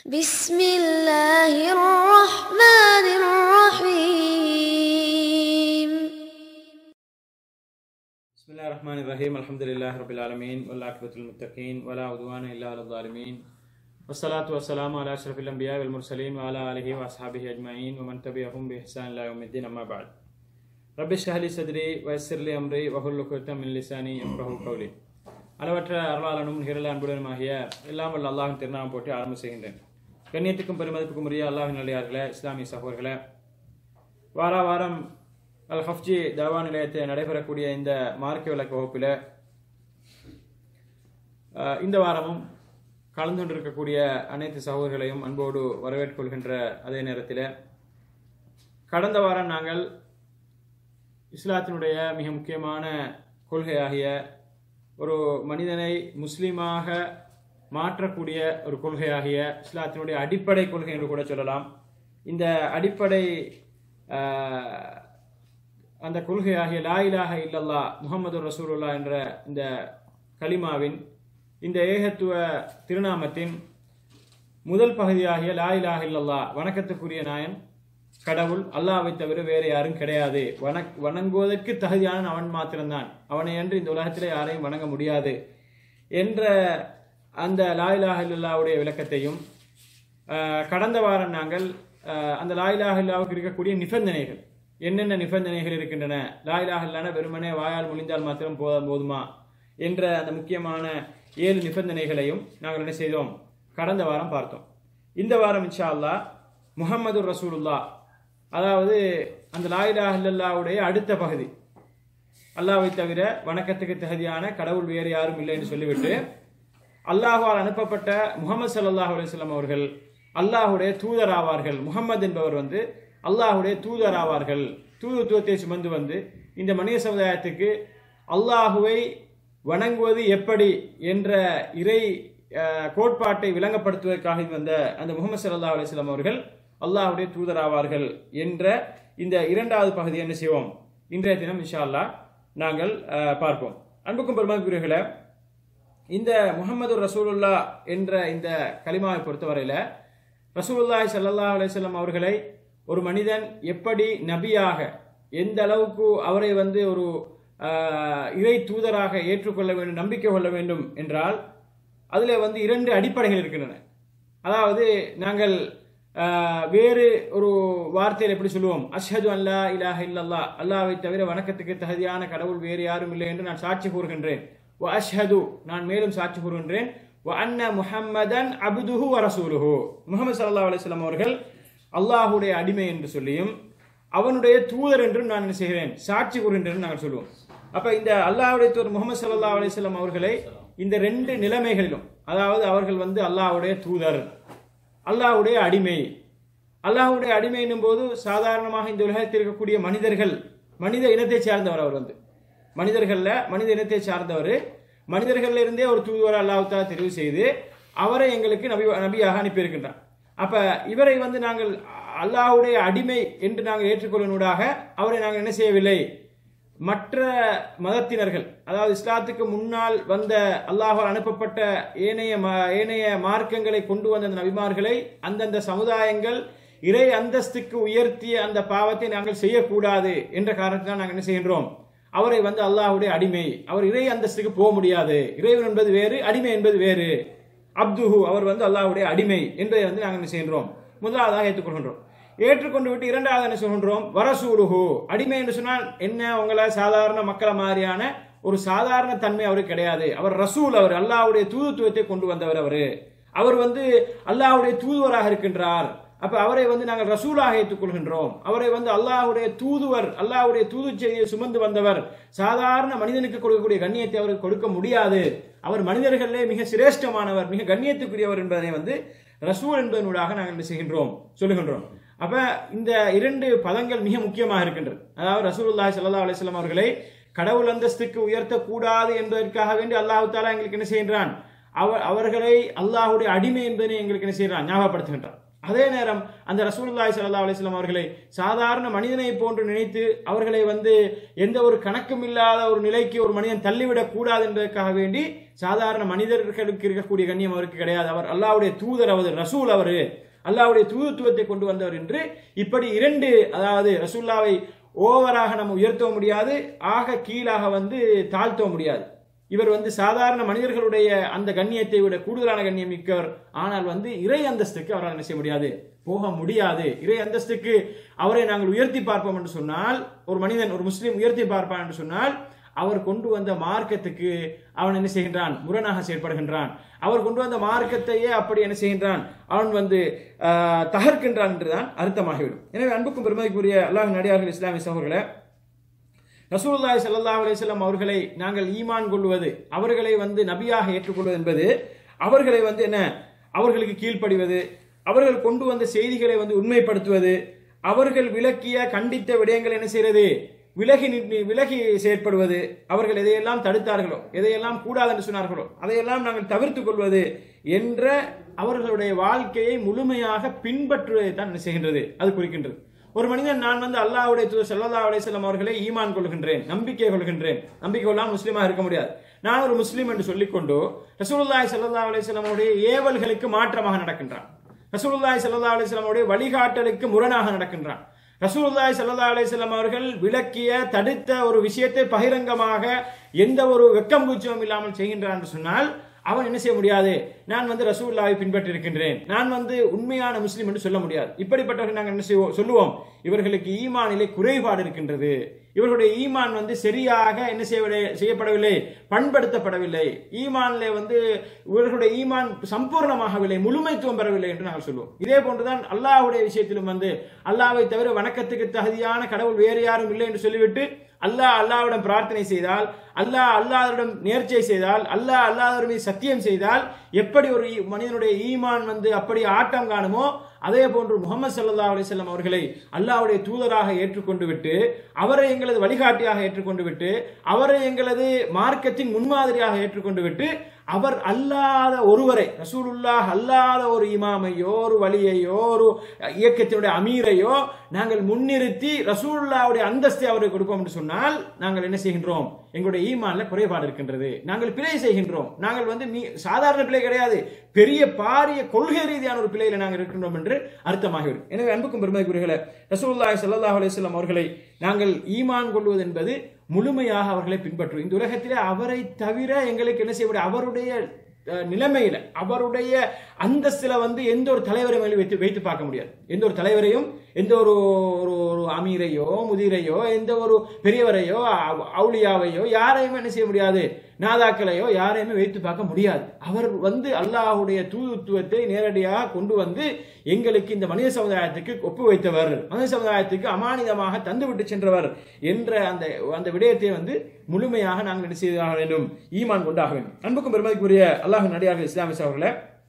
بسم الله الرحمن الرحيم بسم الله الرحمن الرحيم الحمد لله رب العالمين والعاقبة للمتقين ولا عدوان إلا على الظالمين والصلاة والسلام على أشرف الأنبياء والمرسلين وعلى آله وأصحابه أجمعين ومن تبعهم بإحسان إلى يوم الدين أما بعد رب اشرح لي صدري ويسر لي أمري وحل عقدة من لساني يفقهوا قولي அளவற்ற அருளாளனும் நிரல அன்புடனுமாகிய எல்லாம் வல்ல அல்லாஹின் திருநாமம் போட்டு ஆரம்பம் செய்கின்றேன் கண்ணியத்துக்கும் பெருமதிப்புக்கும் உரிய அல்லாஹின் நல்லியார்களே இஸ்லாமிய சகோதரர்களே வார வாரம் அல் ஹஃப்ஜி தவா நிலையத்தில் நடைபெறக்கூடிய இந்த மார்க்க விளக்க வகுப்பில் அஹ், இந்த வாரமும் கலந்து கொண்டிருக்கக்கூடிய அனைத்து சகோதரர்களையும் அன்போடு வரவேற்கொள்கின்ற அதே நேரத்தில் கடந்த வாரம் நாங்கள் இஸ்லாத்தினுடைய மிக முக்கியமான கொள்கையாகிய ஒரு மனிதனை முஸ்லீமாக மாற்றக்கூடிய ஒரு கொள்கையாகிய இஸ்லாத்தினுடைய அடிப்படை கொள்கை என்று கூட சொல்லலாம் இந்த அடிப்படை ஆஹ், அந்த கொள்கையாகிய லா இலாஹ இல்லல்லா முகமது ரசூலுல்லா என்ற இந்த கலிமாவின் இந்த ஏகத்துவ திருநாமத்தின் முதல் பகுதியாகிய லா இலாஹ இல்லல்லா வணக்கத்துக்குரிய நாயன் கடவுள் அல்லாஹ்வை தவிர வேறு யாரும் கிடையாது வணக் வணங்குவதற்கு தகுதியான அவன் மாத்திரம்தான் அவனை அன்று இந்த உலகத்திலே யாரையும் வணங்க முடியாது என்ற அந்த லா இலாஹ இல்லல்லாவுடைய விளக்கத்தையும் ஆஹ், கடந்த வாரம் நாங்கள் ஆஹ், அந்த லா இலாஹ இல்லாவுக்கு இருக்கக்கூடிய நிபந்தனைகள் என்னென்ன நிபந்தனைகள் இருக்கின்றன லா இலாஹ இல்லான வெறுமனே வாயால் முழிந்தால் மாத்திரம் போத போதுமா என்ற அந்த முக்கியமான ஏழு நிபந்தனைகளையும் நாங்கள் என்ன செய்தோம் கடந்த வாரம் பார்த்தோம் இந்த வாரம் இன்ஷா அல்லாஹ் முஹம்மது ரசூலுல்லா அதாவது அந்த லா இலாஹ இல்லல்லாவுடைய அடுத்த பகுதி அல்லாஹ்வை தவிர வணக்கத்துக்கு தகுதியான கடவுள் வேறு யாரும் இல்லை என்று சொல்லிவிட்டு அல்லாஹ்வால் அனுப்பப்பட்ட முகமது ஸல்லல்லாஹு அலைஹி வஸல்லம் அவர்கள் அல்லாஹ்வுடைய தூதர் ஆவார்கள் முகமது என்பவர் வந்து அல்லாஹ்வுடைய தூதர் ஆவார்கள் தூதுத்துவத்தை சுமந்து வந்து இந்த மனித சமுதாயத்துக்கு அல்லாஹுவை வணங்குவது எப்படி என்ற இறை அஹ், கோட்பாட்டை விளங்கப்படுத்துவதற்காக வந்த அந்த முகமது ஸல்லல்லாஹு அலைஹி வஸல்லம் அவர்கள் அல்லாஹ்வுடைய தூதர் ஆவார்கள் என்ற இந்த இரண்டாவது பகுதியை என்ன செய்வோம் இன்றைய தினம் இன்ஷா அல்லாஹ் நாங்கள் அஹ், பார்ப்போம் அன்புக்கும் பெருமாக்குரியர்களே இந்த முகமது ரசூலுல்லா என்ற இந்த கலிமாவை பொறுத்தவரையில ரசூலுல்லாஹி ஸல்லல்லாஹு அலைஹி வஸல்லம் அவர்களை ஒரு மனிதன் எப்படி நபியாக எந்த அளவுக்கு அவரை வந்து ஒரு ஆஹ், இறை தூதராக ஏற்றுக்கொள்ள வேண்டும் நம்பிக்கை கொள்ள வேண்டும் என்றால் அதில் வந்து இரண்டு அடிப்படைகள் இருக்கின்றன அதாவது நாங்கள் ஆஹ், வேறு ஒரு வார்த்தையில் எப்படி சொல்லுவோம் அஷ்ஹது அல்லா இலாஹ இல்லல்லா அல்லாஹ்வை தவிர வணக்கத்துக்கு தகுதியான கடவுள் வேறு யாரும் இல்லை என்று நான் சாட்சி கூறுகின்றேன் வ அஷ்ஹது நான் மேலும் சாட்சி கூறுகின்றேன் வ அன்ன முஹம்மதன் அபுதுஹு வ ரசூலுஹு முகமது ஸல்லல்லாஹு அலைஹி வஸல்லம் அவர்கள் அல்லாஹ்வுடைய அடிமை என்று சொல்லியும் அவனுடைய தூதர் என்றும் நான் என்ன செய்கிறேன் சாட்சி கூறுகின்றேன் நாங்கள் சொல்லுவோம் அப்ப இந்த அல்லாஹ்வுடைய தூதர் முகமது ஸல்லல்லாஹு அலைஹி வஸல்லம் அவர்களை இந்த ரெண்டு நிலைமைகளிலும் அதாவது அவர்கள் வந்து அல்லாஹ்வுடைய தூதர் அல்லாஹ்வுடைய அடிமை அல்லாஹ்வுடைய அடிமை என்னும் போது சாதாரணமாக இந்த உலகத்தில் இருக்கக்கூடிய மனிதர்கள் மனித இனத்தை சார்ந்தவர் அவர் வந்து மனிதர்கள்ல மனித இனத்தை சார்ந்தவர் மனிதர்கள்ல இருந்தே ஒரு தூதுவரை அல்லாஹ்தா தெரிவு செய்து அவரை எங்களுக்கு நபி நபியாக அனுப்பியிருக்கின்றார் அப்ப இவரை வந்து நாங்கள் அல்லாஹ்வுடைய அடிமை என்று நாங்கள் ஏற்றுக்கொள்வனூடாக அவரை நாங்கள் என்ன செய்யவில்லை மற்ற மதத்தினர்கள் அதாவது இஸ்லாத்துக்கு முன்னால் வந்த அல்லாஹால் அனுப்பப்பட்ட ஏனைய ம- ஏனைய மார்க்கங்களை கொண்டு வந்த அந்த நபிமார்களை அந்தந்த சமுதாயங்கள் இறை அந்தஸ்துக்கு உயர்த்திய அந்த பாவத்தை நாங்கள் செய்யக்கூடாது என்ற காரணத்தினால் நாங்கள் என்ன செய்கின்றோம் அவரை வந்து அல்லாஹ்வுடைய அடிமை அவர் இறை அந்தஸ்துக்கு போக முடியாது இறைவன் என்பது வேறு அடிமை என்பது வேறு அப்துஹு அவர் வந்து அல்லாஹ்வுடைய அடிமை என்பதை வந்து நாங்கள் என்ன செய்கின்றோம் முதலாவதாக ஏற்றுக்கொள்கின்றோம் ஏற்றுக்கொண்டு விட்டு இரண்டாவது என்ன சொல்கின்றோம் வரசூலுஹு அடிமை என்று சொன்னால் என்ன உங்களை சாதாரண மக்களை மாதிரியான ஒரு சாதாரண தன்மை அவருக்கு கிடையாது அவர் ரசூல் அவர் அல்லாஹ்வுடைய தூதுத்துவத்தை கொண்டு வந்தவர் அவரு அவர் வந்து அல்லாஹ்வுடைய தூதுவராக இருக்கின்றார் அப்ப அவரை வந்து நாங்கள் ரசூலாக ஏற்றுக்கொள்கின்றோம் அவரை வந்து அல்லாஹ்வுடைய தூதுவர் அல்லாஹ்வுடைய தூது செய்தியை சுமந்து வந்தவர் சாதாரண மனிதனுக்கு கொடுக்கக்கூடிய கண்ணியத்தை அவருக்கு கொடுக்க முடியாது அவர் மனிதர்களிலே மிக சிரேஷ்டமானவர் மிக கண்ணியத்துக்குரியவர் என்பதை வந்து ரசூல் என்பதனூடாக நாங்கள் என்ன செய்கின்றோம் சொல்லுகின்றோம் அப்ப இந்த இரண்டு பதங்கள் மிக முக்கியமாக இருக்கின்றது அதாவது ரசூலுல்லாஹி ஸல்லல்லாஹு அலைஹி வஸல்லம் அவர்களை கடவுள் அந்தஸ்துக்கு உயர்த்தக்கூடாது என்பதற்காக வேண்டி அல்லாஹ் தாலா எங்களுக்கு என்ன செய்கின்றான் அவர் அவர்களை அல்லாஹ்வுடைய அடிமை என்பதை எங்களுக்கு என்ன செய்கிறான் ஞாபகப்படுத்துகின்றான் அதே நேரம் அந்த ரசூலுல்லாஹி ஸல்லல்லாஹு அலைஹி வஸல்லம் அவர்களை சாதாரண மனிதனை போன்று நினைத்து அவர்களை வந்து எந்த ஒரு கணக்கும் இல்லாத ஒரு நிலைக்கு ஒரு மனிதன் தள்ளிவிடக் கூடாது என்பதற்காக வேண்டி சாதாரண மனிதர்களுக்கு இருக்கக்கூடிய கண்ணியம் அவருக்கு கிடையாது அவர் அல்லாஹ்வுடைய தூதர் அவர் ரசூல் அவர் அல்லாஹ்வுடைய தூதுத்துவத்தை கொண்டு வந்தவர் என்று இப்படி இரண்டு அதாவது ரசூல்லாவை ஓவராக நம்ம உயர்த்தவும் முடியாது ஆக கீழாக வந்து தாழ்த்தவும் முடியாது இவர் வந்து சாதாரண மனிதர்களுடைய அந்த கண்ணியத்தை விட கூடுதலான கண்ணியம் மிக்கவர் ஆனால் வந்து இறை அந்தஸ்துக்கு அவரால் என்ன செய்ய முடியாது போக முடியாது இறை அந்தஸ்துக்கு அவரை நாங்கள் உயர்த்தி பார்ப்போம் என்று சொன்னால் ஒரு மனிதன் ஒரு முஸ்லீம் உயர்த்தி பார்ப்பான் என்று சொன்னால் அவர் கொண்டு வந்த மார்க்கத்துக்கு அவன் என்ன செய்கின்றான் முரணாக செயற்படுகின்றான் அவர் கொண்டு வந்த மார்க்கத்தையே அப்படி என்ன செய்கின்றான் அவன் வந்து ஆஹ், தகர்க்கின்றான் என்றுதான் அர்த்தமாகிவிடும் எனவே அன்புக்கும் பெருமதிக்குரிய அல்லாஹ் நடிகார்கள் இஸ்லாமிய சகோதரர்களே ரசூலுல்லாஹி ஸல்லல்லாஹு அலைஹி வஸல்லம் அவர்களை நாங்கள் ஈமான் கொள்வது அவர்களை வந்து நபியாக ஏற்றுக்கொள்வது என்பது அவர்களை வந்து என்ன அவர்களுக்கு கீழ்ப்படிவது அவர்கள் கொண்டு வந்த செய்திகளை வந்து உண்மைப்படுத்துவது அவர்கள் விளக்கிய கண்டித்த விடயங்கள் என்ன செய்யறது விலகி நின்று விலகி செயற்படுவது அவர்கள் எதையெல்லாம் தடுத்தார்களோ எதையெல்லாம் கூடாது என்று சொன்னார்களோ அதையெல்லாம் நாங்கள் தவிர்த்துக் கொள்வது என்ற அவர்களுடைய வாழ்க்கையை முழுமையாக பின்பற்றுவதை தான் என்ன செய்கின்றது அது குறிக்கின்றது ஒரு மனிதன் நான் வந்து அல்லாஹ்வுடைய தூதர் ஸல்லல்லாஹு அலைஹி வஸல்லம் அவர்களை ஈமான் கொள்கின்றேன் நம்பிக்கை கொள்கின்றேன் நம்பிக்கை கொள்ளாம முஸ்லீமாக இருக்க முடியாது நான் ஒரு முஸ்லீம் என்று சொல்லிக்கொண்டு ரசூலுல்லாஹி ஸல்லல்லாஹு அலைஹி வஸல்லம் அவருடைய ஏவல்களுக்கு மாற்றமாக நடக்கின்றான் ரசூலுல்லாஹி ஸல்லல்லாஹு அலைஹி வஸல்லம் அவருடைய வழிகாட்டலுக்கு முரணாக நடக்கின்றான் ரசூலுல்லாஹி ஸல்லல்லாஹு அலைஹி வஸல்லம் அவர்கள் விளக்கிய தடுத்த ஒரு விஷயத்தை பகிரங்கமாக எந்த ஒரு வெக்கம் கூச்சமும் இல்லாமல் செய்கின்றான் என்று சொன்னால் அவன் என்ன செய்ய முடியாது நான் வந்து ரசூல்லாவை பின்பற்றி இருக்கின்றேன் நான் வந்து உண்மையான முஸ்லீம் என்று சொல்ல முடியாது இப்படிப்பட்டவர்கள் நாங்கள் என்ன செய்வோம் சொல்லுவோம் இவர்களுக்கு ஈமானிலே குறைபாடு இருக்கின்றது இவர்களுடைய ஈமான் வந்து சரியாக என்ன செய்யவில்லை செய்யப்படவில்லை பண்படுத்தப்படவில்லை ஈமானிலே வந்து இவர்களுடைய ஈமான் சம்பூர்ணமாகவில்லை முழுமைத்துவம் பெறவில்லை என்று நாங்கள் சொல்லுவோம் இதே போன்றுதான் அல்லாஹ்வுடைய விஷயத்திலும் வந்து அல்லாஹ்வை தவிர வணக்கத்துக்கு தகுதியான கடவுள் வேறு யாரும் இல்லை என்று சொல்லிவிட்டு அல்லாஹ் அல்லாஹ்விடம் பிரார்த்தனை செய்தால் அல்லாஹ் அல்லாஹ்விடம் நேர்ச்சை செய்தால் அல்லாஹ் அல்லாஹ்வின் மீது சத்தியம் செய்தால் எப்படி ஒரு ஈ- மனிதனுடைய ஈமான் வந்து அப்படி ஆட்டம் காணுமோ அதே போன்று முகமது ஸல்லல்லாஹு அலைஹி வஸல்லம் அவர்களை அல்லாஹ்வுடைய தூதராக ஏற்றுக்கொண்டு விட்டு அவரை எங்களது வழிகாட்டியாக ஏற்றுக்கொண்டு விட்டு அவரை எங்களது மார்க்கத்தின் முன்மாதிரியாக ஏற்றுக்கொண்டு விட்டு அவர் அல்லாத ஒருவரை ரசூலுல்லாஹ் அல்லாத ஒரு இமாமையோ ஒரு வலியையோ ஒரு இயக்கத்தினுடைய அமீரையோ நாங்கள் முன்னிறுத்தி ரசூலுல்லாவுடைய அந்தஸ்தை அவருக்கு கொடுப்போம் என்று சொன்னால் நாங்கள் என்ன செய்கின்றோம் எங்களுடைய ஈமான்ல குறைபாடு இருக்கின்றது நாங்கள் பிழை செய்கின்றோம் நாங்கள் வந்து மீ- சாதாரண பிழை கிடையாது பெரிய பாரிய கொள்கை ரீதியான ஒரு பிழையில நாங்கள் இருக்கின்றோம் என்று அர்த்தமாகிவிடும் எனவே அன்புக்கும் பெருமைக்குரியர்களே ரசூலுல்லாஹி ஸல்லல்லாஹு அலைஹி வஸல்லம் அவர்களை நாங்கள் ஈமான் கொள்வது என்பது முழுமையாக அவர்களை பின்பற்றுவோம் இந்த உலகத்திலே அவரை தவிர எங்களுக்கு என்ன செய்ய முடியும் அவருடைய அஹ், நிலைமையில அவருடைய அந்தஸ்துல வந்து எந்த ஒரு தலைவரை மேலே வைத்து வைத்து பார்க்க முடியாது எந்த ஒரு தலைவரையும் எந்த ஒரு ஒரு ஒரு அமீரையோ முதிரையோ எந்த ஒரு பெரியவரையோ அவு- அவுலியாவையோ யாரையுமே என்ன செய்ய முடியாது நாதாக்களையோ யாரையுமே வைத்து பார்க்க முடியாது அவர் வந்து அல்லாஹ்வுடைய தூதுத்துவத்தை நேரடியாக கொண்டு வந்து எங்களுக்கு இந்த மனித சமுதாயத்துக்கு ஒப்பு வைத்தவர் மனித சமுதாயத்துக்கு அமானிதமாக தந்துவிட்டு சென்றவர் என்ற அந்த அந்த விடயத்தை வந்து முழுமையாக நாங்கள் என்ன செய்தாக வேண்டும் ஈமான் கொண்டாக வேண்டும் அன்புக்கும் பெருமதிக்குரிய அல்லாஹ் நடிகார்கள் இஸ்லாமிய அவர்களை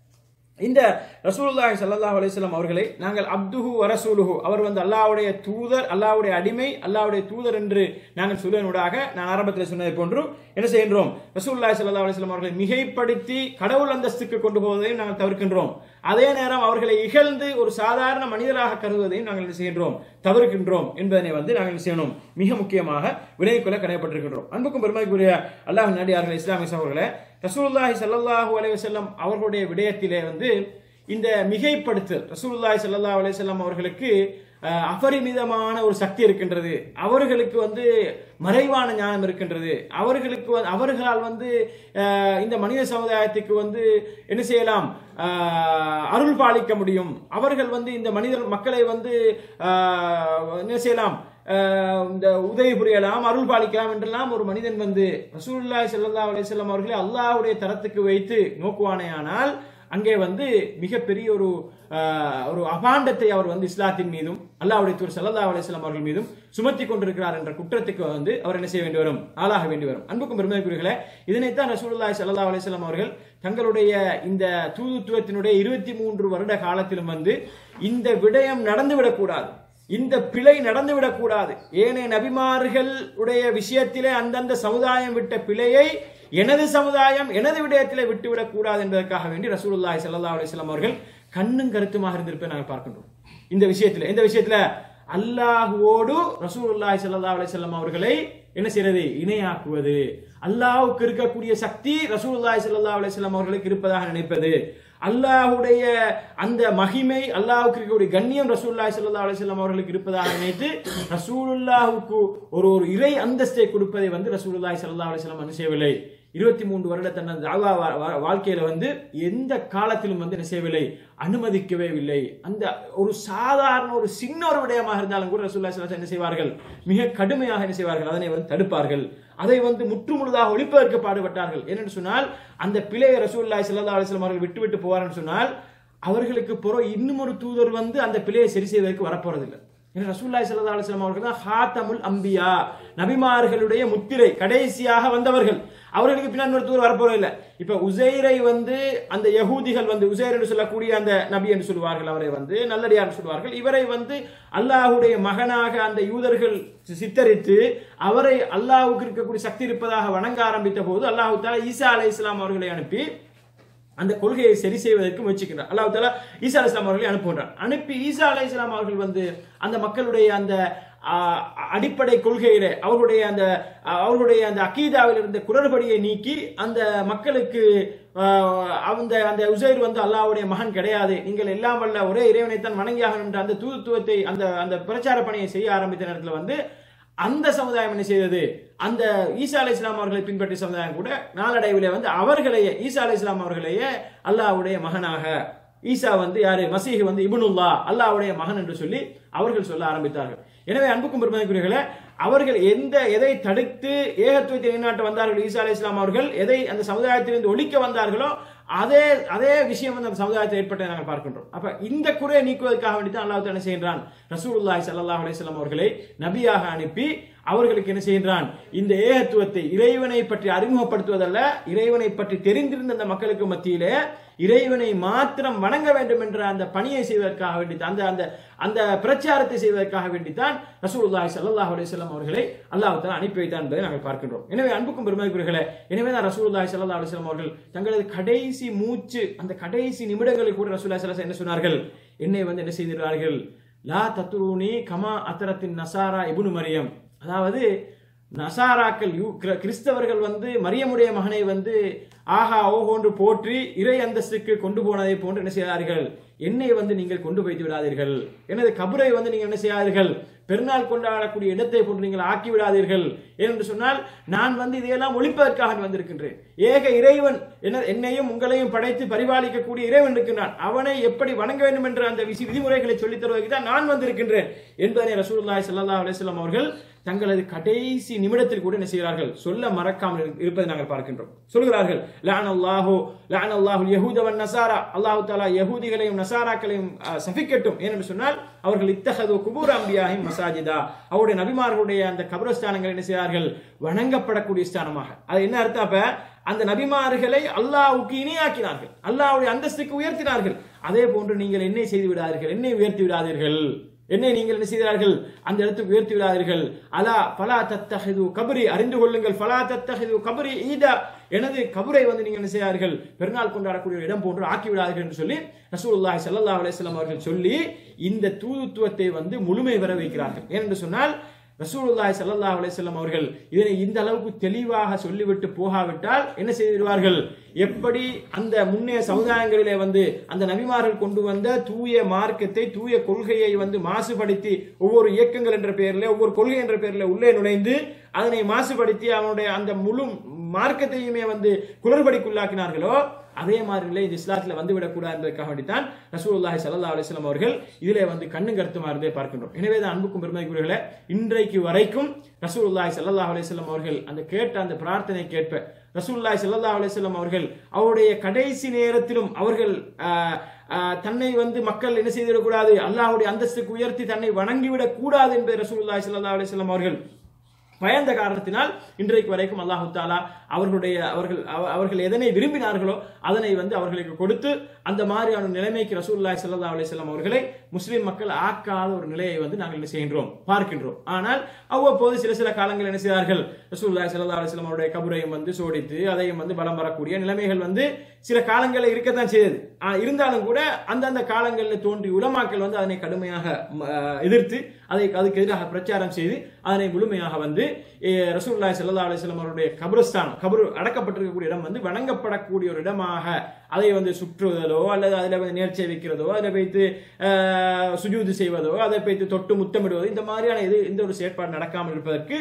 இந்த ரசூலுல்லாஹி ஸல்லல்லாஹு அலைஹி வஸல்லம் அவர்களை நாங்கள் அப்துஹு வரசூலுஹு அவர் வந்து அல்லாஹ்வுடைய தூதர் அல்லாஹ்வுடைய அடிமை அல்லாஹ்வுடைய தூதர் என்று நாங்கள் சொல்வதனூடாக நான் ஆரம்பத்தில் சொன்னதை போன்று என்ன செய்கின்றோம் ரசூலுல்லாஹி ஸல்லல்லாஹு அலைஹி வஸல்லம் அவர்களை மிகைப்படுத்தி கடவுள் அந்தஸ்துக்கு கொண்டு போவதையும் நாங்கள் தவிர்க்கின்றோம் அதே நேரம் அவர்களை இகழ்ந்து ஒரு சாதாரண மனிதராக கருதுவதையும் நாங்கள் என்ன செய்கின்றோம் தவிர்க்கின்றோம் என்பதனை வந்து நாங்கள் என்ன செய்யணும் மிக முக்கியமாக விலை கொள்ள கடமைப்பட்டிருக்கின்றோம் அன்புக்கும் பெருமைக்குரிய அல்லாஹ் நடிகார்கள் இஸ்லாமிய சகோதரர்களே ரசூலுல்லாஹி ஸல்லல்லாஹு அலைஹி வஸல்லம் அவர்களுடைய விடயத்திலே வந்து இந்த மிகைப்படுத்தல் ரசூலுல்லாஹி ஸல்லல்லாஹு அலைஹி வஸல்லம் அவர்களுக்கு அஹ், அபரிமிதமான ஒரு சக்தி இருக்கின்றது அவர்களுக்கு வந்து மறைவான ஞானம் இருக்கின்றது அவர்களுக்கு வந்து- அவர்களால் வந்து அஹ், இந்த மனித சமுதாயத்துக்கு வந்து என்ன செய்யலாம் அஹ், அருள் பாலிக்க முடியும் அவர்கள் வந்து இந்த மனிதர் மக்களை வந்து அஹ், என்ன செய்யலாம் அஹ், இந்த உதவி புரியலாம் அருள் பாலிக்கலாம் என்றெல்லாம் ஒரு மனிதன் வந்து ரசூலுல்லாஹி ஸல்லல்லாஹு அலைஹி வஸல்லம் அவர்களை அல்லாஹ்வுடைய தரத்துக்கு வைத்து நோக்குவானேயானால் அங்கே வந்து மிகப்பெரிய ஒரு அஹ், ஒரு அபாண்டத்தை அவர் வந்து இஸ்லாத்தின் மீதும் அல்லாஹ்வுடைய தூர் ஸல்லல்லாஹு அலைஹி வஸல்லம் அவர்கள் மீதும் சுமத்தி கொண்டிருக்கிறார் என்ற குற்றத்துக்கு வந்து அவர் என்ன செய்ய வேண்டி வரும் ஆளாக வேண்டி வரும் அன்புக்கும் பெருமைக்குரியர்களே இதனைத்தான் ரசூலுல்லாஹி ஸல்லல்லாஹு அலைஹி வஸல்லம் அவர்கள் தங்களுடைய இந்த தூதுத்துவத்தினுடைய இருபத்தி மூன்று வருட காலத்திலும் வந்து இந்த விடயம் நடந்துவிடக்கூடாது இந்த பிழை நடந்துவிடக்கூடாது ஏனைய நபிமார்கள் உடைய விஷயத்திலே அந்தந்த சமுதாயம் விட்ட பிழையை எனது சமுதாயம் எனது விடயத்திலே விட்டுவிடக் கூடாது என்பதற்காக வேண்டி ரசூலுல்லாஹி ஸல்லல்லாஹு அலைஹி வஸல்லம் அவர்கள் கண்ணும் கருத்துமாக இருந்திருப்பதை நாங்கள் பார்க்கின்றோம் இந்த விஷயத்துல இந்த விஷயத்துல அல்லாஹுவோடு ரசூலுல்லாஹி ஸல்லல்லாஹு அலைஹி வஸல்லம் அவர்களை என்ன செய்யறது இணையாக்குவது அல்லாஹ்வுக்கு இருக்கக்கூடிய சக்தி ரசூலுல்லாஹி ஸல்லல்லாஹு அலைஹி வஸல்லம் அவர்களுக்கு இருப்பதாக நினைப்பது அல்லாஹ்வுடைய அந்த மகிமை அல்லாஹ்வுக்கு இருக்கக்கூடிய கண்ணியம் ரசூலுல்லாஹி ஸல்லல்லாஹு அலைஹி வஸல்லம் அவர்களுக்கு இருப்பதாக நினைத்து ரசூலுல்லாஹுக்கு ஒரு ஒரு இறை அந்தஸ்தை கொடுப்பதை வந்து ரசூலுல்லாஹி ஸல்லல்லாஹு அலைஹி வஸல்லம் என்ன செய்யவில்லை இருபத்தி மூன்று வருட தனது தாவா வா- வா- வாழ்க்கையில வந்து எந்த காலத்திலும் வந்து என்ன செய்யவில்லை அனுமதிக்கவே இல்லை அந்த ஒரு சாதாரண ஒரு சின்ன ஒரு விடயமாக இருந்தாலும் கூட ரசூல்லா ஸல்லல்லாஹு என்ன செய்வார்கள் மிக கடுமையாக என்ன செய்வார்கள் அதனை வந்து தடுப்பார்கள் அதை வந்து முற்றுமுழுதாக ஒழிப்பதற்கு பாடுபட்டார்கள் என்னென்னு சொன்னால் அந்த பிழையை ரசூலுல்லாஹி ஸல்லல்லாஹு அலைஹி வஸல்லம் அவர்கள் விட்டு விட்டு போவார்னு சொன்னால் அவர்களுக்கு புற இன்னும் ஒரு தூதர் வந்து அந்த பிழையை சரி செய்வதற்கு வரப்போறதில்லை ஏன்னா ரசூலுல்லாஹி ஸல்லல்லாஹு அலைஹி வஸல்லம் அவர்கள் தான் ஹாத்தமுல் அம்பியா நபிமார்களுடைய முத்திரை கடைசியாக வந்தவர்கள் அவர்களுக்கு பின்னாடி ஒரு தூரம் வரப்போறது இல்லை இப்ப உசைரை வந்து அந்த யகூதிகள் வந்து உசைர் என்று சொல்லக்கூடிய அந்த நபி என்று சொல்வார்கள் அவரை வந்து நல்லடியார் என்று சொல்வார்கள் இவரை வந்து அல்லாஹ்வுடைய மகனாக அந்த யூதர்கள் சித்தரித்து அவரை அல்லாஹ்வுக்கு இருக்கக்கூடிய சக்தி இருப்பதாக வணங்க ஆரம்பித்த போது அல்லாஹு தாலா ஈசா அலை இஸ்லாம் அவர்களை அனுப்பி அந்த கொள்கையை சரி செய்வதற்கு முயற்சிக்கின்றார் அல்லாஹ் தாலா ஈசா அலி இஸ்லாம் அவர்களை அனுப்புகின்றார் அனுப்பி ஈசா அலை இஸ்லாம் அவர்கள் வந்து அந்த மக்களுடைய அந்த ஆ, அடிப்படை கொள்கையிலே அவர்களுடைய அந்த ஆ, அவர்களுடைய அந்த அக்கீதாவில் இருந்த குரல்படியை நீக்கி அந்த மக்களுக்கு ஆ, அந்த அந்த உசைர் வந்து அல்லாஹ்வுடைய மகன் கிடையாது நீங்கள் எல்லாம் வல்ல ஒரே இறைவனைத்தான் வணங்கியாகணும் என்ற அந்த தூதுத்துவத்தை அந்த அந்த பிரச்சார பணியை செய்ய ஆரம்பித்த நேரத்தில் வந்து அந்த சமுதாயம் என்ன செய்தது அந்த ஈசா அலை இஸ்லாம் அவர்களை பின்பற்றிய சமுதாயம் கூட நாளடைவிலே வந்து அவர்களையே ஈசா அலை இஸ்லாம் அவர்களையே அல்லாஹ்வுடைய மகனாக ஈசா வந்து யாரு மசீஹ் வந்து இப்னுல்லா அல்லாஹ்வுடைய மகன் என்று சொல்லி அவர்கள் சொல்ல ஆரம்பித்தார்கள் எனவே அன்புக்கும் பெருமதிக்குரியர்களே அவர்கள் எந்த எதை தடுத்து ஏகத்துவத்தை நிலைநாட்ட வந்தார்கள் ஈசா அலை இஸ்லாம் அவர்கள் எதை அந்த சமுதாயத்திலிருந்து ஒழிக்க வந்தார்களோ அதே அதே விஷயம் வந்து அந்த சமுதாயத்தில் ஏற்பட்டதை நாங்கள் பார்க்கின்றோம் அப்ப இந்த குறையை நீக்குவதற்காக வேண்டி தான் அல்லாஹ் என்ன செய்கின்றான் ரசூலுல்லாஹி ஸல்லல்லாஹு அலைஹி வஸல்லம் அவர்களை நபியாக அனுப்பி அவர்களுக்கு என்ன செய்கின்றான் இந்த ஏகத்துவத்தை இறைவனை பற்றி அறிமுகப்படுத்துவதல்ல இறைவனை பற்றி தெரிந்திருந்த அந்த மக்களுக்கு மத்தியிலே இறைவனை மாத்திரம் வணங்க வேண்டும் என்ற அந்த பணியை செய்வதற்காக வேண்டி அந்த அந்த அந்த பிரச்சாரத்தை செய்வதற்காக வேண்டித்தான் ரசூலுல்லாஹி ஸல்லல்லாஹு அலைஹி வஸல்லம் அவர்களை அல்லாஹ் தஆலா அனுப்பி வைத்தான் என்பதை நாங்கள் பார்க்கின்றோம் எனவே அன்புக்கும் பெருமதிக்குரியர்களே எனவே தான் ரசூலுல்லாஹி ஸல்லல்லாஹு அலைஹி வஸல்லம் அவர்கள் தங்களது கடைசி மூச்சு அந்த கடைசி நிமிடங்களில் கூட ரசூலுல்லாஹி ஸல்லல்லாஹு அலைஹி வஸல்லம் என்ன சொன்னார்கள் என்னை வந்து என்ன செய்திருக்கிறார்கள் லா தத்ரூனி கமா அத்தரத்தின் நசாரா இப்னு மரியம் அதாவது நசாராக்கள் யூ கிற- கிறிஸ்தவர்கள் வந்து மரியமுடைய மகனை வந்து ஆஹா ஓஹோன்று போற்றி இறை அந்தஸ்துக்கு கொண்டு போனதை போன்று என்ன செய்தார்கள் என்னை வந்து நீங்கள் கொண்டு வைத்து விடாதீர்கள் எனது கபரை வந்து நீங்கள் என்ன செய்யாதீர்கள் பெருநாள் கொண்டாடக்கூடிய இடத்தை கொண்டு நீங்கள் ஆக்கி விடாதீர்கள் ஏனென்று சொன்னால் நான் வந்து இதையெல்லாம் ஒழிப்பதற்காக வந்திருக்கின்றேன் ஏக இறைவன் என்ன என்னையும் உங்களையும் படைத்து பரிபாலிக்கக்கூடிய இறைவன் இருக்கின்றான் அவனை எப்படி வணங்க வேண்டும் என்ற அந்த விசி விதிமுறைகளை சொல்லித் தருவதற்கு தான் நான் வந்திருக்கின்றேன் என்பதனை ரசூலுல்லாஹி ஸல்லல்லாஹு அலைஹி வஸல்லம் அவர்கள் தங்களது கடைசி நிமிடத்தில் கூட என்ன செய்கிறார்கள் சொல்ல மறக்காமல் இரு- இருப்பதை நாங்கள் பார்க்கின்றோம் சொல்கிறார்கள் லான் அல்லாஹு லான் அல்லாஹு யஹூத வன் நசாரா அல்லாஹு தாலா யஹூதிகளையும் நசாராக்களையும் அஹ், சபிக்கட்டும் ஏனென்று சொன்னால் அவர்கள் இத்தகது குபூர் அம்பியாஹிம் மசாஜிதா அவருடைய நபிமார்களுடைய அந்த கபரஸ்தானங்கள் என்ன செய்கிறார்கள் வணங்கப்படக்கூடிய ஸ்தானமாக அது என்ன அர்த்தம் அப்ப அந்த நபிமார்களை அல்லாஹ்வுக்கு இணையாக்கினார்கள் அல்லாஹ்வுடைய அந்தஸ்துக்கு உயர்த்தினார்கள் அதே போன்று நீங்கள் என்னை செய்து விடாதீர்கள் என்னை உயர்த்தி விடாதீர்கள் என்னை நீங்கள் என்ன செய்கிறார்கள் அந்த இடத்துக்கு உயர்த்தி விடாதீர்கள் அலா பலா தத்தஹிது கபரி அறிந்து கொள்ளுங்கள் ஃபலா தத்தஹிது கபரி ஈதா எனது கபரை வந்து நீங்கள் என்ன செய்யார்கள் பெருநாள் கொண்டாடக்கூடிய ஒரு இடம் போன்று ஆக்கி விடாதீர்கள் என்று சொல்லி ரசூலுல்லாஹி ஸல்லல்லாஹு அலைஹி வஸல்லம் அவர்கள் சொல்லி இந்த தூதுத்துவத்தை வந்து முழுமை வர வைக்கிறார்கள் ஏனென்று சொன்னால் ரசூலுல்லாஹி ஸல்லல்லாஹு அலைஹி வஸல்லம் அவர்கள் இதனை இந்த அளவுக்கு தெளிவாக சொல்லிவிட்டு போகாவிட்டால் என்ன செய்திருவார்கள் எப்படி அந்த முன்னைய சமுதாயங்களிலே வந்து அந்த நபிமார்கள் கொண்டு வந்த தூய மார்க்கத்தை தூய கொள்கையை வந்து மாசுபடுத்தி ஒவ்வொரு இயக்கங்கள் என்ற பெயரில் ஒவ்வொரு கொள்கை என்ற பெயரில் உள்ளே நுழைந்து அதனை மாசுபடுத்தி அவனுடைய அந்த முழு மார்க்கத்தையுமே வந்து குளறுபடிக்குள்ளாக்கினார்களோ அதே மாதிரி இல்லை இந்த இஸ்லாத்தில் வந்து விடக்கூடாது என்பதற்காக வேண்டித்தான் ரசூலுல்லாஹி ஸல்லல்லாஹு அலைஹி வஸல்லம் அவர்கள் இதிலே வந்து கண்ணும் கருத்துமா இருந்தே பார்க்கின்றோம் எனவே தான் அன்புக்கும் பெருமைக்குரியவர்களே இன்றைக்கு வரைக்கும் ரசூலுல்லாஹி ஸல்லல்லாஹு அலைஹி வஸல்லம் அவர்கள் அந்த கேட்ட அந்த பிரார்த்தனை கேட்ப ரசூலுல்லாஹி ஸல்லல்லாஹு அலைஹி வஸல்லம் அவர்கள் அவருடைய கடைசி நேரத்திலும் அவர்கள் ஆஹ், ஆஹ், தன்னை வந்து மக்கள் என்ன செய்திடக்கூடாது அல்லாஹ்வுடைய அந்தஸ்துக்கு உயர்த்தி தன்னை வணங்கிவிடக் கூடாது என்பதை ரசூலுல்லாஹி ஸல்லல்லாஹு அலைஹி வஸல்லம் அவர்கள் பயந்த காரணத்தினால் இன்றைக்கு வரைக்கும் அல்லாஹு தாலா அவர்களுடைய அவர்கள் அவ- அவர்கள் எதனை விரும்பினார்களோ அதனை வந்து அவர்களுக்கு கொடுத்து அந்த மாதிரியான நிலைமைக்கு ரசூலுல்லாஹி ஸல்லல்லாஹு அலைஹி வஸல்லம் அவர்களை முஸ்லிம் மக்கள் ஆக்காத ஒரு நிலையை வந்து நாங்கள் என்ன செய்கின்றோம் பார்க்கின்றோம் ஆனால் அவ்வப்போது சில சில காலங்கள் என்ன செய்தார்கள் ரசூலுல்லாஹி ஸல்லல்லாஹு அலைஹி வஸல்லம் அவருடைய கபரையும் வந்து சோடித்து அதையும் வந்து பலம் வரக்கூடிய நிலைமைகள் வந்து சில காலங்களில் இருக்கத்தான் செய்தது ஆ, இருந்தாலும் கூட அந்தந்த காலங்களில் தோன்றிய உலமாக்கள் வந்து அதனை கடுமையாக ம, எதிர்த்து அதை அதுக்கு எதிராக பிரச்சாரம் செய்து அதனை முழுமையாக வந்து எ, ரசூலுல்லாஹி ஸல்லல்லாஹு அலைஹி வஸல்லம் அவருடைய கபரஸ்தானம் கபரு அடக்கப்பட்டிருக்கக்கூடிய இடம் வந்து வணங்கப்படக்கூடிய ஒரு இடமாக அதை வந்து சுற்றுவதோ அல்லது அதில் வந்து நேர்ச்சை வைக்கிறதோ அதில் வைத்து அஹ், சுஜூது செய்வதோ அதை வைத்து தொட்டு முத்தமிடுவதோ இந்த மாதிரியான இது இந்த ஒரு செயற்பாடு நடக்காமல் இருப்பதற்கு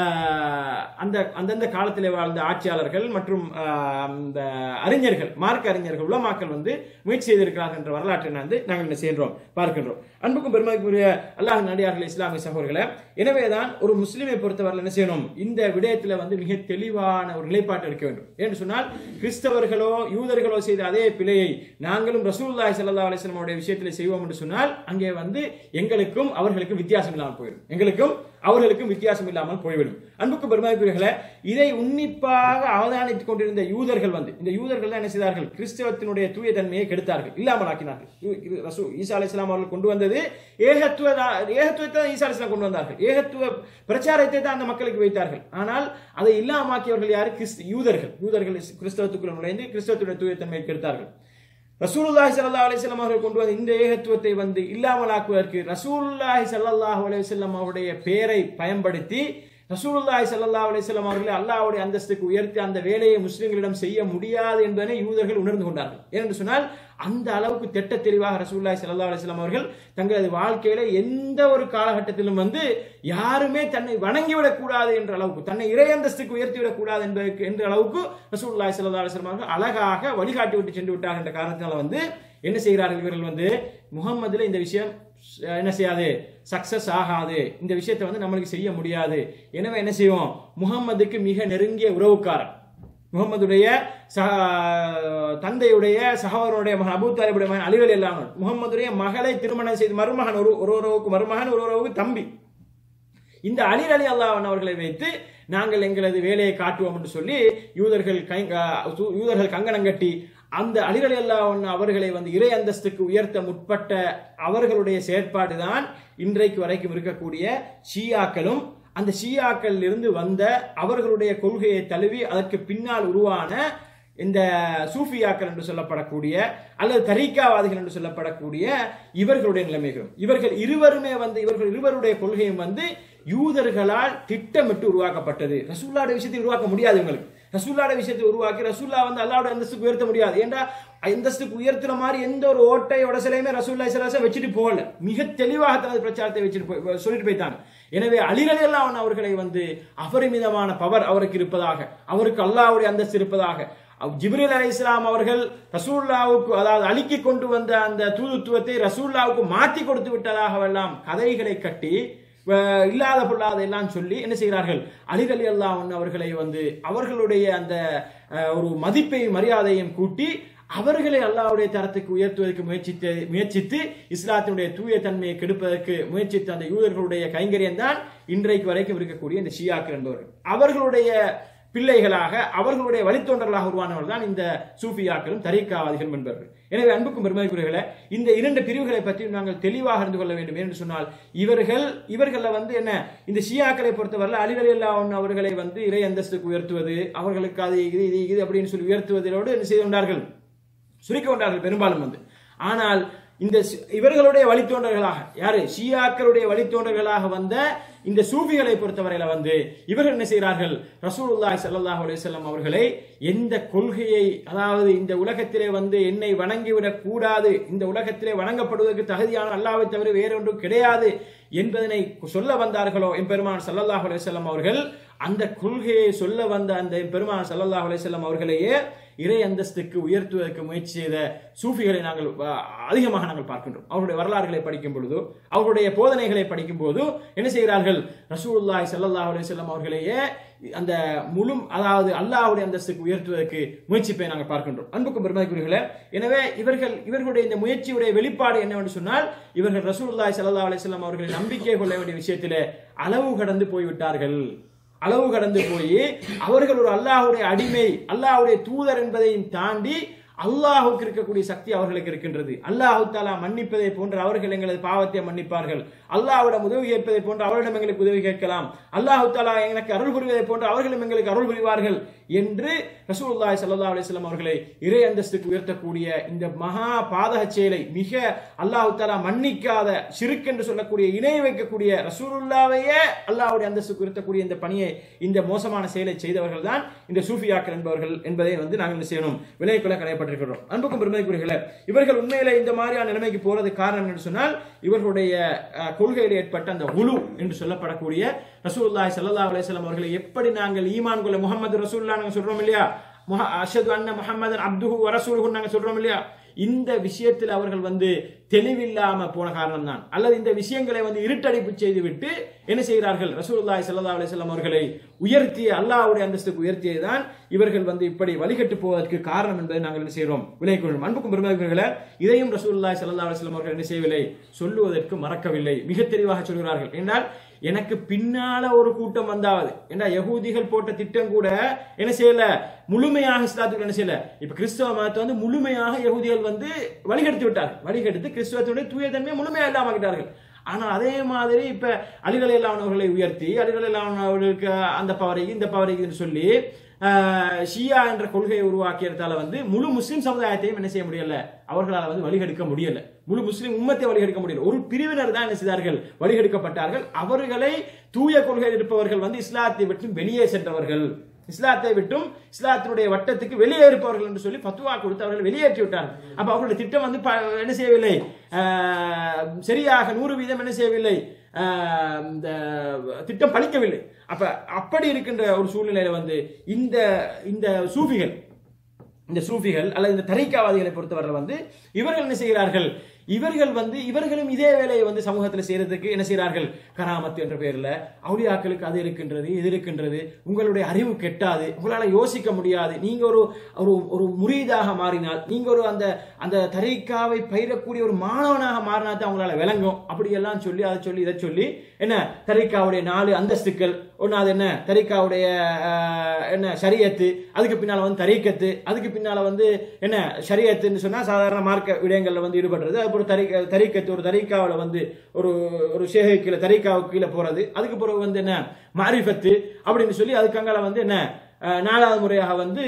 அஹ், அந்த அந்தந்த காலத்திலே வாழ்ந்த ஆட்சியாளர்கள் மற்றும் அஹ், அந்த அறிஞர்கள் மார்க்க அறிஞர்கள் உலமாக்கள் வந்து முயற்சி செய்திருக்கிறார்கள் என்ற வரலாற்றை வந்து நாங்கள் என்ன செய்கின்றோம் பார்க்கின்றோம் அன்புக்கும் பெருமைக்குரிய அல்லாஹ் நடிகார்கள் இஸ்லாமிய சகோதரர்களை எனவேதான் ஒரு முஸ்லிமை பொறுத்தவரை என்ன செய்யணும் இந்த விடயத்துல வந்து மிக தெளிவான ஒரு நிலைப்பாட்டு இருக்க வேண்டும் என்று சொன்னால் கிறிஸ்தவர்களோ யூதர்களோ செய்த அதே பிழையை நாங்களும் ரசூலுல்லாஹி ஸல்லல்லாஹு அலைஹி வஸல்லம் உடைய விஷயத்தில் செய்வோம் என்று சொன்னால் அங்கே வந்து எங்களுக்கும் அவர்களுக்கும் வித்தியாசம் இல்லாமல் போயிடும் எங்களுக்கும் அவர்களுக்கும் வித்தியாசம் இல்லாமல் போய்விடும் அன்புக்கு பெருமாக்குரியர்களே இதை உன்னிப்பாக அவதானித்துக் கொண்டிருந்த யூதர்கள் வந்து இந்த யூதர்கள் தான் என்ன செய்தார்கள் கிறிஸ்தவத்தினுடைய தூய தன்மையை கெடுத்தார்கள் இல்லாமல் ஆக்கினார்கள் யூ- இது ரசூ ஈசா அலைஹிஸ்ஸலாம் அவர்கள் கொண்டு வந்தது ஏகத்துவ ஏகத்துவத்தை தான் ஈசா அலைஹிஸ்ஸலாம் கொண்டு வந்தார்கள் ஏகத்துவ பிரச்சாரத்தை தான் அந்த மக்களுக்கு வைத்தார்கள் ஆனால் அதை இல்லாமாக்கியவர்கள் யாரு கிறிஸ்து யூதர்கள் யூதர்கள் கிறிஸ்தவத்துக்குள்ள நுழைந்து கிறிஸ்தவத்துடைய தூய தன்மையை கெடுத்தார்கள் ரசூலுல்லாஹி ஸல்லல்லாஹு அலைஹி வஸல்லம் அவர்கள் கொண்டு வந்த இந்த ஏகத்துவத்தை வந்து இல்லாமலாக்குவதற்கு ரசூலுல்லாஹி ஸல்லல்லாஹு அலைஹி வஸல்லம் அவருடைய பெயரை பயன்படுத்தி ரசூலுல்லாஹி ஸல்லல்லாஹு அலைஹி வஸல்லம் அவர்களை அல்லாஹ்வுடைய அந்தஸ்துக்கு உயர்த்தி அந்த வேலையை முஸ்லிம்களிடம் செய்ய முடியாது என்பதை யூதர்கள் உணர்ந்து கொண்டார்கள் ஏனென்று சொன்னால் அந்த அளவுக்கு திட்ட தெளிவாக ரசூலுல்லாஹி ஸல்லல்லாஹு அலைஹி வஸல்லம் அவர்கள் தங்களது வாழ்க்கையில எந்த ஒரு காலகட்டத்திலும் வந்து யாருமே தன்னை வணங்கிவிடக் கூடாது என்ற அளவுக்கு தன்னை இறை அந்தஸ்துக்கு உயர்த்திவிடக் கூடாது என்பதற்கு என்ற அளவுக்கு ரசூலுல்லாஹி ஸல்லல்லாஹு அலைஹி வஸல்லம் அவர்கள் அழகாக வழிகாட்டி விட்டு சென்று விட்டார்கள் என்ற காரணத்தினால வந்து என்ன செய்கிறார்கள் இவர்கள் வந்து முகம்மதுல இந்த விஷயம் அஹ், என்ன செய்யாது சக்சஸ் ஆகாது இந்த விஷயத்தை வந்து நம்மளுக்கு செய்ய முடியாது எனவே என்ன செய்வோம் முகம்மதுக்கு மிக நெருங்கிய உறவுக்காரன் முகம்மதுடைய சக- தந்தையுடைய சகோதரனுடைய மகன் அபூ தாலிபுடைய மகன் அலிவல் இல்லாமல் முகம்மதுடைய மகளை திருமணம் செய்து மருமகன் ஒரு ஒரு உறவுக்கு மருமகன் ஒரு உறவுக்கு தம்பி இந்த அலி அலி அல்லாஹ் அவர்களை வைத்து நாங்கள் எங்களது வேலையை காட்டுவோம் என்று சொல்லி யூதர்கள் கை அஹ் சு- யூதர்கள் கங்கணம் கட்டி அந்த அலி அலி அல்லாஹ் அவர்களை வந்து இறை அந்தஸ்துக்கு உயர்த்த முற்பட்ட அவர்களுடைய செயற்பாடு தான் இன்றைக்கு வரைக்கும் இருக்கக்கூடிய ஷியாக்களும் அந்த ஷியாக்கள் இருந்து வந்த அவர்களுடைய கொள்கையை தழுவி அதற்கு பின்னால் உருவான இந்த சூஃபியாக்கள் என்று சொல்லப்படக்கூடிய அல்லது தரீக்காவாதிகள் என்று சொல்லப்படக்கூடிய இவர்களுடைய நிலைமைகளும் இவர்கள் இருவருமே வந்து இவர்கள் இருவருடைய கொள்கையும் வந்து யூதர்களால் திட்டமிட்டு உருவாக்கப்பட்டது ரசூல்லாட விஷயத்தை உருவாக்க முடியாது இவங்களுக்கு ரசூல்லாட விஷயத்தை உருவாக்கி ரசூல்லா வந்து அல்லாவோட அந்தஸ்துக்கு உயர்த்த முடியாது ஏன்டா அந்தஸ்துக்கு உயர்த்துற மாதிரி எந்த ஒரு ஓட்டை உடசலையுமே ரசூல்லா சலாசம் வச்சுட்டு போகல மிக தெளிவாக தனது பிரச்சாரத்தை வச்சுட்டு போய் சொல்லிட்டு போயிட்டாங்க எனவே அலிரலியல்லாஹ் அவர்களை வந்து அபரிமிதமான பவர் அவருக்கு இருப்பதாக அவருக்கு அல்லாஹ்வுடைய அந்தஸ்து இருப்பதாக அவ் ஜிப்ரீல் அலை இஸ்லாம் அவர்கள் ரசூல்லாவுக்கு அதாவது அலிக்கு கொண்டு வந்த அந்த தூதுத்துவத்தை ரசூல்லாவுக்கு மாற்றி கொடுத்து விட்டதாகவெல்லாம் கதைகளை கட்டி அஹ், இல்லாத பொல்லாத எல்லாம் சொல்லி என்ன செய்கிறார்கள் அலி அலி அல்லாஹ் அவர்களை வந்து அவர்களுடைய அந்த அஹ், ஒரு மதிப்பையும் மரியாதையும் கூட்டி அவர்களை அல்லாஹ்வுடைய தரத்துக்கு உயர்த்துவதற்கு முயற்சித்து முயற்சித்து இஸ்லாத்தினுடைய தூய தன்மையை கெடுப்பதற்கு முயற்சித்த அந்த யூதர்களுடைய கைங்கரியம் தான் இன்றைக்கு வரைக்கும் இருக்கக்கூடிய இந்த ஷியாக்கள் என்பவர்கள் அவர்களுடைய பிள்ளைகளாக அவர்களுடைய வழித்தோன்றர்களாக உருவானவர்கள் தான் இந்த சூஃபியாக்களும் தரீக்காவாதிகளும் என்பவர்கள் எனவே அன்புக்கும் பெருமதிக்குரியவர்களே இந்த இரண்டு பிரிவுகளை பற்றி நாங்கள் தெளிவாக அறிந்து கொள்ள வேண்டும் என்று சொன்னால் இவர்கள் இவர்களை வந்து என்ன இந்த ஷியாக்களை பொறுத்தவரை அலிவலி அல்லாஹ் அவர்களை வந்து இறை அந்தஸ்துக்கு உயர்த்துவது அவர்களுக்கு அது இது இது இது அப்படின்னு சொல்லி உயர்த்துவதோடு என்ன செய்து கொண்டார்கள் சுருக்கி கொண்டார்கள் பெரும்பாலும் வந்து ஆனால் இந்த சி- இவர்களுடைய வழித்தோன்றல்களாக யாரு ஷியாக்களுடைய வழித்தோன்றல்களாக வந்த இந்த சூஃபிகளை பொறுத்தவரையில வந்து இவர்கள் என்ன செய்கிறார்கள் ரசூலுல்லாஹி ஸல்லல்லாஹு அலைஹி வஸல்லம் அவர்களை எந்த கொள்கையை அதாவது இந்த உலகத்திலே வந்து என்னை வணங்கிவிடக் கூடாது இந்த உலகத்திலே வணங்கப்படுவதற்கு தகுதியான அல்லாஹ்வை தவிர வேறொன்றும் கிடையாது என்பதனை சொல்ல வந்தார்களோ எம்பெருமான் ஸல்லல்லாஹு அலைஹி வஸல்லம் அவர்கள் அந்த கொள்கையை சொல்ல வந்த அந்த பெருமான் ஸல்லல்லாஹு அலைஹி வஸல்லம் அவர்களையே இறை அந்தஸ்துக்கு உயர்த்துவதற்கு முயற்சி செய்த சூஃபிகளை நாங்கள் அஹ், அதிகமாக நாங்கள் பார்க்கின்றோம் அவருடைய வரலாறுகளை படிக்கும் பொழுது அவருடைய போதனைகளை படிக்கும் போது என்ன செய்கிறார்கள் ரசூலுல்லாஹி ஸல்லல்லாஹு அலைஹி வஸல்லம் அவர்களையே அந்த முழு அதாவது அல்லாஹ்வுடைய அந்தஸ்துக்கு உயர்த்துவதற்கு முயற்சிப்பை நாங்கள் பார்க்கின்றோம் அன்புக்கும் பெருமதிக்குரியர்களே எனவே இவர்கள் இவர்களுடைய இந்த முயற்சியுடைய வெளிப்பாடு என்னவென்று சொன்னால் இவர்கள் ரசூலுல்லாஹி ஸல்லல்லாஹு அலைஹி வஸல்லம் அவர்களை நம்பிக்கை கொள்ள வேண்டிய விஷயத்திலே அளவு கடந்து போய்விட்டார்கள் அளவு கடந்து போய் அவர்கள் ஒரு அல்லாஹ்வுடைய அடிமை அல்லாஹ்வுடைய தூதர் என்பதையும் தாண்டி அல்லாஹுக்கு இருக்கக்கூடிய சக்தி அவர்களுக்கு இருக்கின்றது அல்லாஹு தாலா மன்னிப்பதை போன்று அவர்கள் எங்களது பாவத்தை மன்னிப்பார்கள் அல்லாஹ்விடம் உதவி கேட்பதை போன்று அவரிடம் எங்களுக்கு உதவி கேட்கலாம் அல்லாஹு தாலா எனக்கு அருள் புரிவதை போன்று அவர்களும் எங்களுக்கு அருள் புரிவார்கள் என்று ரசூலுல்லாஹி ஸல்லல்லாஹு அலைஹி வஸல்லம் அவர்களை இறை அந்தஸ்துக்கு உயர்த்தக்கூடிய இந்த மகா பாதக செயலை மிக அல்லாஹு தாலா மன்னிக்காத சிறுக்கு என்று சொல்லக்கூடிய இணை வைக்கக்கூடிய ரசூலுல்லாவையே அல்லாஹ்வுடைய அந்தஸ்துக்கு உயர்த்தக்கூடிய இந்த பணியை இந்த மோசமான செயலை செய்தவர்கள் தான் இந்த சூஃபியாக்கள் என்பவர்கள் என்பதை வந்து நாங்கள் என்ன செய்யணும் விலைக்குள்ள கடையப்பட்டிருக்கிறோம் அன்புக்கும் பெருமைக்குரியர்களே இவர்கள் உண்மையிலே இந்த மாதிரியான நிலைமைக்கு போறது காரணம் என்று சொன்னால் இவர்களுடைய அஹ், கொள்கையில் ஏற்பட்ட அந்த உலு என்று சொல்லப்படக்கூடிய ரசூலுல்லாஹி ஸல்லல்லாஹு அலைஹி வஸல்லம் அவர்களை எப்படி நாங்கள் ஈமான் கொள்ள முகமது ரசூலுல்லாஹ் நாங்க சொல்றோம் இல்லையா முஹ அஷது அன்ன முஹம்மதன் அப்துஹு வ ரசூலுஹு நாங்க சொல்றோம் இல்லையா இந்த விஷயத்தில் அவர்கள் வந்து தெளிவில்லாம போன காரணம் தான் அல்லது இந்த விஷயங்களை வந்து இருட்டடிப்பு செய்து விட்டு என்ன செய்கிறார்கள் ரசூலுல்லாஹி ஸல்லல்லாஹு அலைஹி வஸல்லம் அவர்களை உயர்த்திய அல்லாஹ்வுடைய அந்தஸ்துக்கு உயர்த்தியதுதான் இவர்கள் வந்து இப்படி வழிகட்டு போவதற்கு காரணம் என்பதை நாங்கள் என்ன செய்கிறோம் விலை கொள்ளும் அன்புக்கும் பெருமதிகளே இதையும் ரசூலுல்லாஹி ஸல்லல்லாஹு அலைஹி வஸல்லம் அவர்கள் என்ன செய்யவில்லை சொல்லுவதற்கு மறக்கவில்லை மிக தெளிவாக சொல்கிறார்கள் என்றால் எனக்கு பின்னால ஒரு கூட்டம் வந்தாவது ஏன்னா யகூதிகள் போட்ட திட்டம் கூட என்ன செய்யல முழுமையாக இஸ்லாத்துக்கு என்ன செய்யல இப்ப கிறிஸ்தவ மதத்தை வந்து முழுமையாக யகூதிகள் வந்து வழிகெடுத்து விட்டார்கள் வழிகெடுத்து கிறிஸ்தவத்தினுடைய தூயதன்மையை முழுமையாக இல்லாமக்கிட்டார்கள் ஆனால் அதே மாதிரி இப்ப அலிகள் இல்லாதவர்களை உயர்த்தி அலிகள் இல்லாதவர்களுக்கு அந்த பவரை இந்த பவரை இதுன்னு சொல்லி ஆஹ், ஷியா என்ற கொள்கையை உருவாக்கியதால வந்து முழு முஸ்லிம் சமுதாயத்தையும் என்ன செய்ய முடியல அவர்களால் வந்து வழிகெடுக்க முடியல முழு முஸ்லிம் உம்மத்தை வழிகெடுக்க முடியல ஒரு பிரிவினர் தான் என்ன செய்தார்கள் வழிகெடுக்கப்பட்டார்கள் அவர்களை தூய கொள்கையில் இருப்பவர்கள் வந்து இஸ்லாத்தை விட்டு வெளியே சென்றவர்கள் இஸ்லாத்தை விட்டும் இஸ்லாத்தினுடைய வட்டத்துக்கு வெளியே இருப்பவர்கள் என்று சொல்லி பத்துவா கொடுத்து அவர்கள் வெளியேற்றி விட்டார்கள் அப்ப அவர்களுடைய திட்டம் வந்து ப- என்ன செய்யவில்லை ஆஹ், சரியாக நூறு வீதம் என்ன செய்யவில்லை ஆஹ், இந்த திட்டம் பலிக்கவில்லை அப்ப அப்படி இருக்கின்ற ஒரு சூழ்நிலையில வந்து இந்த இந்த சூஃபிகள் இந்த சூஃபிகள் அல்லது இந்த தரிக்காவாதிகளை பொறுத்தவரை வந்து இவர்கள் என்ன செய்கிறார்கள் இவர்கள் வந்து இவர்களும் இதே வேலையை வந்து சமூகத்தில் செய்யறதுக்கு என்ன செய்கிறார்கள் கராமத்து என்ற பெயர்ல அவுளியாக்களுக்கு அது இருக்கின்றது இது இருக்கின்றது உங்களுடைய அறிவு கெட்டாது உங்களால யோசிக்க முடியாது நீங்க ஒரு ஒரு ஒரு முரீதாக மாறினால் நீங்க ஒரு அந்த அந்த தரிக்காவை பயிரக்கூடிய ஒரு மாணவனாக மாறினா தான் உங்களால விளங்கும் அப்படியெல்லாம் சொல்லி அதை சொல்லி இதை சொல்லி என்ன தரிக்காவுடைய நாலு அந்தஸ்துக்கள் ஒன்னாவது என்ன தரிக்காவுடைய ஆஹ், என்ன ஷரியத்து அதுக்கு பின்னால வந்து தரீக்கத்து அதுக்கு பின்னால வந்து என்ன ஷரியத்துன்னு சொன்னா சாதாரண மார்க்க விடயங்கள்ல வந்து ஈடுபடுறது அப்புறம் தரி தரீக்கத்து ஒரு தரீக்காவில் வந்து ஒரு ஒரு ஷேகை கீழே தரீக்காவுக்கு கீழே போறது அதுக்கு பிறகு வந்து என்ன மாரிஃபத்து அப்படின்னு சொல்லி அதுக்கங்கால வந்து என்ன ஆஹ், நாலாவது முறையாக வந்து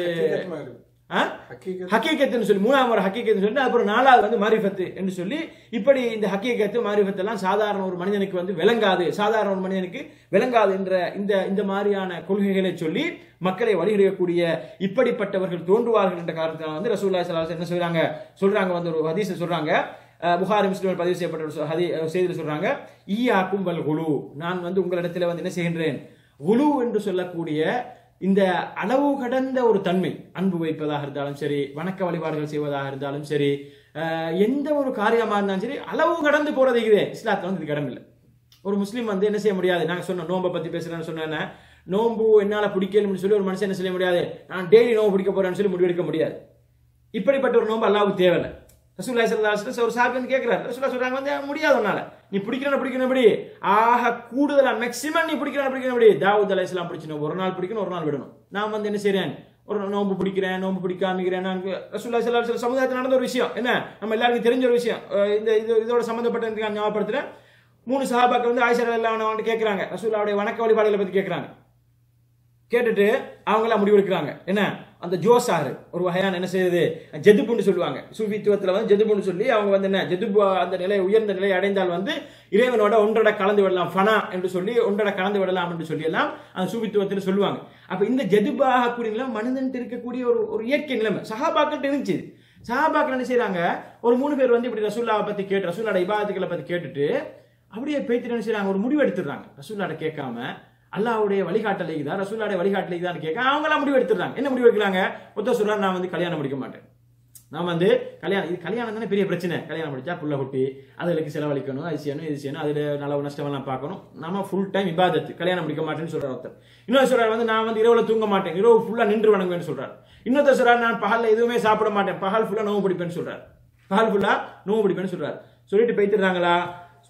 ஆ? ஹக்கீகத்துன்னு சொல்லி மூணாவது முறை ஹக்கீகத்துன்னு சொல்லி அப்புறம் நாலாவது வந்து மாரிஃபத்து என்று சொல்லி இப்படி இந்த ஹக்கீகத்து மாரிஃபத்து எல்லாம் சாதாரண ஒரு மனிதனுக்கு வந்து விளங்காது சாதாரண ஒரு மனிதனுக்கு விளங்காது என்ற இந்த இந்த மாதிரியான கொள்கைகளை சொல்லி மக்களை வழிகிடக்கூடிய இப்படிப்பட்டவர்கள் தோன்றுவார்கள் என்ற காரணத்தினால் வந்து ரசூல்லா ஸல்லல்லாஹு என்ன சொல்றாங்க சொல்றாங்க வந்து ஒரு ஹதீஸ் சொல்றாங்க அஹ், புகாரி முஸ்லிமில் பதிவு செய்யப்பட்ட ஒரு ஹதி செய்தியில் சொல்றாங்க ஈயாக்கும் வல் குலு நான் வந்து உங்களிடத்தில் வந்து என்ன செய்கின்றேன் குலு என்று சொல்லக்கூடிய இந்த அளவு கடந்த ஒரு தன்மை அன்பு வைப்பதாக இருந்தாலும் சரி வணக்க வழிபாடுகள் செய்வதாக இருந்தாலும் சரி அஹ், எந்த ஒரு காரியமா இருந்தாலும் சரி அளவு கடந்து போறது இது இஸ்லாத்துல வந்து இது கடமில்லை ஒரு முஸ்லீம் வந்து என்ன செய்ய முடியாது நாங்க சொன்ன நோம்பை பத்தி பேசுறேன்னு சொன்னேன் நோம்பு என்னால பிடிக்கணும்னு சொல்லி ஒரு மனுஷன் என்ன செய்ய முடியாது நான் டெய்லி நோம்பு பிடிக்க போறேன்னு சொல்லி முடிவெடுக்க முடியாது இப்படிப்பட்ட ஒரு நோம்பு அல்லாவுக்கு தேவையில்லை ரசூல்லா ஸல்லல்லாஹு அலைஹி வஸல்லம் ஒரு சாபி வந்து கேட்கிறார் ரசூல்லா சொல்றாங்க வந்து முடியாது உன்னால நீ பிடிக்கணும் பிடிக்கணும் எப்படி ஆக கூடுதலா மேக்ஸிமம் நீ பிடிக்கணும் பிடிக்கணும் எப்படி தாவூத் அலைஹிஸ்ஸலாம் பிடிச்சணும் ஒரு நாள் பிடிக்கணும் ஒரு நாள் விடணும் நான் வந்து என்ன செய்றேன் ஒரு நோம்பு பிடிக்கிறேன் நோம்பு பிடிக்காமிக்கிறேன் நான் ரசூல்லா ஸல்லல்லாஹு அலைஹி வஸல்லம் சமுதாயத்தில் நடந்த ஒரு விஷயம் என்ன நம்ம எல்லாருக்கும் தெரிஞ்ச ஒரு விஷயம் அஹ் இந்த இது இதோட சம்பந்தப்பட்ட நான் ஞாபகப்படுத்துறேன் மூணு சஹாபாக்கள் வந்து ஆயிஷா எல்லாம் வந்து கேட்கறாங்க ரசூல்லாவுடைய வணக்க வழிபாடுகளை பத்தி கேட்கறாங்க கேட்டுட்டு அவங்களாம் முடிவெடுக்கிறாங்க என்ன அந்த ஜோசாரு ஒரு வகையான என்ன செய்யுது ஜெதுப்புன்னு சொல்லுவாங்க சூஃபித்துவத்தில் வந்து ஜெதுப்புன்னு சொல்லி அவங்க வந்து என்ன ஜெதுப்பு அந்த நிலை உயர்ந்த நிலை அடைந்தால் வந்து இறைவனோட ஒன்றட கலந்து விடலாம் ஃபனா என்று சொல்லி ஒன்றட கலந்து விடலாம் என்று சொல்லி எல்லாம் அந்த சூஃபித்துவத்தில் சொல்லுவாங்க அப்ப இந்த ஜெதுபாக கூடிய நிலை மனிதன் இருக்கக்கூடிய ஒரு ஒரு இயற்கை நிலைமை சஹாபாக்கிட்ட இருந்துச்சு சஹாபாக்கள் என்ன செய்றாங்க ஒரு மூணு பேர் வந்து இப்படி ரசூல்லாவை பத்தி கேட்டு ரசூல்லாட இபாதத்துக்களை பத்தி கேட்டுட்டு அப்படியே பேத்திட்டு என்ன செய்றாங்க ஒரு முடிவு எடுத்துடுறாங்க ரசூல்லாட கேட்காம அல்லாஹ்வுடைய வழிகாட்டலை தான் ரசூல்லாடைய வழிகாட்டலை தான் கேட்க அவங்களாம் முடிவு எடுத்துடுறாங்க என்ன முடிவு எடுக்கிறாங்க ஒருத்தர் சொல்றாரு நான் வந்து கல்யாணம் முடிக்க மாட்டேன் நான் வந்து கல்யாணம் இது கல்யாணம் தானே பெரிய பிரச்சனை கல்யாணம் முடிச்சா புள்ள குட்டி அதுகளுக்கு செலவழிக்கணும் அது செய்யணும் இது செய்யணும் அதுல நல்ல நஷ்டமெல்லாம் பார்க்கணும் நாம ஃபுல் டைம் இபாதத்து கல்யாணம் முடிக்க மாட்டேன்னு சொல்றாரு ஒருத்தர் இன்னொரு சொல்றாரு வந்து நான் வந்து இரவுல தூங்க மாட்டேன் இரவு ஃபுல்லா நின்று வணங்குவேன்னு சொல்றாரு இன்னொருத்தர் சொல்றாரு நான் பகல்ல எதுவுமே சாப்பிட மாட்டேன் பகல் ஃபுல்லா நோவு பிடிப்பேன்னு சொல்றாரு பகல் ஃபுல்லா நோவு பிடிப்பேன்னு சொல்றாரு சொல்லிட்டு போய்த்துறாங்களா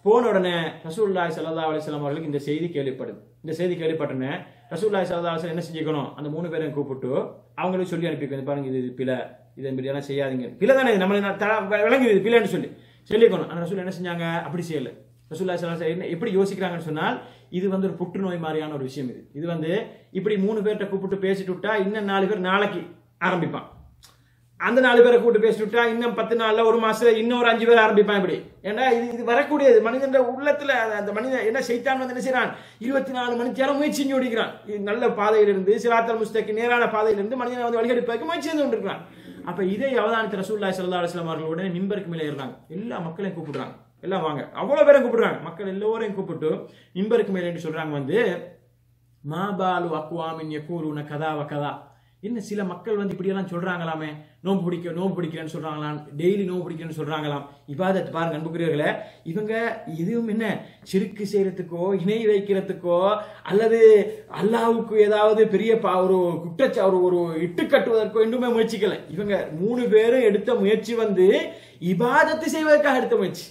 போன உடனே ரசூல்லாய் சல்லா அலிஸ்லாம் அவர்களுக்கு இந்த செய்தி கேள்விப்படுது இந்த செய்தி கேள்விப்பட்டனே ரசூல்லாய் சல்லா அலிஸ்லாம் என்ன செஞ்சுக்கணும் அந்த மூணு பேரையும் கூப்பிட்டு அவங்களுக்கு சொல்லி அனுப்பிக்கணும் பாருங்க இது இது பிழை இதை இப்படியெல்லாம் செய்யாதீங்க பிழை தானே இது நம்மளை நான் த- விளங்குது இது பிழைன்னு சொல்லி சொல்லிக்கணும் ஆனால் ரசூல் என்ன செஞ்சாங்க அப்படி செய்யல ரசூல்லா சல்லா என்ன எப்படி யோசிக்கிறாங்கன்னு சொன்னால் இது வந்து ஒரு புற்றுநோய் மாதிரியான ஒரு விஷயம் இது இது வந்து இப்படி மூணு பேர்கிட்ட கூப்பிட்டு பேசிட்டு விட்டா இன்னும் நாலு பேர் நாளைக்கு ஆரம்பிப்பான் அந்த நாலு பேரை கூப்பிட்டு பேசிட்டு விட்டா இன்னும் பத்து நாள்ல ஒரு மாசத்துல இன்னும் ஒரு அஞ்சு பேர் ஆரம்பிப்பான் இப்படி ஏன்னா இது இது வரக்கூடியது மனிதன் உள்ளத்துல அந்த- அந்த மனிதன் என்ன செய்தான் வந்து என்ன செய்யறான் இருபத்தி நாலு மணி நேரம் முயற்சி செஞ்சு ஓடிக்கிறான் இது நல்ல பாதையிலிருந்து சிராத்தல் முஸ்தக்கு நேரான பாதையிலிருந்து மனிதனை வந்து வழிகெடுப்பதற்கு முயற்சி செஞ்சு கொண்டிருக்கிறான் அப்ப இதை அவதானித்த ரசூல்லாய் சல்லா அலுவலாம் அவர்கள் உடனே மிம்பருக்கு மேலே ஏறுறாங்க எல்லா மக்களையும் கூப்பிடுறாங்க எல்லாம் வாங்க அவ்வளவு பேரை கூப்பிடுறாங்க மக்கள் எல்லோரையும் கூப்பிட்டு மிம்பருக்கு மேலே என்று சொல்றாங்க வந்து மாபாலு அக்வாமின் யக்கூருன கதா கதா என்ன சில மக்கள் வந்து இப்படியெல்லாம் சொல்றாங்களாமே நோம்பு பிடிக்க நோம்பு பிடிக்கிறேன்னு சொல்றாங்களாம் டெய்லி நோம்பு பிடிக்கிறேன்னு சொல்றாங்களாம் இபாதத் பாருங்க அன்புக்குரியவர்களே இவங்க எதுவும் என்ன சிறுக்கு செய்யறதுக்கோ இணை வைக்கிறதுக்கோ அல்லது அல்லாவுக்கு ஏதாவது பெரிய பா- ஒரு குற்றச்சா ஒரு ஒரு இட்டு கட்டுவதற்கோ இன்னுமே முயற்சிக்கல இவங்க மூணு பேரும் எடுத்த முயற்சி வந்து இபாதத்து செய்வதற்காக எடுத்த முயற்சி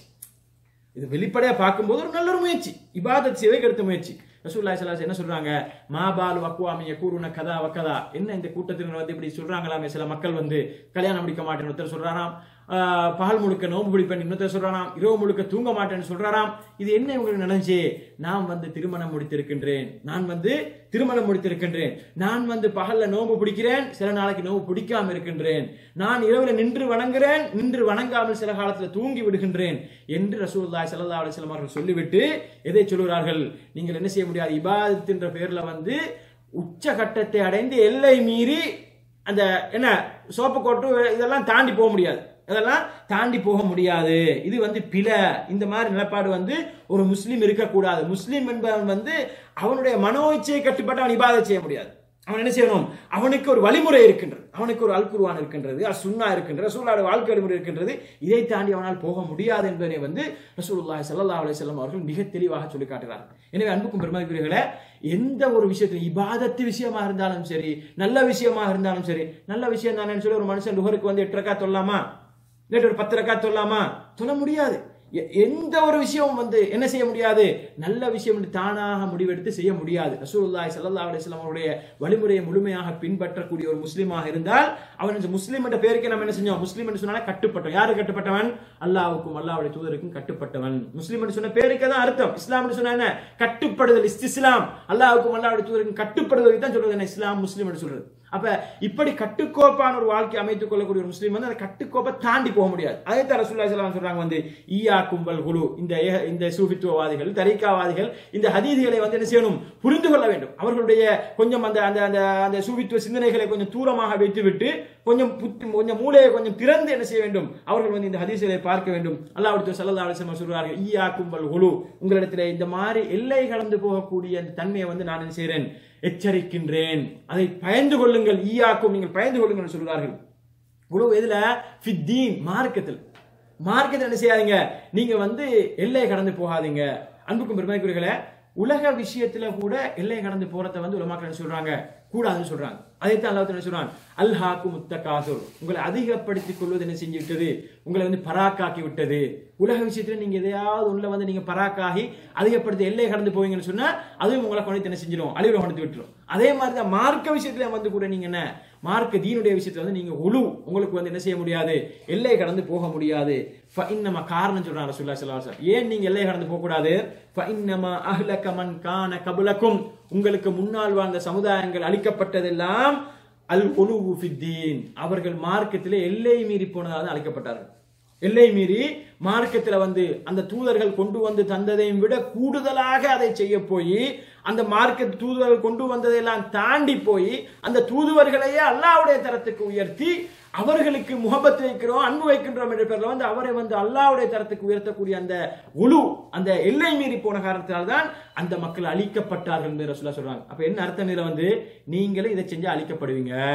இது வெளிப்படையா பார்க்கும்போது ஒரு நல்ல ஒரு முயற்சி இபாதத் சேவைக்கு எடுத்த முயற்சி ரசூல்லாய் சலாஸ் என்ன சொல்றாங்க மாபாலு அக்குவாமி யக்கூருன கதா வக்கதா என்ன இந்த கூட்டத்தினர் வந்து இப்படி சொல்றாங்களாமே சில மக்கள் வந்து கல்யாணம் முடிக்க மாட்டேன்னு ஒருத்தர் சொல்றாராம் ஆஹ், பகல் முழுக்க நோன்பு பிடிப்பேன் இன்னொருத்தர் சொல்றாராம் இரவு முழுக்க தூங்க மாட்டேன்னு சொல்றாராம் இது என்ன இவங்களுக்கு நடந்துச்சு நான் வந்து திருமணம் முடித்திருக்கின்றேன் நான் வந்து திருமணம் முடித்திருக்கின்றேன் நான் வந்து பகல்ல நோன்பு பிடிக்கிறேன் சில நாளைக்கு நோன்பு பிடிக்காம இருக்கின்றேன் நான் இரவுல நின்று வணங்குறேன் நின்று வணங்காமல் சில காலத்துல தூங்கி விடுகின்றேன் என்று ரசூலுல்லாஹி ஸல்லல்லாஹு அலைஹி வஸல்லம் அவர்கள் சொல்லிவிட்டு எதை சொல்கிறார்கள் நீங்கள் என்ன செய்ய முடியாது இபாதத் என்ற பெயர்ல வந்து உச்சகட்டத்தை அடைந்து எல்லை மீறி அந்த என்ன சோப்பு கோட்டு இதெல்லாம் தாண்டி போக முடியாது அதெல்லாம் தாண்டி போக முடியாது இது வந்து பிழை இந்த மாதிரி நிலப்பாடு வந்து ஒரு முஸ்லீம் இருக்கக்கூடாது முஸ்லீம் என்பவன் வந்து அவனுடைய மனோ இச்சையை கட்டுப்பட்டு அவன் இபாதை செய்ய முடியாது அவன் என்ன செய்யணும் அவனுக்கு ஒரு வழிமுறை இருக்கின்றது அவனுக்கு ஒரு அல்குருவான் இருக்கின்றது சுன்னா இருக்கின்றது ரசூலோட வாழ்க்கை வழிமுறை இருக்கின்றது இதை தாண்டி அவனால் போக முடியாது என்பதை வந்து ரசூலுல்லாஹி ஸல்லல்லாஹு அலைஹி வஸல்லம் அவர்கள் மிக தெளிவாக சொல்லி காட்டுகிறார் எனவே அன்புக்கும் பெருமதிக்குரியவர்களே எந்த ஒரு விஷயத்தில் இபாதத்து விஷயமா இருந்தாலும் சரி நல்ல விஷயமா இருந்தாலும் சரி நல்ல விஷயம் தானேன்னு சொல்லி ஒரு மனுஷன் லுகருக்கு வந்து எட்டு ரக்கா தொல்லாமா இல்லாட்டி ஒரு பத்து ரக்கா தொல்லாமா சொல்ல முடியாது எ- எந்த ஒரு விஷயமும் வந்து என்ன செய்ய முடியாது நல்ல விஷயம் என்று தானாக முடிவெடுத்து செய்ய முடியாது ரசூலுல்லாஹி ஸல்லல்லாஹு அலைஹி வஸல்லம் அவருடைய வழிமுறையை முழுமையாக பின்பற்றக்கூடிய ஒரு முஸ்லீமாக இருந்தால் அவன் இந்த முஸ்லீம் என்ற பெயருக்கு நம்ம என்ன செஞ்சோம் முஸ்லீம் என்று சொன்னாலே கட்டுப்பட்டவன் யாரு கட்டுப்பட்டவன் அல்லாஹ்வுக்கும் அல்லாஹ்வுடைய தூதருக்கும் கட்டுப்பட்டவன் முஸ்லீம் என்று சொன்ன பேருக்கு தான் அர்த்தம் இஸ்லாம் என்று சொன்னா என்ன கட்டுப்படுதல் இஸ்திஸ்லாம் அல்லாஹ்வுக்கும் அல்லாஹ்வுடைய தூதருக்கும் கட்டுப்படுதலை தான் சொல்றது என்ன இஸ்லாம் முஸ்லீம் என்று சொல்றது அப்ப இப்படி கட்டுக்கோப்பான ஒரு வாழ்க்கை அமைத்துக் கொள்ளக்கூடிய ஒரு முஸ்லீம் வந்து அந்த கட்டுக்கோப்பை தாண்டி போக முடியாது அதே தான் ரசூலுல்லாஹி ஸல்லல்லாஹு அலைஹி வஸல்லம் சொல்றாங்க வந்து ஈயா கும்பல் குழு இந்த ஏக- இந்த சூஃபித்துவவாதிகள் தரிகாவாதிகள் இந்த ஹதீதிகளை வந்து என்ன செய்யணும் புரிந்து கொள்ள வேண்டும் அவர்களுடைய கொஞ்சம் அந்த அந்த அந்த அந்த சூஃபித்துவ சிந்தனைகளை கொஞ்சம் தூரமாக வைத்துவிட்டு கொஞ்சம் புத்தி கொஞ்சம் மூளையை கொஞ்சம் திறந்து என்ன செய்ய வேண்டும் அவர்கள் வந்து இந்த ஹதீஸ்களை பார்க்க வேண்டும் அல்லாஹ்வுடைய ஸல்லல்லாஹு அலைஹி வஸல்லம் சொல்றார்கள் ஈயா கும்பல் குழு உங்களிடத்தில் இந்த மாதிரி எல்லை கடந்து போகக்கூடிய அந்த தன்மையை வந்து நான் என்ன செய்கிறேன் எச்சரிக்கின்றேன் அதை பயந்து கொள்ளுங்கள் ஈயாக்கும் நீங்கள் பயந்து கொள்ளுங்கள் என்று சொல்கிறார்கள் குழு எதுல ஃபித்தீன் மார்க்கத்தில் மார்க்கத்தில் என்ன செய்யாதீங்க நீங்க வந்து எல்லை கடந்து போகாதீங்க அன்புக்கும் பெருமைக்குரியர்களே உலக விஷயத்துல கூட எல்லை கடந்து போறத வந்து உலமாக்கள் என்ன சொல்றாங்க கூடாதுன்னு சொல்றாங்க அதைத்தான் அல்லாஹ் என்ன சொல்றான் அல்ஹாக்கு முத்தகாசுர் உங்களை அதிகப்படுத்திக் கொள்வது என்ன செஞ்சு விட்டது உங்களை வந்து பராக்காக்கி விட்டது உலக விஷயத்துல நீங்க எதையாவது உள்ள வந்து நீங்க பராக்காகி அதிகப்படுத்தி எல்லை கடந்து போவீங்கன்னு சொன்னா அதுவும் உங்களை கொண்டு என்ன செஞ்சிடும் அழிவுல கொண்டு விட்டுரும் அதே மாதிரி தான் மார்க்க விஷயத்துல வந்து கூட நீங்க என்ன மார்க்க தீனுடைய விஷயத்துல வந்து நீங்க ஒழு உங்களுக்கு வந்து என்ன செய்ய முடியாது எல்லை கடந்து போக முடியாது ஃபஇன்னமா காரணம் சொல்றாங்க ரசூலுல்லாஹி ஸல்லல்லாஹு அலைஹி வஸல்லம் ஏன் நீங்க எல்லை கடந்து போக கூடாது ஃபஇன்னமா அஹ்லக மன் கான கபலக்கும் உங்களுக்கு முன்னால் வாழ்ந்த சமுதாயங்கள் அழிக்கப்பட்டதெல்லாம் அல் ஒலுவு ஃபித்தீன் அவர்கள் மார்க்கத்திலே எல்லை மீறி போனதாக அழைக்கப்பட்டார்கள் எல்லை மீறி மார்க்கத்துல வந்து அந்த தூதர்கள் கொண்டு வந்து தந்ததையும் விட கூடுதலாக அதை செய்ய போய் அந்த மார்க்க தூதர்கள் கொண்டு வந்ததையெல்லாம் தாண்டி போய் அந்த தூதுவர்களையே அல்லாஹ்வுடைய தரத்துக்கு உயர்த்தி அவர்களுக்கு முகபத் வைக்கிறோம் அன்பு வைக்கின்றோம் என்ற பேர்ல வந்து அவரை வந்து அல்லாஹ்வுடைய தரத்துக்கு உயர்த்தக்கூடிய அந்த ஒழு அந்த எல்லை மீறி போன காரணத்தினால்தான் தான் அந்த மக்கள் அழிக்கப்பட்டார்கள் என்று ரசூலா சொல்றாங்க அப்ப என்ன அர்த்தம் இதுல வந்து நீங்களே இதை செஞ்சு அழிக்கப்படுவீங்க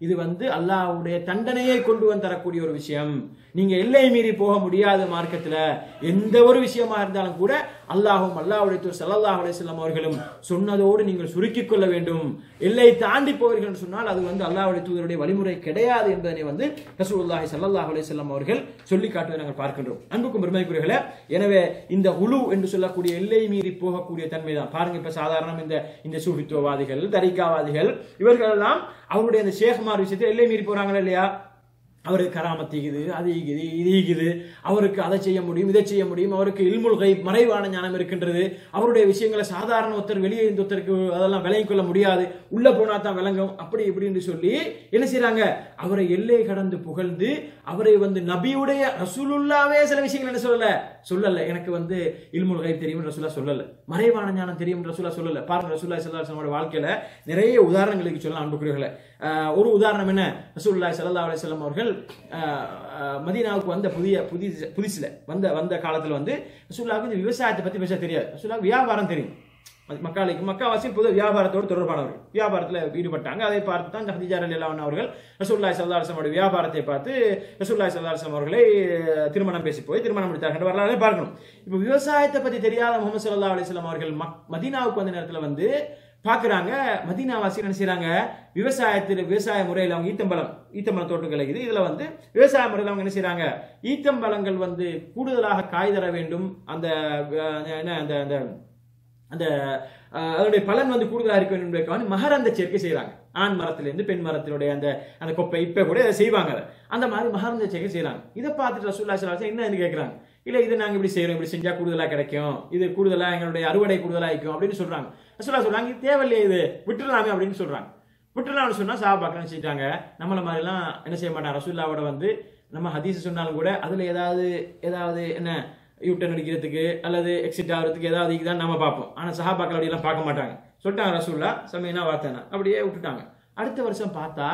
இது வந்து அல்லாஹ்வுடைய தண்டனையை கொண்டு வந்து தரக்கூடிய ஒரு விஷயம் நீங்க எல்லை மீறி போக முடியாத மார்க்கத்துல எந்த ஒரு விஷயமா இருந்தாலும் கூட அல்லாஹும் அல்லாஹ்வுடைய தூதர் ஸல்லல்லாஹு அலைஹி வஸல்லம் அவர்களும் சொன்னதோடு நீங்கள் சுருக்கிக் கொள்ள வேண்டும் எல்லை தாண்டி போவீர்கள் என்று சொன்னால் அது வந்து அல்லாஹ்வுடைய தூதருடைய வழிமுறை கிடையாது என்பதனை வந்து ரசூலுல்லாஹி ஸல்லல்லாஹு அலைஹி வஸல்லம் அவர்கள் சொல்லி காட்டுவதை நாங்கள் பார்க்கின்றோம் அன்புக்கும் பெருமைக்குரியர்களே எனவே இந்த உலு என்று சொல்லக்கூடிய எல்லை மீறி போகக்கூடிய தன்மை தான் பாருங்க இப்ப சாதாரண இந்த இந்த சூஃபித்துவவாதிகள் தரிகாவாதிகள் இவர்கள் எல்லாம் அவருடைய அந்த ஷேக்மார் விஷயத்தை எல்லை மீறி போறாங்களா இல்லையா அவருக்கு கராமத் ஈகுது அது ஈகுது இது ஈகுது அவருக்கு அதை செய்ய முடியும் இதை செய்ய முடியும் அவருக்கு இல்முல் கை மறைவான ஞானம் இருக்கின்றது அவருடைய விஷயங்களை சாதாரண ஒருத்தர் வெளியே இருந்த ஒருத்தருக்கு அதெல்லாம் விளங்கிக் கொள்ள முடியாது உள்ள போனா தான் விளங்கும் அப்படி இப்படின்னு சொல்லி என்ன செய்றாங்க அவரை எல்லை கடந்து புகழ்ந்து அவரை வந்து நபியுடைய ரசூலுல்லாவே சில விஷயங்கள் என்ன சொல்லல சொல்லல எனக்கு வந்து இல்முல் கைப் தெரியும் ரசூலா சொல்லல மறைவான ஞானம் தெரியும் ரசூலா சொல்லல பாருங்க ரசூல்லா ஸல்லல்லாஹு அலைஹி வஸல்லம் வாழ்க்கையில நிறைய உதாரணங்களுக்கு சொல்லலாம் அன்புக்குரியவர்களே ஆஹ் ஒரு உதாரணம் என்ன ரசூலுல்லாஹி ஸல்லல்லாஹு அலைஹி வஸல்லம் அவர்கள் ஆஹ் ஆஹ் மதீனாவுக்கு வந்த புதிய புதிய புதுசுல வந்த வந்த காலத்துல வந்து ரசூலுல்லாஹுக்கு இந்த விவசாயத்தை பத்தி பேச தெரியாது ரசூலுல்லாஹ் வியாபாரம் தெரியும் மக்காளிக்கு மக்காவாசி பொது வியாபாரத்தோடு தொடர்பானவர்கள் வியாபாரத்தில் ஈடுபட்டாங்க அதை பார்த்து தான் ஹதீஜா ரலியல்லாஹு அவர்கள் ரசூலுல்லாஹி ஸல்லல்லாஹு அலைஹி வஸல்லம் வியாபாரத்தை பார்த்து ரசூலுல்லாஹி ஸல்லல்லாஹு அலைஹி வஸல்லம் அவர்களை அஹ், திருமணம் பேசி போய் திருமணம் முடித்தார்கள் வரலாறு பார்க்கணும் இப்போ விவசாயத்தை பத்தி தெரியாத முகமது ஸல்லல்லாஹு அலைஹி வஸல்லம் அவர்கள் மக்- மதீனாவுக்கு வந்த நேரத்துல வந்து பார்க்குறாங்க மதீனாவாசி என்ன செய்றாங்க விவசாயத்தில் விவசாய முறையில் அவங்க ஈத்தம்பழம் ஈத்தம்பழம் தோட்டம் கிடைக்குது இதுல வந்து விவசாய முறையில் அவங்க என்ன செய்றாங்க ஈத்தம்பழங்கள் வந்து கூடுதலாக காய் தர வேண்டும் அந்த அஹ், என்ன அந்த அந்த அந்த அஹ், அதனுடைய பலன் வந்து கூடுதலாக இருக்க வேண்டும் என்பதற்காக மகரந்த சேர்க்கை செய்றாங்க ஆண் மரத்திலிருந்து பெண் மரத்தினுடைய அந்த அந்த கொப்பை இப்ப கூட இதை செய்வாங்க அதை. அந்த மாதிரி மகரந்த சேர்க்கை செய்றாங்க இதை பார்த்துட்டு ரசூல்லா ஸல்லல்லாஹு அலைஹி வஸல்லம் என்ன கேட்குறாங்க இல்ல இது நாங்க இப்படி செய்றோம் இப்படி செஞ்சா கூடுதலா கிடைக்கும் இது கூடுதலா எங்களுடைய அறுவடை கூடுதலா இருக்கும் அப்படின்னு சொல்றாங்க ரசூல்லா சொல்றாங்க இது தேவையில்லையே இது விட்டுடலாமே அப்படின்னு சொல்றாங்க விட்டுடலாம்னு சொன்னா சாபாக்கணும் வச்சுட்டாங்க நம்மள மாதிரிலாம் என்ன செய்ய மாட்டாங்க ரசூல்லாவோட வந்து நம்ம ஹதீஸ் சொன்னாலும் கூட அதுல ஏதாவது ஏதாவது என்ன யூட்டன் அடிக்கிறதுக்கு அல்லது எக்ஸிட் ஆகிறதுக்கு ஏதாவது இதுதான் நம்ம பார்ப்போம் ஆனா சஹாபாக்கள் அப்படியெல்லாம் பார்க்க மாட்டாங்க சொல்லிட்டாங்க ரசூல்லா சமயனா வார்த்தைனா அப்படியே விட்டுட்டாங்க அடுத்த வருஷம் பார்த்தா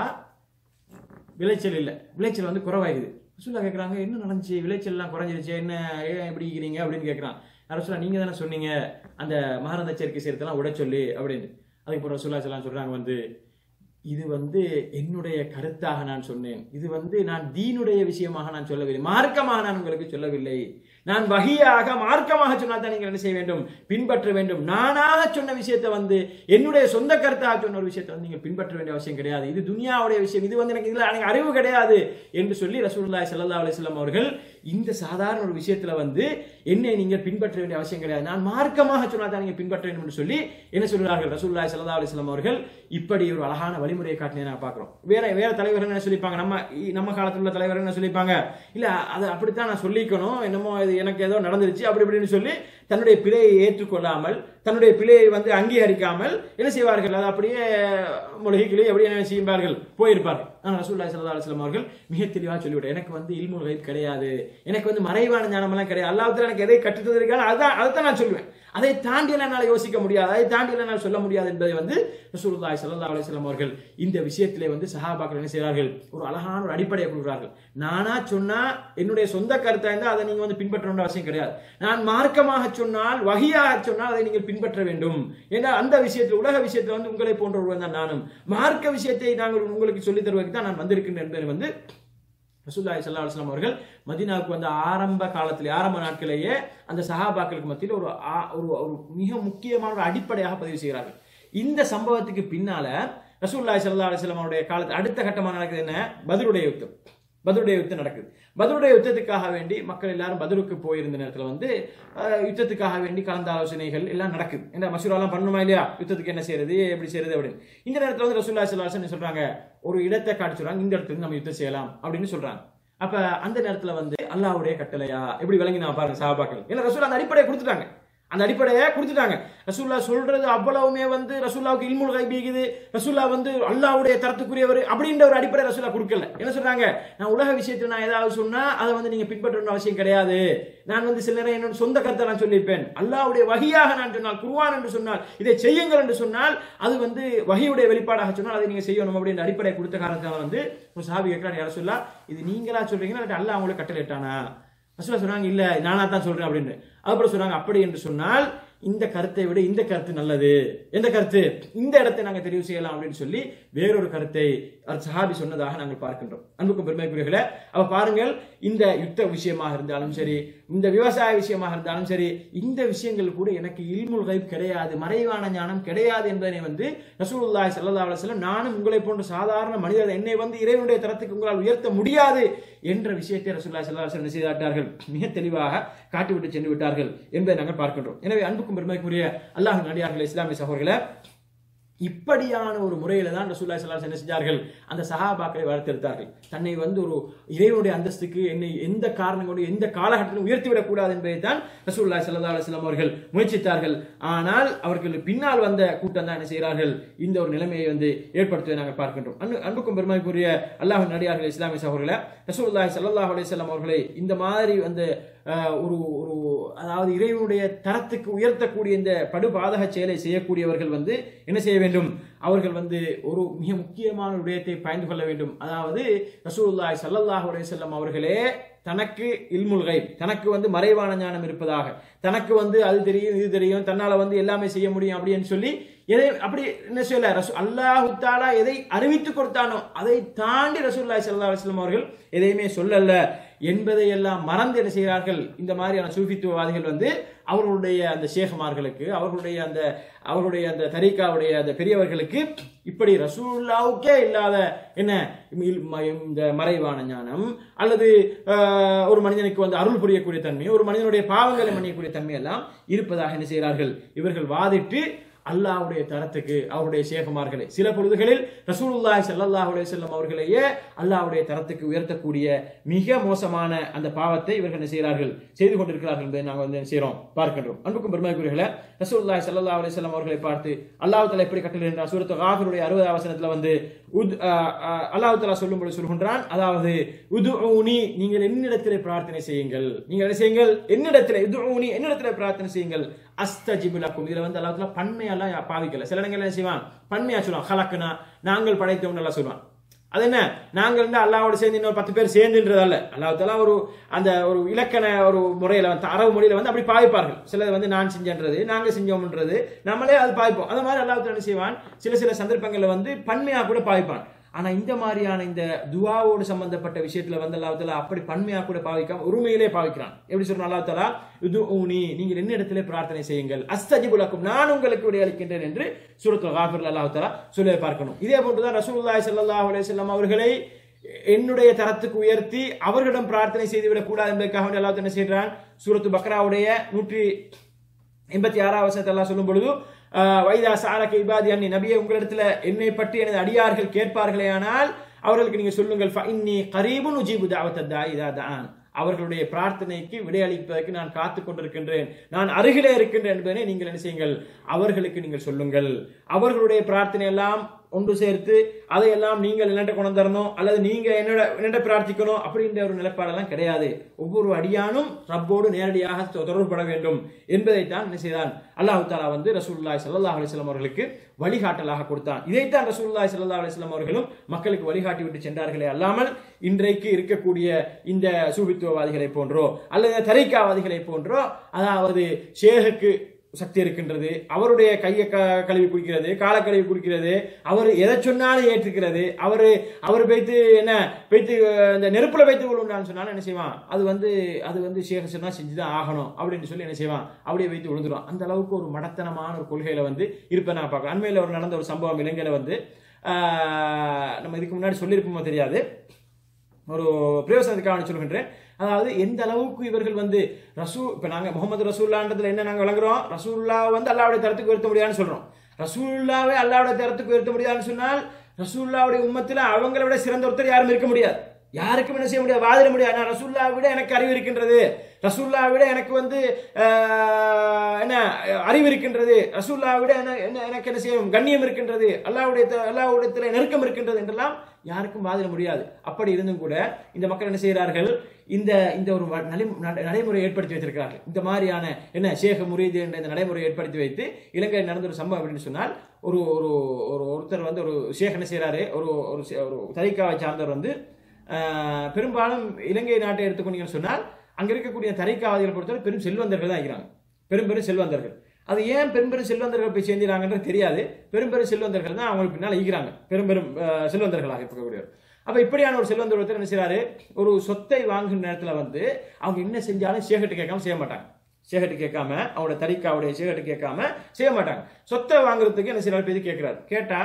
விளைச்சல் இல்லை விளைச்சல் வந்து குறைவாகுது ரசூல்லா கேட்குறாங்க என்ன நடந்துச்சு விளைச்சல்லாம் குறைஞ்சிருச்சு என்ன ஏன் இப்படி இருக்கிறீங்க அப்படின்னு கேட்குறான் ரசூல்லா நீங்க தானே சொன்னீங்க அந்த மகரந்த சேர்க்கை சேர்த்தெல்லாம் விட சொல்லி அப்படின்னு அதுக்கப்புறம் ரசூல்லா எல்லாம் சொல்றாங்க வந்து இது வந்து என்னுடைய கருத்தாக நான் சொன்னேன் இது வந்து நான் தீனுடைய விஷயமாக நான் சொல்லவில்லை மார்க்கமாக நான் உங்களுக்கு சொல்லவில்லை நான் வகையாக மார்க்கமாக சொன்னால் தான் நீங்கள் என்ன செய்ய வேண்டும் பின்பற்ற வேண்டும் நானாக சொன்ன விஷயத்தை வந்து என்னுடைய சொந்த கருத்தாக சொன்ன ஒரு விஷயத்தை வந்து நீங்கள் பின்பற்ற வேண்டிய அவசியம் கிடையாது இது துனியாவுடைய விஷயம் இது வந்து எனக்கு இதுல எனக்கு அறிவு கிடையாது என்று சொல்லி ரசூலுல்லாஹி ஸல்லல்லாஹு அலைஹி வஸல்லம் அவர்கள் இந்த சாதாரண ஒரு விஷயத்துல வந்து என்னை நீங்கள் பின்பற்ற வேண்டிய அவசியம் கிடையாது நான் மார்க்கமாக சொன்னால் தான் நீங்கள் பின்பற்ற வேண்டும் என்று சொல்லி என்ன சொல்கிறார்கள் ரசூலுல்லாஹி ஸல்லல்லாஹு அலைஹி வஸல்லம் அவர்கள் இப்படி ஒரு அழகான வழிமுறையை காட்டினே நான் பார்க்கிறோம் வேற வேற தலைவர்கள் என்ன சொல்லிப்பாங்க நம்ம இ- நம்ம காலத்துல உள்ள தலைவர்கள் என்ன சொல்லிப்பாங்க இல்ல அது அப்படித்தான் நான் சொல்லிக்கணும் என்னமோ இது எனக்கு ஏதோ நடந்துருச்சு அப்படி இப்படின்னு சொல்லி தன்னுடைய பிழையை ஏற்றுக்கொள்ளாமல் தன்னுடைய பிழையை வந்து அங்கீகரிக்காமல் என்ன செய்வார்கள் அது அப்படியே மொழிகளே அப்படியே என்ன செய்வார்கள் போயிருப்பார்கள் ஆனால் ரசூலுல்லாஹி ஸல்லல்லாஹு அலைஹி வஸல்லம் அவர்கள் மிக தெளிவாக சொல்லிவிட்டார் எனக்கு வந்து இல்முல் கைப் கிடையாது எனக்கு வந்து மறைவான ஞானமெல்லாம் கிடையாது அல்லாஹ் எனக்கு எதை கற்றுத் தந்திருக்கானோ அதான் அதைத்தான் நான் சொல்லுவேன் அதை தாண்டி என்னால் யோசிக்க முடியாது அதை தாண்டி என்னால் சொல்ல முடியாது என்பதை வந்து ரசூலுல்லாஹி ஸல்லல்லாஹு அலைஹி வஸல்லம் அவர்கள் இந்த விஷயத்திலே வந்து சஹாபாக்கள் என்ன செய்கிறார்கள் ஒரு அழகான ஒரு அடிப்படையை கொடுக்கிறார்கள் நானா சொன்னா என்னுடைய சொந்த கருத்தா இருந்தால் அதை நீங்க வந்து பின்பற்றணும்னு அவசியம் கிடையாது நான் மார்க்கமாக சொன்னால் வகையாக சொன்னால் அதை நீங்கள் பின்பற்ற வேண்டும் ஏன்னா அந்த விஷயத்தில் உலக விஷயத்தில் வந்து உங்களை போன்ற ஒருவன் தான் நானும் மார்க்க விஷயத்தை நாங்கள் உங்களுக்கு சொல்லித் தருவதற்கு தான் நான் வந்திருக்கின்றேன் என்பதை வந்து ரசூலுல்லாஹி ஸல்லல்லாஹு அலைஹி வஸல்லம் அவர்கள் மதீனாவுக்கு வந்த ஆரம்ப காலத்திலே ஆரம்ப நாட்களிலேயே அந்த சஹாபாக்களுக்கு மத்தியில் ஒரு ஆ- ஒரு ஒரு மிக முக்கியமான ஒரு அடிப்படையாக பதிவு செய்கிறார்கள் இந்த சம்பவத்துக்கு பின்னால ரசூலுல்லாஹி ஸல்லல்லாஹு அலைஹி வஸல்லம் அவருடைய காலத்து அடுத்த கட்டமாக நடக்குது என்ன பத்ருடைய யுத்தம் பத்ருடைய யுத்தம் நடக்குது பத்ருடைய யுத்தத்துக்காக வேண்டி மக்கள் எல்லாரும் பத்ருக்கு போயிருந்த நேரத்துல வந்து அஹ், யுத்தத்துக்காக வேண்டி கலந்த ஆலோசனைகள் எல்லாம் நடக்குது என்ன மசூராலாம் பண்ணணுமா இல்லையா யுத்தத்துக்கு என்ன செய்யறது எப்படி செய்யறது அப்படின்னு இந்த நேரத்துல வந்து ரசூல்லா ஸல்லல்லாஹு அலைஹி வஸல்லம் சொல்றாங்க ஒரு இடத்தை காட்டி சொல்றாங்க இந்த இடத்துல இருந்து நம்ம யுத்தம் செய்யலாம் அப்படின்னு சொல்றாங்க அப்ப அந்த நேரத்துல வந்து அல்லாஹ்வுடைய கட்டளையா எப்படி விளங்கினா பாருங்க சஹாபாக்கள் ஏன்னா ரசூல் அந்த அடிப்படையை கொடுத்துட்டாங்க அந்த அடிப்படையை கொடுத்துட்டாங்க ரசூல்லா சொல்றது அவ்வளவுமே வந்து ரசூல்லாவுக்கு இல்முல் கைபிக்குது ரசூல்லா வந்து அல்லாஹ்வுடைய தரத்துக்குரியவர் அப்படின்ற ஒரு அடிப்படை ரசூல்லா கொடுக்கல என்ன சொல்றாங்க நான் உலக விஷயத்துல நான் ஏதாவது சொன்னா அதை வந்து நீங்க பின்பற்றணும் அவசியம் கிடையாது நான் வந்து சில நேரம் என்னோட சொந்த கருத்தை நான் சொல்லியிருப்பேன் அல்லாஹ்வுடைய வகையாக நான் சொன்னால் குர்ஆன் என்று சொன்னால் இதை செய்யுங்கள் என்று சொன்னால் அது வந்து வகையுடைய வெளிப்பாடாக சொன்னால் அதை நீங்க செய்யணும் அப்படின்ற அடிப்படை கொடுத்த காரணத்தால வந்து ஒரு சாபி கேட்கிறான் யார சொல்லா இது நீங்களா சொல்றீங்களா இல்லாட்டி அல்லாஹ் உங்களுக்கு கட்டளை இட்டானா ரசூலா சொன்னாங்க இல்ல நானா தான் சொல்றேன் அப்படின்னு அதுக்கப்புறம் சொன்னாங்க அப்படி என்று சொன்னால் இந்த கருத்தை விட இந்த கருத்து நல்லது எந்த கருத்து இந்த இடத்தை நாங்கள் தெரிவு செய்யலாம் அப்படின்னு சொல்லி வேறொரு கருத்தை அவர் சஹாபி சொன்னதாக நாங்கள் பார்க்கின்றோம் அன்புக்கும் பெருமைக்குரியர்களே அப்ப பாருங்கள் இந்த யுத்த விஷயமாக இருந்தாலும் சரி இந்த விவசாய விஷயமாக இருந்தாலும் சரி இந்த விஷயங்கள் கூட எனக்கு இல்முல் கைப் கிடையாது மறைவான ஞானம் கிடையாது என்பதனை வந்து ரசூலுல்லாஹி ஸல்லல்லாஹு அலைஹி வஸல்லம் நானும் உங்களை போன்ற சாதாரண மனிதர் என்னை வந்து இறைவனுடைய தரத்துக்கு உங்களால் உயர்த்த முடியாது என்ற விஷயத்தை ரசூலுல்லாஹி ஸல்லல்லாஹு அலைஹி வஸல்லம் செய்தார்கள் மிக தெளிவாக காட்டிவிட்டு சென்று விட்டார்கள் என்பதை நாங்கள் பார்க்கின்றோம் எனவே அன்புக்கும் பெருமைக்குரிய அல்லாஹ் நடிகார்கள் இஸ்லாமிய சகோதரர்களை இப்படியான ஒரு முறையில தான் ரசூலுல்லாஹி ஸல்லல்லாஹு அலைஹி வஸல்லம் என்ன செஞ்சார்கள் அந்த சஹாபாக்களை வளர்த்தெடுத்தார்கள் தன்னை வந்து ஒரு இறைவனுடைய அந்தஸ்துக்கு என்னை எந்த காரணம் கொண்டு எந்த காலகட்டத்திலும் உயர்த்தி விடக்கூடாது என்பதை தான் ரசூலுல்லாஹி ஸல்லல்லாஹு அலைஹி வஸல்லம் அவர்கள் முயற்சித்தார்கள் ஆனால் அவர்கள் பின்னால் வந்த கூட்டம் தான் என்ன செய்கிறார்கள் இந்த ஒரு நிலைமையை வந்து ஏற்படுத்துவதை நாங்கள் பார்க்கின்றோம் அன்பு அன்புக்கும் பெருமைக்குரிய அல்லாஹ் நடிகார்கள் இஸ்லாமிய சகோதரர்களை ரசூலுல்லாஹி ஸல்லல்லாஹு அலைஹி வஸல்லம் அவர்களை இந்த மாதிரி வந்து அஹ், ஒரு ஒரு அதாவது இறைவனுடைய தரத்துக்கு உயர்த்தக்கூடிய இந்த படுபாதக செயலை செய்யக்கூடியவர்கள் வந்து என்ன செய்ய வேண்டும் அவர்கள் வந்து ஒரு மிக முக்கியமான ஒரு விடயத்தை பயந்து கொள்ள வேண்டும் அதாவது ரசூலுல்லாஹி ஸல்லல்லாஹு அலைஹி வஸல்லம் அவர்களே தனக்கு இல்முல் கைப் தனக்கு வந்து மறைவான ஞானம் இருப்பதாக தனக்கு வந்து அது தெரியும் இது தெரியும் தன்னால வந்து எல்லாமே செய்ய முடியும் அப்படின்னு சொல்லி எதை அப்படி என்ன சொல்ல ரசூ அல்லாஹு தாலா எதை அறிவித்து கொடுத்தானோ அதை தாண்டி ரசூலுல்லாஹி ஸல்லல்லாஹு அலைஹி வஸல்லம் அவர்கள் எதையுமே சொல்லல என்பதை எல்லாம் மறந்து என்ன செய்கிறார்கள் இந்த மாதிரியான சூஃபித்துவவாதிகள் வந்து அவர்களுடைய அந்த ஷேகுமார்களுக்கு அவர்களுடைய அந்த அவர்களுடைய அந்த தரீக்காவுடைய அந்த பெரியவர்களுக்கு இப்படி ரசூல்லாவுக்கே இல்லாத என்ன இல்- ம- இந்த மறைவான ஞானம் அல்லது ஆஹ், ஒரு மனிதனுக்கு வந்து அருள் புரியக்கூடிய தன்மை ஒரு மனிதனுடைய பாவங்களை மன்னிக்கக்கூடிய தன்மை எல்லாம் இருப்பதாக என்ன செய்கிறார்கள் இவர்கள் வாதிட்டு அல்லாஹ்வுடைய தரத்துக்கு அவருடைய சேகமார்களை சில பொழுதுகளில் ரசூலுல்லாஹி ஸல்லல்லாஹு அலைஹி வஸல்லம் அவர்களையே அல்லாஹ்வுடைய தரத்துக்கு உயர்த்தக்கூடிய மிக மோசமான அந்த பாவத்தை இவர்கள் என்ன செய்கிறார்கள் செய்து கொண்டிருக்கிறார்கள் என்பதை நாங்கள் வந்து என்ன செய்கிறோம் பார்க்கின்றோம் அன்புக்கும் பெருமைக்குரியர்களே ரசூலுல்லாஹி ஸல்லல்லாஹு அலைஹி வஸல்லம் அவர்களை பார்த்து அல்லாஹ் தஆலா எப்படி கட்டளையிடுறார் சூரத்து காஃபிருடைய 60 வசனத்துல வந்து உத் அல்லாஹ் தஆலா சொல்லும்போது சொல்கின்றான் அதாவது உதுஊனி நீங்கள் என்னிடத்திலே பிரார்த்தனை செய்யுங்கள் நீங்கள் என்ன செய்யுங்கள் என்னிடத்திலே உதுஊனி என்னிடத்திலே பிரார்த்தனை செய்யுங்கள் அஸ்தஜிபு லக்கும் இதுல வந்து அல்லாஹ் தஆலா பன்மையெல்லாம் பாவிக்கல சில இடங்கள்ல என்ன செய்வான் பன்மையா சொல்லுவான் ஹலக்குனா நாங்கள் படைத்தோம்னு எல்லாம் சொல்லுவான் அது என்ன நாங்கள் வந்து அல்லாவோட சேர்ந்து இன்னொரு பத்து பேர் சேர்ந்துன்றதல்ல அல்லாஹ் ஒரு அந்த ஒரு இலக்கண ஒரு முறையில வந்து அரபு மொழியில வந்து அப்படி பாவிப்பார்கள் சிலது வந்து நான் செஞ்சன்றது நாங்க செஞ்சோம்ன்றது நம்மளே அது பாவிப்போம் அந்த மாதிரி அல்லாஹ் என்ன செய்வான் சில சில சந்தர்ப்பங்கள்ல வந்து பன்மையா கூட பாவிப்பான் ஆனா இந்த மாதிரியான இந்த துவாவோடு சம்பந்தப்பட்ட விஷயத்துல வந்து அல்லாஹ் தஆலா அப்படி பன்மையா கூட பாவிக்காம உரிமையிலே பாவிக்கிறான் எப்படி சொல்றான் அல்லாஹ் தஆலா இது ஊனி நீங்கள் என்ன இடத்திலே பிரார்த்தனை செய்யுங்கள் அஸ்தஜிபு லக்கும் நான் உங்களுக்கு விடை அளிக்கின்றேன் என்று சூரத்துல் காஃபிர்ல அல்லாஹ் தஆலா சொல்லி பார்க்கணும் இதே போன்றுதான் ரசூலுல்லாஹி ஸல்லல்லாஹு அலைஹி வஸல்லம் அவர்களை என்னுடைய தரத்துக்கு உயர்த்தி அவர்களிடம் பிரார்த்தனை செய்துவிடக் கூடாது என்பதற்காக வேண்டி அல்லாஹ் என்ன செய்கிறான் சூரத்து பக்ராவுடைய நூற்றி எண்பத்தி ஆறாவது வசனத்தை அல்லாஹ் சொல்லும் பொழுது ஆஹ், வைதா சாரக இபாதி அன்னி நபியே உங்களிடத்துல என்னை பற்றி எனது அடியார்கள் கேட்பார்களேயானால் அவர்களுக்கு நீங்க சொல்லுங்கள் இன்னி கரீபுன் உஜீபு தாவத்தா இதா தான் அவர்களுடைய பிரார்த்தனைக்கு விடையளிப்பதற்கு நான் காத்துக் கொண்டிருக்கின்றேன் நான் அருகிலே இருக்கின்றேன் என்பதனை நீங்கள் என்ன செய்யுங்கள் அவர்களுக்கு நீங்கள் சொல்லுங்கள் அவர்களுடைய பிரார்த்தனை எல்லாம் ஒன்று சேர்த்து அதையெல்லாம் நீங்கள் என்னட்ட கொண்டு தரணும் அல்லது நீங்க என்னோட என்னட்ட பிரார்த்திக்கணும் அப்படின்ற ஒரு நிலைப்பாடெல்லாம் கிடையாது ஒவ்வொரு அடியானும் ரப்போடு நேரடியாக தொ- தொடர்புபட வேண்டும் என்பதைத்தான் என்ன செய்தான் அல்லாஹ் தாலா வந்து ரசூலுல்லாஹி ஸல்லல்லாஹு அலைஹி வஸல்லம் அவர்களுக்கு வழிகாட்டலாக கொடுத்தான் இதைத்தான் ரசூலுல்லாஹி ஸல்லல்லாஹு அலைஹி வஸல்லம் அவர்களும் மக்களுக்கு வழிகாட்டி விட்டு சென்றார்களே அல்லாமல் இன்றைக்கு இருக்கக்கூடிய இந்த சூபித்துவவாதிகளை போன்றோ அல்லது தரிக்காவாதிகளை போன்றோ அதாவது ஷேகுக்கு சக்தி இருக்கின்றது அவருடைய கையை க கழுவி குடிக்கிறது காலை கழுவி குடிக்கிறது அவர் எதை சொன்னாலும் ஏற்றுக்கிறது அவர் அவர் வைத்து என்ன வைத்து அஹ், இந்த நெருப்புல வைத்து விழுந்தான்னு சொன்னாலும் என்ன செய்வான் அது வந்து அது வந்து சேக சொன்னா செஞ்சுதான் ஆகணும் அப்படின்னு சொல்லி என்ன செய்வான் அப்படியே வைத்து விழுந்துருவான் அந்த அளவுக்கு ஒரு மடத்தனமான ஒரு கொள்கையில வந்து இருப்ப நான் பார்க்கலாம் அண்மையில் ஒரு நடந்த ஒரு சம்பவம் இலங்கையில வந்து ஆஹ், நம்ம இதுக்கு முன்னாடி சொல்லியிருப்போமோ தெரியாது ஒரு பிரயோசனத்துக்காக சொல்கின்றேன் அதாவது எந்த அளவுக்கு இவர்கள் வந்து ரசூ இப்போ நாங்கள் முகமது ரசூல்லான்றதுல என்ன நாங்கள் விளங்குறோம் ரசூல்லா வந்து அல்லாவுடைய தரத்துக்கு உயர்த்த முடியாதுன்னு சொல்றோம் ரசூல்லாவே அல்லாவுடைய தரத்துக்கு உயர்த்த முடியாதுன்னு சொன்னால் ரசூல்லாவுடைய உம்மத்தில் அவங்கள விட சிறந்த ஒருத்தர் யாரும் இருக்க முடியாது யாருக்கும் என்ன செய்ய முடியாது வாதிட முடியாது நான் ரசூல்லா விட எனக்கு அறிவு இருக்கின்றது ரசூல்லா விட எனக்கு வந்து ஆஹ், என்ன அறிவு இருக்கின்றது ரசூல்லா விட என்ன- என்ன- எனக்கு என்ன செய்யும் கண்ணியம் இருக்கின்றது அல்லாவுடைய அல்லாவுடைய நெருக்கம் இருக்கின்றது என்றெல்லாம் யாருக்கும் வாதிட முடியாது அப்படி இருந்தும் கூட இந்த மக்கள் என்ன செய்கிறார்கள் இந்த இந்த ஒரு வ- நலை- நட- நடைமுறை ஏற்படுத்தி வைத்திருக்கிறார்கள் இந்த மாதிரியான என்ன ஷேக் முரீது என்ற இந்த நடைமுறை ஏற்படுத்தி வைத்து இலங்கையில் நடந்த ஒரு சம்பவம் அப்படின்னு சொன்னால் ஒரு ஒரு ஒரு ஒருத்தர் வந்து ஒரு ஷேக் என்ன செய்கிறாரு ஒரு ஒரு சே- ஒரு தரிக்காவை சார்ந்தவர் வந்து ஆஹ், பெரும்பாலும் இலங்கை நாட்டை எடுத்துக்கொண்டீங்கன்னு சொன்னால் அங்க இருக்கக்கூடிய தரிக்காவாதிகள் பொறுத்தவரை பெரும் செல்வந்தர்கள் தான் இருக்கிறாங்க பெரும் பெரும் செல்வந்தர்கள் அது ஏன் பெரும் பெரும் செல்வந்தர்கள் போய் சேர்ந்துறாங்கன்றது தெரியாது பெரும் பெரும் செல்வந்தர்கள் தான் அவங்களுக்கு பின்னால் ஈகிறாங்க பெரும் பெரும் அஹ், செல்வந்தர்களாக இருக்கக்கூடியவர் அப்ப இப்படியான ஒரு செல்வந்தர் ஒருத்தர் என்ன செய்றாரு ஒரு சொத்தை வாங்குற நேரத்துல வந்து அவங்க என்ன செஞ்சாலும் சேகட்டு கேட்காம செய்ய மாட்டாங்க சேகட்டு கேட்காம அவரோட தரிக்காவுடைய சேகட்டு கேட்காம செய்ய மாட்டாங்க சொத்தை வாங்குறதுக்கு என்ன செய்யறாரு பேசி கேட்கிறாரு கேட்டா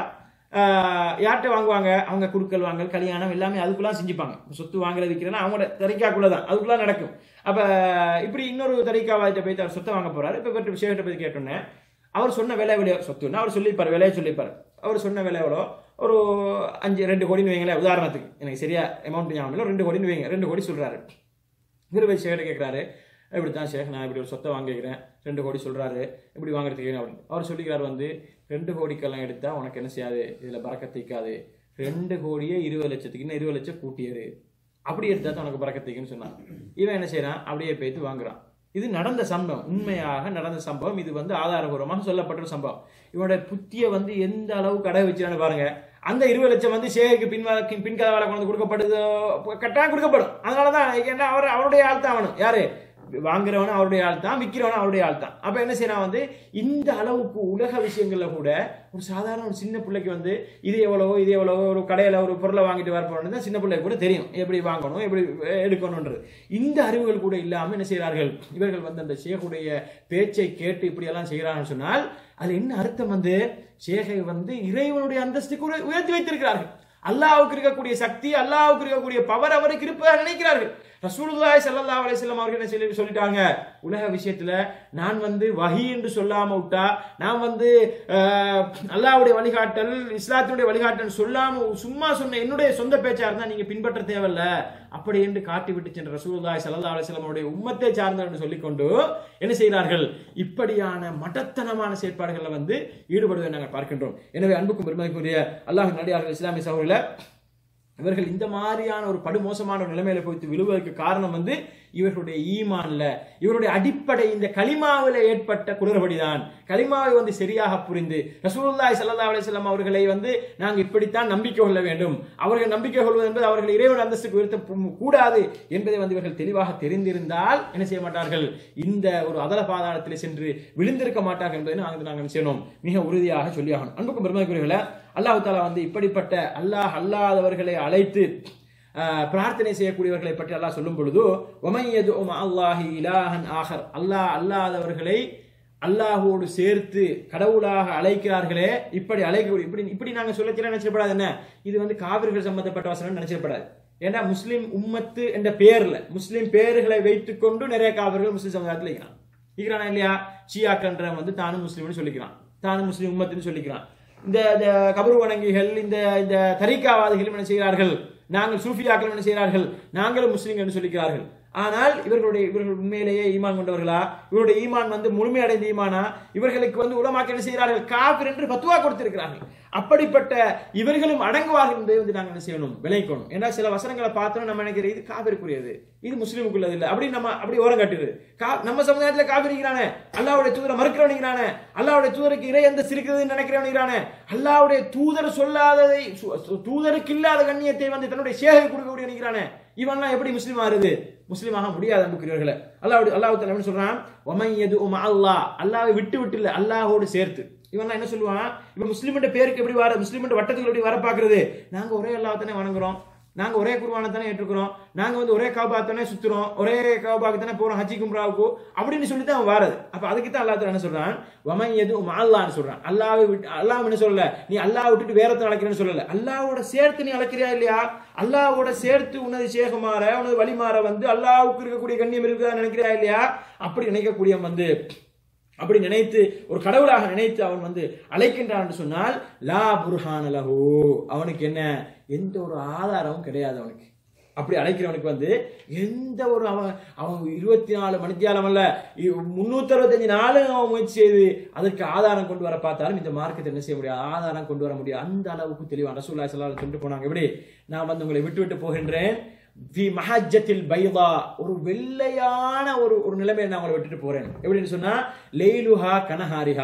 ஆஹ், யார்கிட்ட வாங்குவாங்க அவங்க குடுக்கல் வாங்கல் கல்யாணம் எல்லாமே அதுக்குள்ள செஞ்சுப்பாங்க சொத்து வாங்குறது விற்கிறதுனா அவங்களோட தரிக்காக்குள்ள தான் அதுக்குள்ள நடக்கும் அப்ப இப்படி இன்னொரு தரிக்காவாட்ட போய் அவர் சொத்தை வாங்க போறாரு இப்ப இவர்கிட்ட சேகட்டை போய் கேட்டோன்னே அவர் சொன்ன விலை விலை சொத்துன்னா அவர் சொல்லிப்பார் விலையை சொல்லிப்பார் அவர் சொன்ன விலை எவ்வளோ ஒரு அஞ்சு ரெண்டு கோடின்னு வைங்களேன் உதாரணத்துக்கு எனக்கு சரியா அமௌண்ட் ஞாபகம் இல்லை ரெண்டு கோடின்னு வைங்க ரெண்டு கோடி சொல்றாரு இவர் போய் சேகட்ட கேட்குறாரு இப்படி தான் ஷேக் நான் இப்படி ஒரு சொத்தை வாங்கிக்கிறேன் ரெண்டு கோடி சொல்றாரு இப்படி வாங்குறதுக்கு அப்படின்னு அவர் சொல்லிக்கிறார் வந்து ரெண்டு கோடிக்கெல்லாம் எடுத்தா உனக்கு என்ன செய்யாது இதுல பறக்கத்திக்காது ரெண்டு கோடியே இருபது லட்சத்துக்கு இன்னும் இருபது லட்சம் கூட்டியது அப்படி எடுத்தா தான் உனக்கு பறக்கத்திக்குன்னு சொன்னான் இவன் என்ன செய்றான் அப்படியே போய்த்து வாங்குறான் இது நடந்த சம்பவம் உண்மையாக நடந்த சம்பவம் இது வந்து ஆதாரபூர்வமாக சொல்லப்பட்ட ஒரு சம்பவம் இவனோட புத்திய வந்து எந்த அளவுக்கு அடை வச்சிடான்னு பாருங்க அந்த இருபது லட்சம் வந்து ஷேருக்கு பின்வார பின்கதவால கொண்டு கொடுக்கப்படுதோ கட்டாயம் கொடுக்கப்படும் அதனாலதான் ஏன்னா அவர் அவருடைய ஆள் தான் அவனும் யாரு வாங்குறவனும் அவருடைய ஆள் தான் விற்கிறவனும் அவருடைய ஆள் தான் அப்ப என்ன செய்யறான் வந்து இந்த அளவுக்கு உலக விஷயங்கள்ல கூட ஒரு சாதாரண ஒரு சின்ன பிள்ளைக்கு வந்து இது எவ்வளவோ இது எவ்வளவோ ஒரு கடையில ஒரு பொருளை வாங்கிட்டு வர போறோம்னு தான் சின்ன பிள்ளைக்கு கூட தெரியும் எப்படி வாங்கணும் எப்படி எடுக்கணும்ன்றது இந்த அறிவுகள் கூட இல்லாம என்ன செய்கிறார்கள் இவர்கள் வந்து அந்த ஷேகுடைய பேச்சை கேட்டு இப்படி எல்லாம் செய்கிறார்கள் சொன்னால் அது என்ன அர்த்தம் வந்து ஷேகை வந்து இறைவனுடைய அந்தஸ்துக்கு உய- உயர்த்தி வைத்திருக்கிறார்கள் அல்லாஹ்வுக்கு இருக்கக்கூடிய சக்தி அல்லாஹ்வுக்கு இருக்கக்கூடிய பவர் அவருக்கு இருப்பதாக நினைக்கிறார்கள் ரசூலுல்லாஹி ஸல்லல்லாஹு அலைஹி வஸல்லம் அவர்கள் என்ன சொல்லி சொல்லிட்டாங்க உலக விஷயத்துல நான் வந்து வஹி என்று சொல்லாம விட்டா நான் வந்து அஹ், அல்லாஹ்வுடைய வழிகாட்டல் இஸ்லாத்தினுடைய வழிகாட்டல் சொல்லாம சும்மா சொன்ன என்னுடைய சொந்த பேச்சா இருந்தா நீங்க பின்பற்ற தேவையில்ல அப்படி என்று காட்டி விட்டு சென்ற ரசூலுல்லாஹி ஸல்லல்லாஹு அலைஹி வஸல்லம் அவருடைய உம்மத்தை சார்ந்தவர் என்று சொல்லிக்கொண்டு என்ன செய்கிறார்கள் இப்படியான மடத்தனமான செயற்பாடுகளில் வந்து ஈடுபடுவதை நாங்கள் பார்க்கின்றோம் எனவே அன்புக்கும் பெருமதிக்குரிய அல்லாஹ் நடிகார்கள் இஸ்லாமிய சகோதரர்கள இவர்கள் இந்த மாதிரியான ஒரு படுமோசமான ஒரு நிலைமையில போய்த்து விழுவதற்கு காரணம் வந்து இவர்களுடைய ஈமான்ல இவருடைய அடிப்படை இந்த கலிமாவில் ஏற்பட்ட குளறுபடிதான் கலிமாவை வந்து சரியாக புரிந்து ரசூலுல்லாஹி ஸல்லல்லாஹு அலைஹி வஸல்லம் அவர்களை வந்து நாங்க இப்படித்தான் நம்பிக்கை கொள்ள வேண்டும் அவர்கள் நம்பிக்கை கொள்வது என்பது அவர்கள் இறைவன் அந்தஸ்துக்கு உயர்த்த பு- கூடாது என்பதை வந்து இவர்கள் தெளிவாக தெரிந்திருந்தால் என்ன செய்ய மாட்டார்கள் இந்த ஒரு அதல பாதாளத்தில் சென்று விழுந்திருக்க மாட்டார்கள் என்பதை நாங்கள் நாங்கள் என்ன செய்யணும் மிக உறுதியாக சொல்லியாகணும் அன்புக்கும் பெருமைக்குரியவர்களே அல்லாஹ் தாலா வந்து இப்படிப்பட்ட அல்லாஹ் அல்லாதவர்களை அழைத்து ஆஹ், பிரார்த்தனை செய்யக்கூடியவர்களை பற்றி அல்லாஹ் சொல்லும் பொழுது ஒமையது அல்லாஹி இலாஹன் ஆஹர் அல்லாஹ் அல்லாதவர்களை அல்லாஹோடு சேர்த்து கடவுளாக அழைக்கிறார்களே இப்படி அழைக்கக்கூடிய இப்படி இப்படி நாங்க சொல்லச்சில நினைச்சிடப்படாது என்ன இது வந்து காவிர்கள் சம்பந்தப்பட்ட வசனம் நினைச்சிடப்படாது ஏன்னா முஸ்லிம் உம்மத்து என்ற பெயர்ல முஸ்லிம் பெயர்களை வைத்துக்கொண்டு நிறைய காவிர்கள் முஸ்லிம் சமுதாயத்தில் இருக்கிறான் இருக்கிறானா இல்லையா ஷியாக்கன்றவன் வந்து தானும் முஸ்லீம்னு சொல்லிக்கிறான் தானும் முஸ்லீம் உம்மத்துன்னு சொல்லிக்கிறான் இந்த இந்த கபரு வணங்கிகள் இந்த இந்த தரிக்காவாதிகள் என்ன செய்கிறார்கள் நாங்கள் சூஃபியாக்கள் என்ன செய்கிறார்கள் நாங்களும் முஸ்லீம்கள் என்று சொல்லிக்கிறார்கள் ஆனால் இவர்களுடைய இவர்கள் உண்மையிலேயே ஈமான் கொண்டவர்களா இவருடைய ஈமான் வந்து முழுமையடைந்த ஈமானா இவர்களுக்கு வந்து உலமாக்க என்ன செய்கிறார்கள் காபிர் என்று பத்துவா கொடுத்திருக்கிறார்கள் அப்படிப்பட்ட இவர்களும் அடங்குவார்கள் என்பதை வந்து நாங்கள் என்ன செய்யணும் விளைக்கணும் ஏன்னா சில வசனங்களை பார்த்தோம் நம்ம நினைக்கிறது இது காவிரிக்குரியது இது முஸ்லீமுக்குள்ளது இல்லை அப்படி நம்ம அப்படி ஓரம் கட்டுது கா நம்ம சமுதாயத்தில் காவிரிக்கிறானே அல்லாவுடைய தூதரை மறுக்கிறவனிக்கிறானே அல்லாவுடைய தூதருக்கு இறை எந்த சிரிக்கிறதுன்னு நினைக்கிறவனிக்கிறானே அல்லாவுடைய தூதர் சொல்லாததை சு- சு- தூதருக்கு இல்லாத கண்ணியத்தை வந்து தன்னுடைய சேகை கொடுக்கக்கூடிய நினைக்கிறானே இவன்லாம் எப்படி முஸ்லீம் ஆறுது முஸ்லீம் ஆக முடியாது அன்புக்குரியவர்களே அல்லாஹ் அல்லாஹ் தஆலா என்ன சொல்றான் ஒமையது உம் அல்லாஹ் அல்லாஹ்வை விட்டு விட்டு இல்ல அல்லாஹோடு சேர்த்து இவன்லாம் என்ன சொல்லுவான் இப்ப முஸ்லீம்ன்ற பேருக்கு எப்படி வர முஸ்லீம்ன்ற வட்டத்துக்கு எப்படி வர பாக்குறது நாங்க ஒரே அல்லாஹ் தானே வணங்குறோம் நாங்க ஒரே குருவானை தானே ஏற்றுக்கிறோம் நாங்க வந்து ஒரே காபா தானே சுத்துறோம் ஒரே காபாக்கு தானே போறோம் ஹஜ்ஜி கும்ராவுக்கு அப்படின்னு சொல்லி தான் அவன் வாரது அப்ப அதுக்கு தான் அல்லாஹ் என்ன சொல்றான் வமன் எது அல்லான்னு சொல்றான் அல்லாஹ்வை விட்டு அல்லாஹ் என்ன சொல்லல நீ அல்லாஹ் விட்டுட்டு வேற ஒருத்தனை அழைக்கிறேன்னு சொல்லல அல்லாஹ்வோட சேர்த்து நீ அழைக்கிறியா இல்லையா அல்லாஹ்வோட சேர்த்து உனது சேகமாற உனது வழிமாற வந்து அல்லாஹ்வுக்கு இருக்கக்கூடிய கண்ணியம் இருக்குதா நினைக்கிறியா இல்லையா அப்படி நினைக்கக்கூடியவன் வந்து அப்படி நினைத்து ஒரு கடவுளாக நினைத்து அவன் வந்து அழைக்கின்றான் என்று சொன்னால் லா புர்ஹான லஹு அவனுக்கு என்ன எந்த ஒரு ஆதாரமும் கிடையாது அவனுக்கு அப்படி அழைக்கிறவனுக்கு வந்து எந்த ஒரு அவன் அவன் இருபத்தி நாலு மணித்தியாலம் அல்ல முன்னூத்தி அறுபத்தஞ்சு நாளும் அவன் முயற்சி செய்து அதற்கு ஆதாரம் கொண்டு வர பார்த்தாலும் இந்த மார்க்கத்தை என்ன செய்ய முடியாது ஆதாரம் கொண்டு வர முடியாது அந்த அளவுக்கு தெளிவான ரசூல்லா ஸல்லல்லாஹு அலைஹி சொல்லிட்டு போனாங்க எப்படி நான் வந்து உங்களை விட்டு விட்டு போகின்றேன் வி மஹஜத்தில் பைதா ஒரு வெள்ளையான ஒரு ஒரு நிலைமையை நான் உங்களை விட்டுட்டு போறேன் எப்படின்னு சொன்னா லைலுஹா கனஹாரிஹா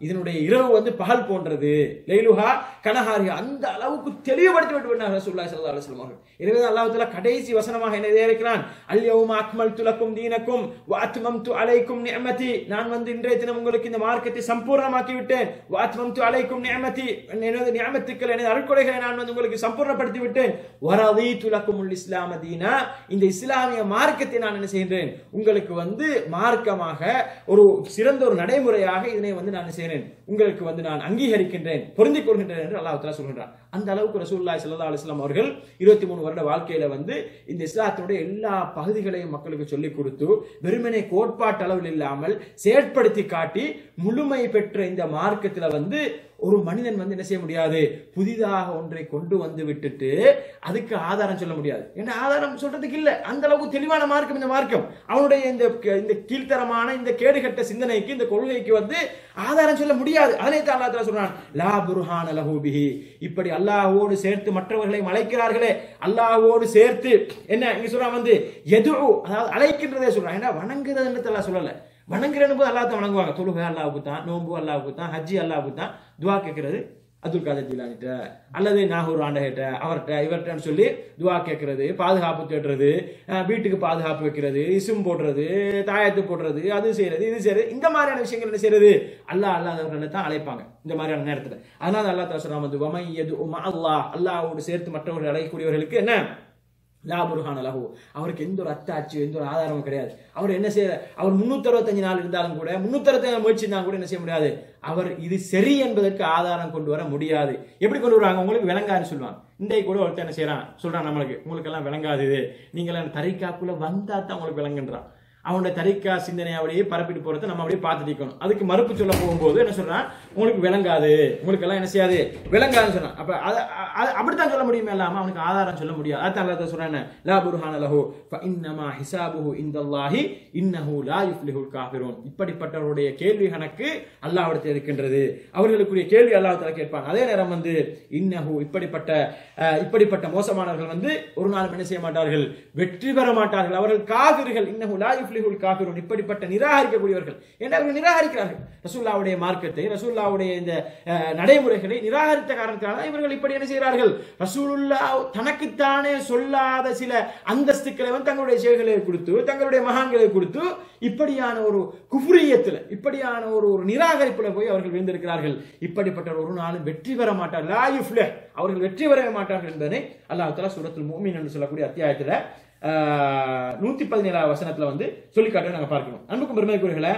இதனுடைய இரவு வந்து பகல் போன்றது லைலுஹா கனஹாரிஹா அந்த அளவுக்கு தெளிவுபடுத்தி விட்டு விட்டார் ரசூலுல்லாஹி ஸல்லல்லாஹு அலைஹி வஸல்லம் அவர்கள் எனவே தான் அல்லாஹ் தஆலா கடைசி வசனமாக என்ன இருக்கிறான் அல் யௌம அக்மல்து லக்கும் தீனக்கும் வ அத்மம்து அலைக்கும் நிஅமதி நான் வந்து இன்றைய தினம் உங்களுக்கு இந்த மார்க்கத்தை சம்பூர்ணமாக்கி விட்டேன் வ அத்மம்து அலைக்கும் நிஅமதி எனது நிஅமத்துக்கள் எனது அருட்கொடைகளை நான் வந்து உங்களுக்கு சம்பூர்ணப்படுத்தி விட்டேன் வ ரதீது லக்குமுல் இஸ்லாம தீனா இந்த இஸ்லாமிய மார்க்கத்தை நான் என்ன செய்கின்றேன் உங்களுக்கு வந்து மார்க்கமாக ஒரு சிறந்த ஒரு நடைமுறையாக இதனை வந்து நான் என்ன செய்கிறேன் உங்களுக்கு வந்து நான் அங்கீகரிக்கின்றேன் பொருந்திக் கொள்கின்றேன் என்று அல்லாஹ் தஆலா சொல்கின்றான் அந்த அளவுக்கு ரசூலுல்லாஹி ஸல்லல்லாஹு அலைஹி வஸல்லம் அவர்கள் இருபத்தி மூணு வருட வாழ்க்கையில வந்து இந்த இஸ்லாத்தினுடைய எல்லா பகுதிகளையும் மக்களுக்கு சொல்லிக் கொடுத்து வெறுமனே கோட்பாட்டு அளவில் இல்லாமல் செயற்படுத்தி காட்டி முழுமை பெற்ற இந்த மார்க்கத்துல வந்து ஒரு மனிதன் வந்து என்ன செய்ய முடியாது புதிதாக ஒன்றை கொண்டு வந்து விட்டுட்டு அதுக்கு ஆதாரம் சொல்ல முடியாது ஏன்னா ஆதாரம் சொல்றதுக்கு இல்ல அந்த அளவுக்கு தெளிவான மார்க்கம் இந்த மார்க்கம் அவனுடைய இந்த இந்த கீழ்த்தரமான இந்த கேடுகட்ட சிந்தனைக்கு இந்த கொள்கைக்கு வந்து ஆதாரம் சொல்ல முடியாது அதனை தான் அல்லாஹ் தஆலா சொல்றான் லா புர்ஹான லஹு பிஹி இப்படி அல்லாஹ்வோடு சேர்த்து மற்றவர்களை அழைக்கிறார்களே அல்லாஹ்வோடு சேர்த்து என்ன இங்க சொல்றான் வந்து எது அதாவது அழைக்கின்றதே சொல்றான் ஏன்னா வணங்குறதுன்னு அல்லாஹ் சொல்லல வணங்குறன்னு போது அல்லாஹ் தான் வணங்குவாங்க தொழுகை அல்லாவுக்கு தான் நோன்பு அல்லாவுக்கு தான் ஹஜ்ஜி அல்லாவுக்கு தான் துவா கேட்கறது அப்துல் காதர் ஜிலானிட்ட அல்லது நாகூர் ஆண்டகிட்ட அவர்கிட்ட இவர்கிட்டன்னு சொல்லி துவா கேட்கறது பாதுகாப்பு தேடுறது அஹ் வீட்டுக்கு பாதுகாப்பு வைக்கிறது இசும் போடுறது தாயத்து போடுறது அது செய்யறது இது செய்யறது இந்த மாதிரியான விஷயங்கள் என்ன செய்யறது அல்லாஹ் அல்லாதவர்களை தான் அழைப்பாங்க இந்த மாதிரியான நேரத்தில் அதனால அல்லாஹ் தாசராம் வந்து வமை எது அல்லாஹ் அல்லாஹோடு சேர்த்து மற்றவர்கள் அழைக்கக்கூடியவர்களுக்கு என்ன லா புருஹான லஹு அவருக்கு எந்த ஒரு அத்தாட்சி எந்த ஒரு ஆதாரமும் கிடையாது அவர் என்ன செய்ய அவர் முன்னூத்தி அறுபத்தஞ்சு நாள் இருந்தாலும் கூட முன்னூத்தி அறுபத்தஞ்சு முயற்சி இருந்தாலும் கூட என்ன செய்ய முடியாது அவர் இது சரி என்பதற்கு ஆதாரம் கொண்டு வர முடியாது எப்படி கொண்டு வருவாங்க உங்களுக்கு விளங்காதுன்னு சொல்லுவாங்க இன்றைக்கு கூட ஒருத்தர் என்ன செய்யறான் சொல்றான் நம்மளுக்கு உங்களுக்கு எல்லாம் விளங்காது இது நீங்க எல்லாம் தரிக்காக்குள்ள வந்தா தான் உங்களுக்கு விளங்குன்றான் அவனுடைய தரிக்கா சிந்தனை அப்படியே பரப்பிட்டு போறதை நம்ம அப்படியே பார்த்துட்டு இருக்கணும் அதுக்கு மறுப்பு சொல்ல போகும்போது என்ன சொல்றான் உங்களுக்கு விளங்காது உங்களுக்கு எல்லாம் என்ன செய்யாது விளங்காதுன்னு சொன்னான் அப்ப அத- அ- அப்படித்தான் சொல்ல முடியுமே இல்லாம அவனுக்கு ஆதாரம் சொல்ல முடியாது அதான் அல்லாஹ் சொல்றான் லா புர்ஹான லஹு ஃப இன்னமா ஹிசாபுஹு இந்தல்லாஹி இன்னஹு லா யுஃப்லிஹுல் காஃபிரூன் இப்படிப்பட்டவருடைய கேள்வி கணக்கு அல்லாஹ்விடத்தில் இருக்கின்றது அவர்களுக்குரிய கேள்வி அல்லாஹ் தஆலா கேட்பான் அதே நேரம் வந்து இன்னஹு இப்படிப்பட்ட அஹ், இப்படிப்பட்ட மோசமானவர்கள் வந்து ஒரு நாள் என்ன செய்ய மாட்டார்கள் வெற்றி பெற மாட்டார்கள் அவர்கள் காபிர்கள் இன்னஹு லா யுஃப்லிஹுல் காஃபிரூன் இப்படிப்பட்ட நிராகரிக்கக்கூடியவர்கள் ஏன்னா அவர்கள் நிராகரிக்கிறார்கள் ரசூல்லாவுடைய மார்க்கத்தை ரசூல்லாவுடைய இந்த அஹ், நடைமுறைகளை நிராகரித்த காரணத்தினால தான் இவர்கள் இப்படி என்ன செய்கிறார்கள் ரசூலுல்லா தனக்குத்தானே சொல்லாத சில அந்தஸ்துக்களை வந்து தங்களுடைய செயல்களை கொடுத்து தங்களுடைய மகான்களை கொடுத்து இப்படியான ஒரு குஃப்ரியத்துல இப்படியான ஒரு ஒரு நிராகரிப்புல போய் அவர்கள் விழுந்திருக்கிறார்கள் இப்படிப்பட்ட ஒரு நாளும் வெற்றி பெற மாட்டார்கள் லா யுஃப்லிஹ். அவர்கள் வெற்றி பெறவே மாட்டார்கள் என்பதனை அல்லாஹ் தஆலா சூரத்துல் முஃமின் என்று சொல்லக்கூடிய அத்தியாயத்துல ஆஹ், நூத்தி பதினேழாவது வசனத்துல வந்து சொல்லி காட்ட நாங்க பார்க்கணும் அன்புக்கும் பெருமைக்குரியர்களே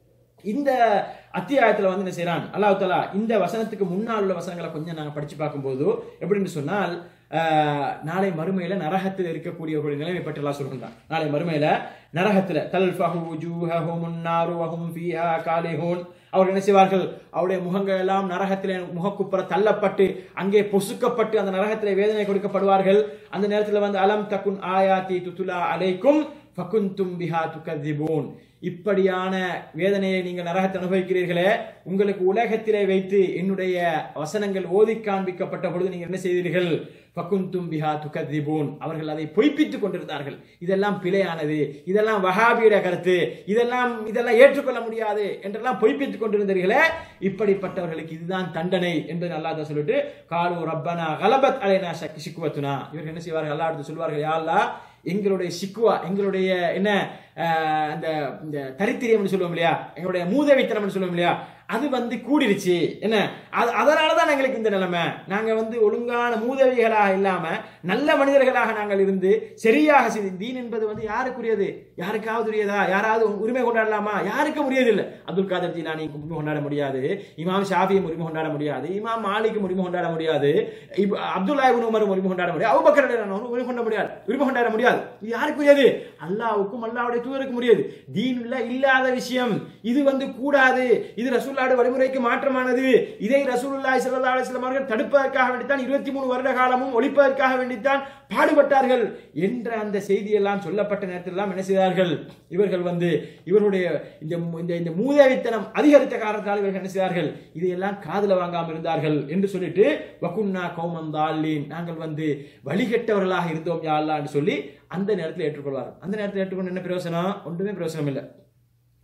இந்த அத்தியாயத்துல வந்து என்ன செய்றான் அல்லாஹ் தஆலா இந்த வசனத்துக்கு முன்னால் உள்ள வசனங்களை கொஞ்சம் நாங்க படிச்சு பார்க்கும்போது எப்படின்னு சொன்னால் ஆஹ், நாளை மறுமையில நரகத்தில் இருக்கக்கூடியவர்களுடைய நிலைமை பற்றி எல்லாம் சொல்கின்றான் நாளை மறுமையில நரகத்துல தல்ஃபஹு வஜூஹஹும் நாரு வஹும் ஃபீஹா காலிஹூன் அவர்கள் என்ன செய்வார்கள் அவருடைய முகங்கள் எல்லாம் நரகத்திலே முகக்குப்புற தள்ளப்பட்டு அங்கே பொசுக்கப்பட்டு அந்த நரகத்திலே வேதனை கொடுக்கப்படுவார்கள் அந்த நேரத்தில் வந்து அலம் தக்குன் ஆயாத்தி துத்துலா அலைக்கும் ஃபகுந்தும் பிஹா துகதிபூன் இப்படியான வேதனையை நீங்கள் நரகத்தை அனுபவிக்கிறீர்களே உங்களுக்கு உலகத்திலே வைத்து என்னுடைய வசனங்கள் ஓதி காண்பிக்கப்பட்ட பொழுது நீங்கள் என்ன செய்தீர்கள் ஃபகுந்தும் பிஹா துகதிபூன் அவர்கள் அதை பொய்ப்பித்துக் கொண்டிருந்தார்கள் இதெல்லாம் பிழையானது இதெல்லாம் வஹாபியுடைய கருத்து இதெல்லாம் இதெல்லாம் ஏற்றுக்கொள்ள முடியாது என்றெல்லாம் பொய்ப்பித்துக் கொண்டிருந்தீர்களே இப்படிப்பட்டவர்களுக்கு இதுதான் தண்டனை என்று அல்லாஹ் தான் சொல்லிட்டு காலு ரப்பனா கலபத் அலைனா ஷக் சிக்குவத்துனா இவர்கள் என்ன செய்வார்கள் அல்லாஹ் அடுத்து சொல்வார்கள் யா அல்லாஹ் எங்களுடைய சிக்குவா எங்களுடைய என்ன ஆஹ், அந்த இந்த தரித்திரியம்னு சொல்லுவோம் இல்லையா எங்களுடைய மூதவித்தனம்னு சொல்லுவோம் இல்லையா அது வந்து கூடிருச்சு என்ன அது அதனால தான் எங்களுக்கு இந்த நிலைமை நாங்க வந்து ஒழுங்கான மூதவிகளாக இல்லாம நல்ல மனிதர்களாக நாங்கள் இருந்து சரியாக செய்து தீன் என்பது வந்து யாருக்குரியது யாருக்காவது உரியதா யாராவது உரிமை கொண்டாடலாமா யாருக்கும் உரியது இல்லை அப்துல் காதர் ஜிலானி உரிமை கொண்டாட முடியாது இமாம் ஷாஃபியும் உரிமை கொண்டாட முடியாது இமாம் மாலிக்கும் உரிமை கொண்டாட முடியாது இப்- அப்துல்லா இப்னு உமரும் உரிமை கொண்டாட முடியாது அபூபக்கர் ரலியல்லாஹு உரிமை கொண்டாட முடியாது உரிமை கொண்டாட முடியாது இது யாருக்குரியது அல்லாஹ்வுக்கும் அல்லாஹ்வுடைய தூதருக்கும் உரியது தீன்ல இல்லாத விஷயம் இது வந்து கூடாது இது ரசூலுல்லாஹ்வுடைய வழிமுறைக்கு மாற்றமானது இதை ரசூலுல்லாஹி ஸல்லல்லாஹு அலைஹி வஸல்லம் அவர்கள் தடுப்பதற்காக வேண்டித்தான் இருபத்தி மூணு வருட காலமும் ஒழிப்பதற்காக வேண்டித்தான் பாடுபட்டார்கள் என்ற அந்த செய்தியெல்லாம் சொல்லப்பட்ட நேரத்தில் எல்லாம் என்ன செய்தார்கள் இவர்கள் வந்து இவருடைய இந்த இந்த இந்த மூதேவித்தனம் அதிகரித்த காரணத்தால் இவர்கள் என்ன செய்தார்கள் இதையெல்லாம் காதுல வாங்காமல் இருந்தார்கள் என்று சொல்லிட்டு வகுன்னா கௌமந்தாலின் நாங்கள் வந்து வழிகெட்டவர்களாக இருந்தோம் யா அல்லாஹ்னு சொல்லி அந்த நேரத்தில் ஏற்றுக்கொள்வார்கள் அந்த நேரத்தில் ஏற்றுக்கொண்டு என்ன பிரயோசனம் ஒன்றுமே பிரயோசனம் இல்லை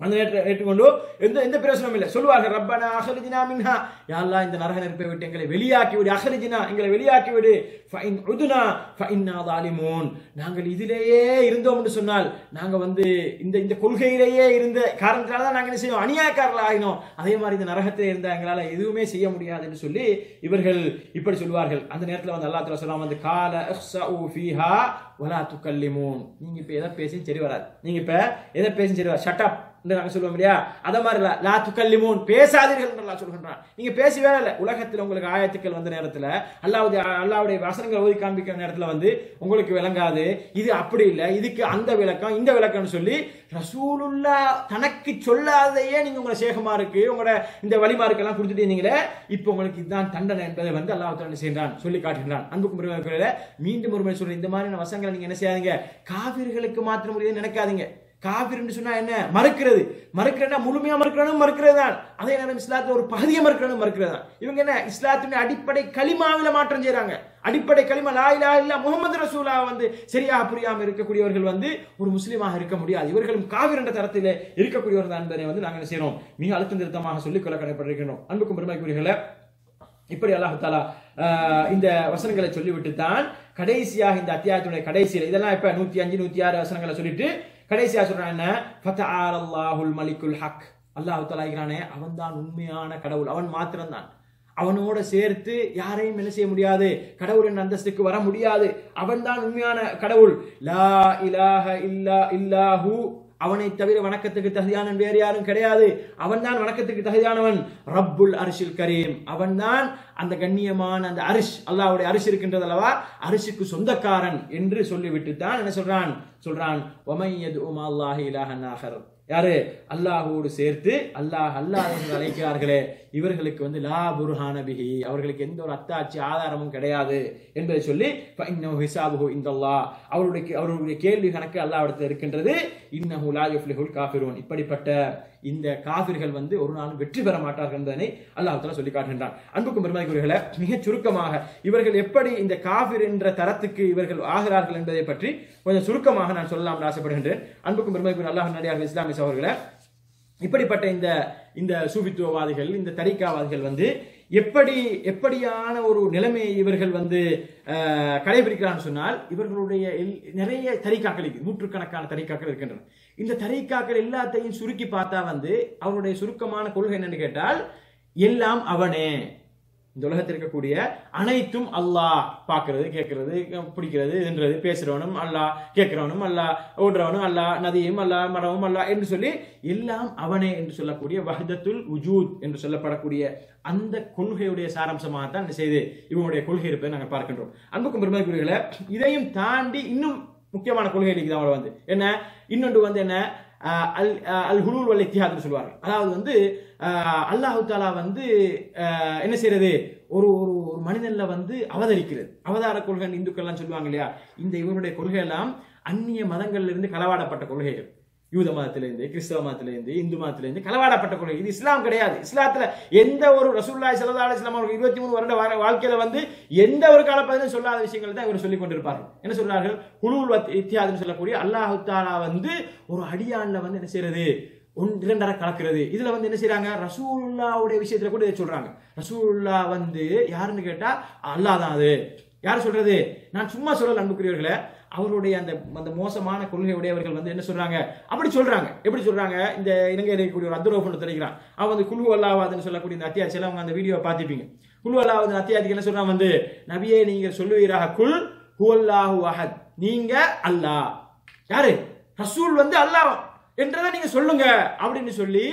அந்த நேரத்தை ஏற்றுக்கொண்டு எந்த எந்த பிரயோசனமும் இல்லை சொல்லுவார்கள் ரப்பனா அஹரிஜினா மின்ஹா யா அல்லாஹ் இந்த நரக நெருப்பை விட்டு எங்களை வெளியாக்கி விடு அஹரிஜினா எங்களை வெளியாக்கி விடு ஃபைன் உதுனா ஃபைன்னா தாலிமூன் நாங்கள் இதிலேயே இருந்தோம் என்று சொன்னால் நாங்க வந்து இந்த இந்த கொள்கையிலேயே இருந்த காரணத்தினால தான் நாங்கள் என்ன செய்வோம் அநியாயக்காரர்கள் ஆகினோம் அதே மாதிரி இந்த நரகத்தில் இருந்த எங்களால் எதுவுமே செய்ய முடியாது என்று சொல்லி இவர்கள் இப்படி சொல்வார்கள் அந்த நேரத்தில் வந்து அல்லாஹ் சொல்லலாம் வந்து கால இஹ்ஸஉ ஃபீஹா வலா துக்கல்லிமூன் நீங்க இப்ப எதை பேசி சரி வராது நீங்க இப்ப எதை பேசி சரி வராது ஷட் அப் நாங்க சொல்லுவோம் இல்லையா அத மாதிரி இல்ல லா துக்கல்லிமூன் பேசாதீர்கள் என்று அல்லாஹ் சொல்கின்றான் நீங்க பேசி வேலை இல்ல உலகத்தில் உங்களுக்கு ஆயத்துக்கள் வந்த நேரத்துல அல்லாவுடைய அல்லாவுடைய வசனங்களை ஓதி காண்பிக்கிற நேரத்துல வந்து உங்களுக்கு விளங்காது இது அப்படி இல்ல இதுக்கு அந்த விளக்கம் இந்த விளக்கம்னு சொல்லி ரசூலுல்லா தனக்கு சொல்லாதையே நீங்க உங்களை சேகமாருக்கு உங்களோட இந்த வழிமாருக்கெல்லாம் கொடுத்துட்டு இருந்தீங்களே இப்போ உங்களுக்கு இதுதான் தண்டனை என்பதை வந்து அல்லாஹ் என்ன செய்கிறான் சொல்லி காட்டுகின்றான் அன்புக்கும் பெருமைக்குரிய மீண்டும் ஒரு முறை சொல்றேன் இந்த மாதிரியான வசங்களை நீங்க என்ன செய்யாதீங்க காவிர்களுக்கு மாத்திரம் முடியாது நினைக்காதீங்க காபிர்னு சொன்னா என்ன மறுக்கிறது மறுக்கிறேன்னா முழுமையா மறுக்கிறனும் மறுக்கிறது தான் அதே நேரம் இஸ்லாத்துல ஒரு பகுதியை மறுக்கிறனும் மறுக்கிறது தான் இவங்க என்ன இஸ்லாத்தினுடைய அடிப்படை களிமாவில மாற்றம் செய்றாங்க அடிப்படை களிமா லா இலாஹ இல்லா முகமது ரசூலா வந்து சரியாக புரியாம இருக்கக்கூடியவர்கள் வந்து ஒரு முஸ்லீமாக இருக்க முடியாது இவர்களும் காவிர் என்ற தரத்தில் இருக்கக்கூடியவர்கள் தான் என்பதை வந்து நாங்கள் என்ன செய்யறோம் மிக அழுத்தம் திருத்தமாக சொல்லிக்கொள்ள கடைப்பட்டிருக்கிறோம் அன்புக்கும் பெருமைக்குரியர்களை இப்படி அல்லாஹு தாலா ஆஹ், இந்த வசனங்களை சொல்லிவிட்டு தான் கடைசியாக இந்த அத்தியாயத்துடைய கடைசியில் இதெல்லாம் இப்ப நூத்தி அஞ்சு நூத்தி ஆறு வசனங்களை சொல்லிட்டு கடைசியா சொல்றான் என்ன ஃபதஆல அல்லாஹுல் மலிக்குல் ஹக் அல்லாஹ் தாலா இருக்கிறானே அவன் தான் உண்மையான கடவுள் அவன் மாத்திரம்தான் அவனோட சேர்த்து யாரையும் என்ன செய்ய முடியாது கடவுள் என்ற அந்தஸ்துக்கு வர முடியாது அவன் தான் உண்மையான கடவுள் லா இலாஹ இல்லா இல்லாஹு அவனை தவிர வணக்கத்துக்கு தகுதியானவன் வேறு யாரும் கிடையாது அவன்தான் வணக்கத்துக்கு தகுதியானவன் ரப்புல் அரிசில் கரீம் அவன்தான் அந்த கண்ணியமான அந்த அரிஷ் அல்லாஹ்வுடைய அரிசி இருக்கின்றது அல்லவா அரிசிக்கு சொந்தக்காரன் என்று சொல்லிவிட்டு தான் என்ன சொல்றான் சொல்றான் ஒமையது உமா அல்லாஹி இலாஹன் ஆஹர் யாரு அல்லாஹோடு சேர்த்து அல்லாஹ் அல்லாஹ் என்று அழைக்கிறார்களே இவர்களுக்கு வந்து லா புர்ஹான பிஹி அவர்களுக்கு எந்த ஒரு அத்தாட்சி ஆதாரமும் கிடையாது என்பதை சொல்லி ஃபஇன்னஹு ஹிசாபுஹு இந்தல்லாஹ் அவருடைய அவருடைய கேள்வி கணக்கு அல்லாஹ்விடத்தில் இருக்கின்றது இன்னஹு லா யுஃப்லிஹுல் காஃபிரூன் இப்படிப்பட்ட இந்த காபிர்கள் வந்து ஒரு நாளும் வெற்றி பெற மாட்டார்கள் என்பதனை அல்லாஹ் தஆலா சொல்லி காட்டுகின்றான் அன்புக்கும் பெருமதிக்குரியவர்களே மிகச் சுருக்கமாக இவர்கள் எப்படி இந்த காபிர் என்ற தரத்துக்கு இவர்கள் ஆகிறார்கள் என்பதை பற்றி கொஞ்சம் சுருக்கமாக நான் சொல்லலாம் ஆசைப்படுகின்றேன் அன்புக்கும் பெருமதிக்குரிய அல்லாஹ் நடிகார்கள் இஸ்லாமிய சகோதரர்களே இப்படிப்பட்ட இந்த இந்த சூபித்துவவாதிகள் இந்த தரிக்காவாதிகள் வந்து எப்படி எப்படியான ஒரு நிலைமையை இவர்கள் வந்து அஹ், கடைபிடிக்கிறான்னு சொன்னால் இவர்களுடைய எல்- நிறைய தரிக்காக்கள் இருக்கு நூற்றுக்கணக்கான தரிக்காக்கள் இருக்கின்றன இந்த தரிக்காக்கள் எல்லாத்தையும் சுருக்கி பார்த்தா வந்து அவருடைய சுருக்கமான கொள்கை என்னன்னு கேட்டால் எல்லாம் அவனே இந்த உலகத்தில் இருக்கக்கூடிய அனைத்தும் அல்லாஹ் பார்க்கிறது கேட்கறது பிடிக்கிறது என்றது பேசுறவனும் அல்லாஹ் கேட்கிறவனும் அல்லாஹ் ஓடுறவனும் அல்லாஹ் நதியும் அல்லாஹ் மரமும் அல்லாஹ் என்று சொல்லி எல்லாம் அவனே என்று சொல்லக்கூடிய வஹதத்துல் உஜூத் என்று சொல்லப்படக்கூடிய அந்த கொள்கையுடைய சாராம்சமாக தான் என்ன செய்து இவங்களுடைய கொள்கை இருப்பதை நாங்கள் பார்க்கின்றோம் அன்புக்கும் பெருமதிக்குரியர்களை இதையும் தாண்டி இன்னும் முக்கியமான கொள்கை இருக்குது அவங்கள வந்து என்ன இன்னொன்று வந்து என்ன ஆஹ் அல் ஆஹ் அல் ஹுலூல் வல் இத்திஹாத்னு சொல்லுவாங்க அதாவது வந்து ஆஹ் அல்லாஹு தாலா வந்து ஆஹ் என்ன செய்யறது ஒரு ஒரு ஒரு மனிதன்ல வந்து அவதரிக்கிறது அவதார கொள்கை இந்துக்கள்லாம் சொல்லுவாங்க இல்லையா இந்த இவருடைய கொள்கை எல்லாம் அந்நிய மதங்கள்ல இருந்து களவாடப்பட்ட கொள்கைகள் யூத மதத்திலிருந்து கிறிஸ்தவ மதத்திலிருந்து இந்து மதத்திலிருந்து களவாடப்பட்ட கொள்கை இது இஸ்லாம் கிடையாது இஸ்லாத்துல எந்த ஒரு ரசூல்லாய் சல்லா அலிஸ்லாம் அவர்கள் இருபத்தி மூணு வருட வா- வாழ்க்கையில வந்து எந்த ஒரு காலப்பகுதியும் சொல்லாத விஷயங்களை தான் இவர் சொல்லிக் கொண்டிருப்பார்கள் என்ன சொல்றார்கள் குழுவுல் இத்தியாதுன்னு சொல்லக்கூடிய அல்லாஹு தாலா வந்து ஒரு அடியான்ல வந்து என்ன செய்யறது ஒன் இரண்டரை கலக்கிறது இதுல வந்து என்ன செய்றாங்க ரசூலுல்லாவுடைய விஷயத்துல கூட இதை சொல்றாங்க ரசூலுல்லா வந்து யாருன்னு கேட்டா அல்லாஹ் தான் அது யார் சொல்றது நான் சும்மா சொல்லல அன்புக்குரியவர்களே அவருடைய அந்த அந்த மோசமான கொள்கை உடையவர்கள் வந்து என்ன சொல்றாங்க அப்படி சொல்றாங்க எப்படி சொல்றாங்க இந்த இலங்கையில் இருக்கக்கூடிய ஒரு அத்துரோஃபன் தெரிவிக்கிறான் அவன் வந்து குழு அல்லாவாதுன்னு சொல்லக்கூடிய இந்த அத்தியாயத்தில் அவங்க அந்த வீடியோவை பார்த்திருப்பீங்க குழு அல்லாவது அத்தியாயத்துக்கு என்ன சொல்றான் வந்து நபியே நீங்க சொல்லுவீராக குல் ஹுவல்லாஹு அஹத் நீங்க அல்லாஹ் யாரு ரசூல் வந்து அல்லாஹ் என்றதை நீங்க சொல்லுங்க அப்படின்னு சொல்லி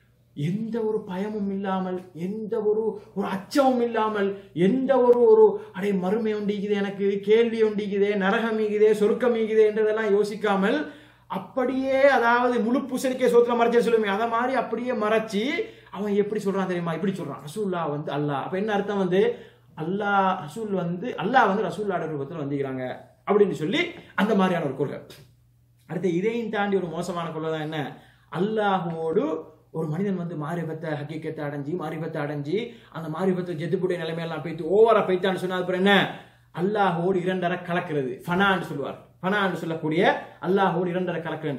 எந்த ஒரு பயமும் இல்லாமல் எந்த ஒரு ஒரு அச்சமும் இல்லாமல் எந்த ஒரு ஒரு அடே மறுமை உண்டிக்குதே எனக்கு கேள்வி உண்டிக்குதே நரகம் ஈகுதே சொருக்கம் ஈகுதே என்றதெல்லாம் யோசிக்காமல் அப்படியே அதாவது முழு பூசணிக்கே சோத்துல மறைச்சு சொல்லுமே அதை மாதிரி அப்படியே மறைச்சு அவன் எப்படி சொல்றான் தெரியுமா இப்படி சொல்றான் ரசூல்லா வந்து அல்லாஹ் அப்ப என்ன அர்த்தம் வந்து அல்லாஹ் ரசூல் வந்து அல்லாஹ் வந்து ரசூல்லாட ரூபத்தில் வந்துக்கிறாங்க அப்படின்னு சொல்லி அந்த மாதிரியான ஒரு கொள்கை அடுத்து இதையும் தாண்டி ஒரு மோசமான கொள்கை தான் என்ன அல்லாஹோடு ஒரு மனிதன் வந்து மாரிபத்தை ஹக்கீக்கத்தை அடைஞ்சு மாரிபத்தை அடைஞ்சு அந்த மாரிபத்தை ஜெத்துப்புடைய நிலைமையெல்லாம் போய்த்து ஓவரா போய்த்தான்னு சொன்னா அப்புறம் என்ன அல்லாஹோடு இரண்டரை கலக்கிறது ஃபனான்னு சொல்லுவார் ஃபனான்னு சொல்லக்கூடிய அல்லாஹோடு இரண்டரை கலக்குன்றது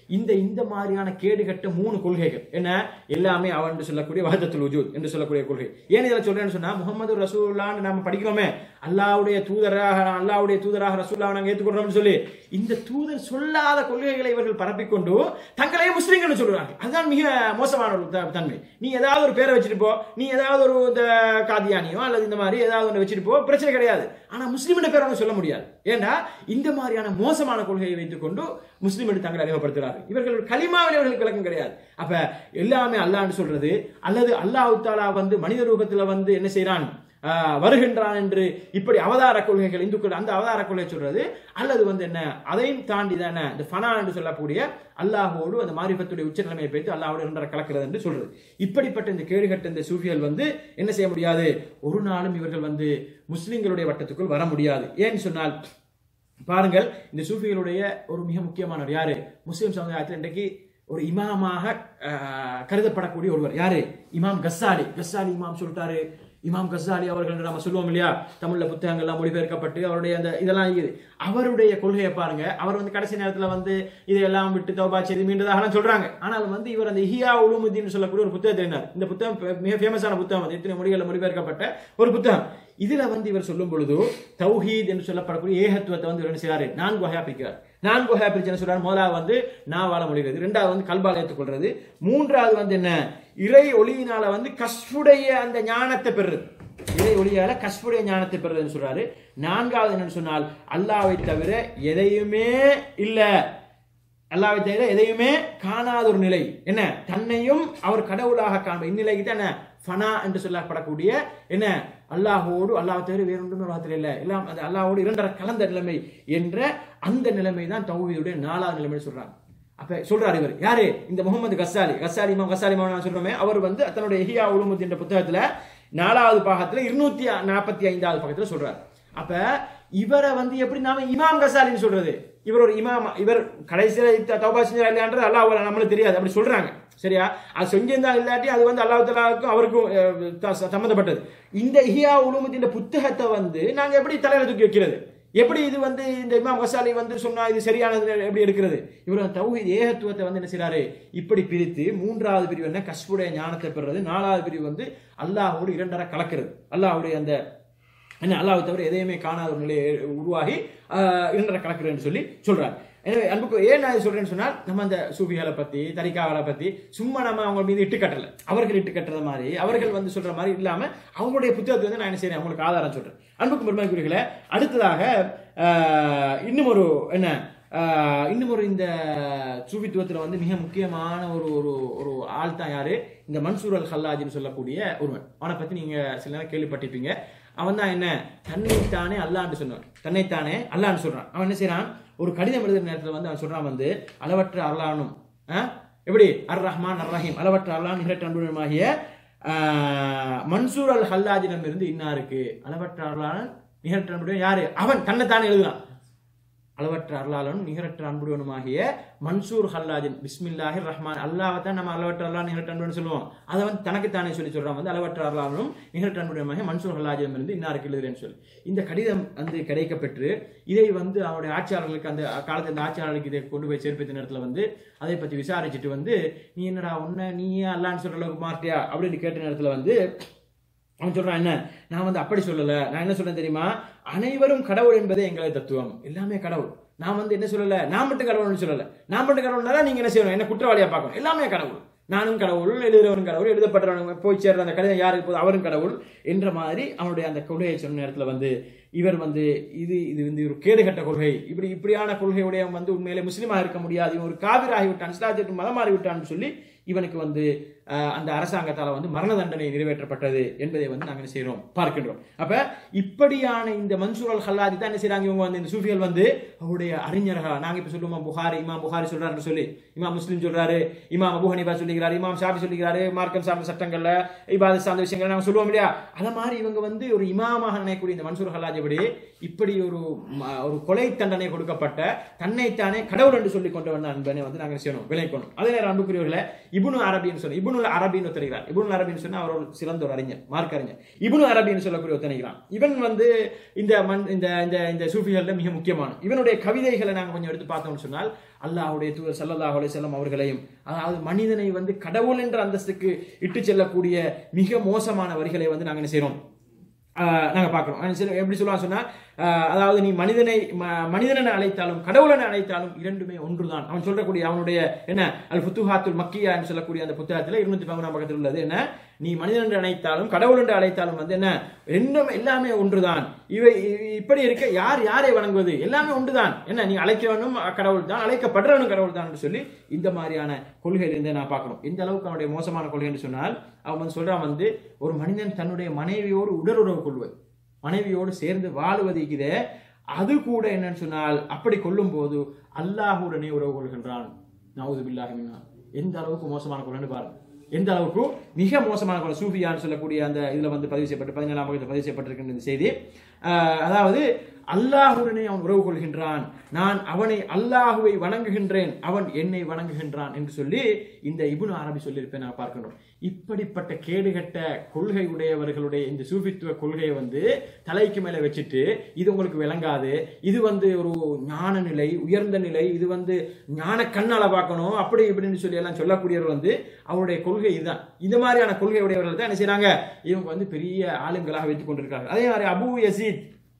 இந்த இந்த மாதிரியான கேடுகட்ட மூணு கொள்கைகள் என்ன எல்லாமே அவன் என்று சொல்லக்கூடிய வஹதத்துல் உஜூத் என்று சொல்லக்கூடிய கொள்கை ஏன் இதில் சொல்றேன்னு சொன்னா முகமது ரசூல்லான்னு நம்ம படிக்கிறோமே அல்லாவுடைய தூதராக அல்லாவுடைய தூதராக ரசூல்லாவை நாங்கள் ஏற்றுக்கொள்றோம்னு சொல்லி இந்த தூதர் சொல்லாத கொள்கைகளை இவர்கள் பரப்பிக்கொண்டு தங்களையே முஸ்லீம்கள் சொல்றாங்க அதுதான் மிக மோசமான ஒரு த- தன்மை நீ ஏதாவது ஒரு பேரை வச்சுட்டு போ நீ ஏதாவது ஒரு இந்த காதியானியோ அல்லது இந்த மாதிரி ஏதாவது ஒன்று வச்சுட்டு போ பிரச்சனை கிடையாது ஆனா முஸ்லீம் பேர் ஒன்று சொல்ல முடியாது ஏன்னா இந்த மாதிரியான மோசமான கொள்கையை வைத்துக்கொண்டு முஸ்லீம் என்று தங்களை அறிமுகப்படுத்துகிறார்கள் இவர்கள் கலிமாவில் இவர்களுக்கு விளக்கம் கிடையாது அப்ப எல்லாமே அல்லாஹ்னு சொல்றது அல்லது அல்லாஹ் தாலா வந்து மனித ரூபத்துல வந்து என்ன செய்றான் ஆஹ், வருகின்றான் என்று இப்படி அவதார கொள்கைகள் இந்துக்கள் அந்த அவதார கொள்கை சொல்றது அல்லது வந்து என்ன அதையும் தாண்டி தானே இந்த ஃபனா என்று சொல்லக்கூடிய அல்லாஹோடு அந்த மாரிஃபத்துடைய உச்ச நிலைமையை வைத்து அல்லாஹோடு இரண்டரை கலக்கிறது என்று சொல்றது இப்படிப்பட்ட இந்த கேடுகட்ட இந்த சூஃபிகள் வந்து என்ன செய்ய முடியாது ஒரு நாளும் இவர்கள் வந்து முஸ்லிம்களுடைய வட்டத்துக்குள் வர முடியாது ஏன்னு சொன்னால் பாருங்கள் இந்த சூஃபிகளுடைய ஒரு மிக முக்கியமானவர் யாரு முஸ்லிம் சமுதாயத்தில் இன்றைக்கு ஒரு இமாமாக ஆஹ், கருதப்படக்கூடிய ஒருவர் யாரு இமாம் கஸ்ஸாலி கஸ்ஸாலி இமாம் சொல்லிட்டாரு இமாம் கஸ்ஸாலி அவர்கள் என்று நம்ம சொல்லுவோம் இல்லையா தமிழ்ல புத்தகங்கள்லாம் மொழிபெயர்க்கப்பட்டு அவருடைய அந்த இதெல்லாம் இருக்குது அவருடைய கொள்கையை பாருங்க அவர் வந்து கடைசி நேரத்துல வந்து இதையெல்லாம் விட்டு தௌபா செய்து மீண்டதாகலாம் சொல்றாங்க ஆனால் வந்து இவர் அந்த இஹியா உலுமுதீன் சொல்லக்கூடிய ஒரு புத்தகத்தை எழுதினார் இந்த புத்தகம் பெ- மிக ஃபேமஸான புத்தகம் அது எத்தனை மொழிகளில் மொழிபெயர்க்கப்பட்ட ஒரு புத்தகம் இதுல வந்து இவர் சொல்லும் பொழுது தௌஹீத் என்று சொல்லப்படக்கூடிய ஏகத்துவத்தை வந்து இவர் என்ன செய்றாரு நான்கு வகையா பிரிக்கிறார் நான்கு வகையா பிரிச்சு என்ன சொல்றாரு முதலாவது வந்து நாவால மொழிகிறது இரண்டாவது வந்து கல்பால் ஏற்றுக்கொள்றது மூன்றாவது வந்து என்ன இறை ஒளியினால வந்து கஸ்புடைய அந்த ஞானத்தை பெறுறது இறை ஒளியால கஸ்புடைய ஞானத்தை பெறுறதுன்னு சொல்றாரு நான்காவது என்னன்னு சொன்னால் அல்லாவை தவிர எதையுமே இல்ல அல்லாவை தவிர எதையுமே காணாத ஒரு நிலை என்ன தன்னையும் அவர் கடவுளாக காண்ப இந்நிலைக்கு தான் என்ன ஃபனா என்று சொல்லப்படக்கூடிய என்ன அல்லாஹோடு அல்லாஹ் தவிர வேற ஒன்றுமே உலகத்தில் இல்லை எல்லாம் அது அல்லாஹோடு இரண்டரை கலந்த நிலைமை என்ற அந்த நிலைமை தான் தௌஹீதுடைய நாலாவது நிலைமை சொல்றாங்க அப்ப சொல்றாரு இவர் யாரு இந்த முகமது கஸ்ஸாலி கஸ்ஸாலி இமாம் கஸ்ஸாலி இமாம் நான் சொல்றோமே அவர் வந்து தன்னுடைய எஹியா உலுமுத் என்ற புத்தகத்துல நாலாவது பாகத்துல இருநூத்தி நாற்பத்தி ஐந்தாவது பக்கத்துல சொல்றாரு அப்ப இவரை வந்து எப்படி நாம இமாம் கசாலின்னு சொல்றது இவர் ஒரு இமாம் இவர் கடைசியில த- தௌபா செஞ்சா இல்லையான்றது அல்லாஹ் நம்மளுக்கு தெரியாது அப்படி சொல்றாங்க சரியா அது செஞ்சிருந்தா இல்லாட்டி அது வந்து அல்லாஹ் தலாவுக்கும் அவருக்கும் அஹ், த- சம்பந்தப்பட்டது இந்த இஹியா உலுமுத்தின் புத்தகத்தை வந்து நாங்க எப்படி தலையில தூக்கி வைக்கிறது எப்படி இது வந்து இந்த இமாம் கசாலி வந்து சொன்னா இது சரியானது எப்படி எடுக்கிறது இவர் அந்த தௌஹீத் ஏகத்துவத்தை வந்து என்ன செய்றாரு இப்படி பிரித்து மூன்றாவது பிரிவு என்ன கஸ்புடைய ஞானத்தை பெறுறது நாலாவது பிரிவு வந்து அல்லாஹோடு இரண்டரை கலக்கிறது அல்லாஹ்வுடைய அந்த என்ன அல்லாஹ்வை தவிர எதையுமே காணாத ஒரு நிலையை உருவாகி ஆஹ், இரண்டரை கலக்கிறேன்னு சொல்லி சொல்றாரு எனவே அன்புக்கு ஏன் நான் இது சொல்றேன்னு சொன்னால் நம்ம அந்த சூஃபிகளை பத்தி தரிகாவலை பத்தி சும்மா நம்ம அவங்க மீது இட்டு கட்டல அவர்கள் இட்டு கட்டுறது மாதிரி அவர்கள் வந்து சொல்ற மாதிரி இல்லாம அவங்களுடைய புத்தகத்தை வந்து நான் என்ன செய்றேன் அவங்களுக்கு ஆதாரம் சொல்றேன் அன்புக்கு பெருமைக்குரியர்களே அடுத்ததாக ஆஹ், இன்னும் ஒரு என்ன ஆஹ், இன்னும் ஒரு இந்த சூஃபித்துவத்தில் வந்து மிக முக்கியமான ஒரு ஒரு ஒரு ஆள் தான் யாரு இந்த மன்சூர் அல் ஹல்லாஜின்னு சொல்லக்கூடிய ஒருவன் அவனை பத்தி நீங்க சில நேரம் கேள்விப்பட்டிருப்பீங்க அவன் தான் என்ன தன்னைத்தானே அல்லான்னு சொன்னான் தன்னைத்தானே அல்லான்னு சொல்றான் அவன் என்ன செய்றான் ஒரு கடிதம் எழுதுற நேரத்தில் வந்து அவன் சொல்றான் வந்து அளவற்ற அல்லானும் ஆ? எப்படி அர் ரஹ்மான் அர் ரஹீம் அளவற்ற அல்லான் நிகழற்ற அன்புடனுமாகிய ஆஹ், மன்சூர் அல் ஹல்லாஜிடம் இருந்து இன்னாருக்கு அளவற்ற அல்லான் நிகழற்ற அன்புடன் யாரு அவன் தன்னைத்தானே எழுதுறான் அளவற்ற அருளாளனும் நிகரற்ற அன்புடனுமாகிய மன்சூர் ஹல்லாஜின் பிஸ்மில்லாஹி ரஹ்மான் அல்லாவை தான் நம்ம அளவற்ற அல்லா நிகரற்ற அன்புடன் சொல்லுவோம் அதை வந்து தனக்குத்தானே சொல்லி சொல்றான் வந்து அளவற்ற அருளாளனும் நிகரற்ற அன்புடனுமாகிய மன்சூர் ஹல்லாஜிடம் இருந்து இன்னாருக்கு எழுதுறேன்னு சொல்லி இந்த கடிதம் வந்து கிடைக்கப்பெற்று இதை வந்து அவருடைய ஆட்சியாளர்களுக்கு அந்த காலத்து அந்த ஆட்சியாளர்களுக்கு இதை கொண்டு போய் சேர்ப்பித்த நேரத்தில் வந்து அதை பத்தி விசாரிச்சுட்டு வந்து நீ என்னடா உன்ன நீயே அல்லான்னு சொல்ற அளவுக்கு மாட்டியா அப்படின்னு கேட்ட நேரத்தில் வந்து அவன் சொல்றான் என்ன நான் வந்து அப்படி சொல்லல நான் என்ன சொல்றேன் தெரியுமா அனைவரும் கடவுள் என்பதே எங்களை தத்துவம் எல்லாமே கடவுள் நான் வந்து என்ன சொல்லல நான் மட்டும் கடவுள்னு சொல்லல நான் மட்டும் கடவுள்னா நீங்க என்ன செய்யணும் என்ன குற்றவாளியா பார்க்கணும் எல்லாமே கடவுள் நானும் கடவுள் எழுதுறவரும் கடவுள் எழுதப்பட்டவன் போய் சேர்ற அந்த கடிதம் யாருக்கு போகுது அவரும் கடவுள் என்ற மாதிரி அவனுடைய அந்த கொள்கையை சொன்ன நேரத்தில் வந்து இவர் வந்து இது இது வந்து ஒரு கேடுகட்ட கொள்கை இப்படி இப்படியான கொள்கையுடைய வந்து உண்மையிலே முஸ்லீமாக இருக்க முடியாது இவன் ஒரு காவிராகி விட்டான் இஸ்லாத்திற்கு மதம் மாறி விட்டான்னு சொல்லி இவனுக்கு வந்து அஹ், அந்த அரசாங்கத்தால் வந்து மரண தண்டனை நிறைவேற்றப்பட்டது என்பதை வந்து நாங்கள் என்ன செய்கிறோம் பார்க்கின்றோம் அப்ப இப்படியான இந்த மன்சூர் அல் ஹல்லாதி தான் என்ன செய்றாங்க இவங்க வந்து இந்த சூஃபிகள் வந்து அவருடைய அறிஞர்களா நாங்க இப்ப சொல்லுவோம் புகாரி இமாம் புகாரி சொல்றாருன்னு சொல்லி இமாம் முஸ்லிம் சொல்றாரு இமாம் அபு ஹனீஃபா சொல்லிக்கிறாரு இமாம் ஷாபி சொல்லிக்கிறாரு மார்க்கம் சார்ந்த சட்டங்கள்ல இபாதத் சார்ந்த விஷயங்கள் நாங்க சொல்லுவோம் இல்லையா அத மாதிரி இவங்க வந்து ஒரு இமாமாக நினைக்கக்கூடிய இந்த மன்சூர் ஹல்லாஜ் எப்படி இப்படி ஒரு ம- ஒரு கொலை தண்டனை கொடுக்கப்பட்ட தன்னைத்தானே கடவுள் என்று சொல்லி கொண்டு வந்த அன்பனை வந்து நாங்கள் செய்யணும் விளைக்கணும் அதே நேரம் அன்புக்குரியவர்களே இபுனு அரபின்னு சொன்ன இபுனுல் அரபின்னு ஒருத்தருகிறார் இபுனுல் அரபின்னு சொன்னா அவர் ஒரு சிறந்த ஒரு அறிஞர் மார்க் அறிஞர் இபுனு அரபின்னு சொல்லக்கூடிய ஒருத்தனைகிறான் இவன் வந்து இந்த மண் இந்த இந்த இந்த சூஃபிகள்ல மிக முக்கியமான இவனுடைய கவிதைகளை நாங்க கொஞ்சம் எடுத்து பார்த்தோம்னு சொன்னால் அல்லாஹ்வுடைய தூதர் ஸல்லல்லாஹு அலைஹி வஸல்லம் அவர்களையும் அதாவது மனிதனை வந்து கடவுள் என்ற அந்தஸ்துக்கு இட்டு செல்லக்கூடிய மிக மோசமான வரிகளை வந்து நாங்க என்ன செய்றோம் ஆஹ் நாங்க பார்க்கிறோம் அஹ் சரி, எப்படி சொல்லுவாங்க சொன்னா ஆஹ் அதாவது நீ மனிதனை ம- மனிதனை அழைத்தாலும் கடவுளனை அழைத்தாலும் இரண்டுமே ஒன்றுதான் அவன் சொல்லக்கூடிய அவனுடைய என்ன அல் ஃபுத்துஹாத்துல் மக்கியா என்று சொல்லக்கூடிய அந்த புத்தகத்துல இருநூத்தி பதிமூணாம் பக்கத்தில் உள்ளது என்ன நீ மனிதன் என்று அழைத்தாலும் கடவுள் என்று அழைத்தாலும் வந்து என்ன ரெண்டும் எல்லாமே ஒன்றுதான் இவை இ- இப்படி இருக்க யார் யாரை வணங்குவது எல்லாமே ஒன்றுதான் என்ன நீ அழைக்கிறவனும் கடவுள் தான் அழைக்கப்படுறவனும் கடவுள் தான் என்று சொல்லி இந்த மாதிரியான கொள்கையிலிருந்து நான் பார்க்கணும் எந்த அளவுக்கு அவனுடைய மோசமான கொள்கை என்று சொன்னால் அவன் வந்து சொல்றான் வந்து ஒரு மனிதன் தன்னுடைய மனைவியோடு உடலுறவு கொள்வது மனைவியோடு சேர்ந்து வாழுவது இருக்குதே அது கூட என்னன்னு சொன்னால் அப்படி கொள்ளும் போது அல்லாஹுடனே உறவு கொள்கின்றான் நவுது பில்லாஹி மின்னா. எந்த அளவுக்கு மோசமான கொள்கைன்னு பாருங்க எந்த அளவுக்கு மிக மோசமான கொலை சூஃபியான்னு சொல்லக்கூடிய அந்த இதுல வந்து பதிவு செய்யப்பட்டு பதினேழாம் பக்கத்தில் பதிவு செய்யப்பட்டிருக்கின்ற இந்த செய்தி ஆஹ் அதாவது அல்லாஹுடனே அவன் உறவு கொள்கின்றான் நான் அவனை அல்லாஹுவை வணங்குகின்றேன் அவன் என்னை வணங்குகின்றான் என்று சொல்லி இந்த இபுனு அரபி சொல்லியிருப்பேன் நான் பார்க்கின்றோம் இப்படிப்பட்ட கேடுகட்ட கொள்கை உடையவர்களுடைய இந்த சூஃபித்துவ கொள்கையை வந்து தலைக்கு மேல வச்சுட்டு இது உங்களுக்கு விளங்காது இது வந்து ஒரு ஞான நிலை உயர்ந்த நிலை இது வந்து ஞான கண்ணால பார்க்கணும் அப்படி இப்படின்னு சொல்லி எல்லாம் சொல்லக்கூடியவர் வந்து அவருடைய கொள்கை இதுதான் இந்த மாதிரியான கொள்கை உடையவர்கள் தான் என்ன செய்றாங்க இவங்க வந்து பெரிய ஆளுங்களாக வைத்துக் கொண்டிருக்காங்க அதே மாதிரி அபு யசீத்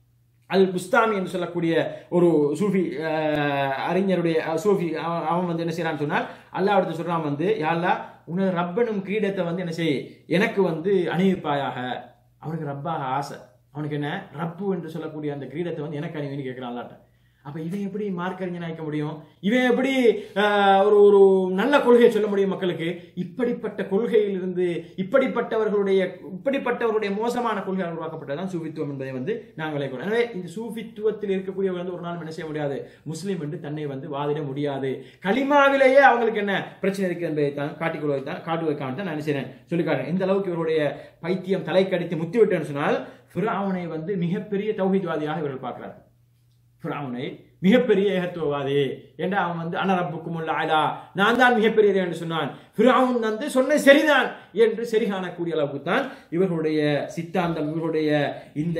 அல் புஸ்தாமி என்று சொல்லக்கூடிய ஒரு சூஃபி அஹ், அறிஞருடைய அஹ், சூஃபி அவன் அவன் வந்து என்ன செய்யறான்னு சொன்னால் அல்லாஹ் அடுத்து சொல்றான் வந்து யாழ்லா உனது ரப்பனும் கிரீடத்தை வந்து என்ன செய் எனக்கு வந்து அணிவிப்பாயாக அவனுக்கு ரப்பாக ஆசை அவனுக்கு என்ன ரப்பு என்று சொல்லக்கூடிய அந்த கிரீடத்தை வந்து எனக்கு அணிவின்னு கேட்கிறான் அல்லாட்ட அப்ப இவன் எப்படி மார்க் அறிஞன் ஆயிக்க முடியும் இவன் எப்படி ஆஹ், ஒரு ஒரு நல்ல கொள்கையை சொல்ல முடியும் மக்களுக்கு இப்படிப்பட்ட கொள்கையிலிருந்து இப்படிப்பட்டவர்களுடைய இப்படிப்பட்டவருடைய மோசமான கொள்கையால் உருவாக்கப்பட்டதான் சூஃபித்துவம் என்பதை வந்து நாங்கள் விளைக்கிறோம் எனவே இந்த சூஃபித்துவத்தில் இருக்கக்கூடியவர்கள் வந்து ஒரு நாள் என்ன செய்ய முடியாது முஸ்லீம் என்று தன்னை வந்து வாதிட முடியாது களிமாவிலேயே அவங்களுக்கு என்ன பிரச்சனை இருக்கு என்பதை தான் காட்டிக் கொள்வதை தான் காட்டுவதற்காக தான் நான் என்ன செய்றேன் சொல்லி காட்டுறேன் இந்த அளவுக்கு இவருடைய பைத்தியம் தலை கடித்து முத்தி விட்டேன்னு சொன்னால் ஃபிரௌனை வந்து மிகப்பெரிய தௌஹீத்வாதியாக இவர்கள் பார்க்கிறார்கள் ஃபிரௌனை மிகப்பெரிய ஏகத்துவவாதி என்று அவன் வந்து அனரப்புக்கும் ஆலா நான் தான் மிகப்பெரிய என்று சொன்னான் ஃபிரௌன் வந்து சொன்ன சரிதான் என்று சரி காணக்கூடிய அளவுக்கு தான் இவர்களுடைய சித்தாந்தம் இவர்களுடைய இந்த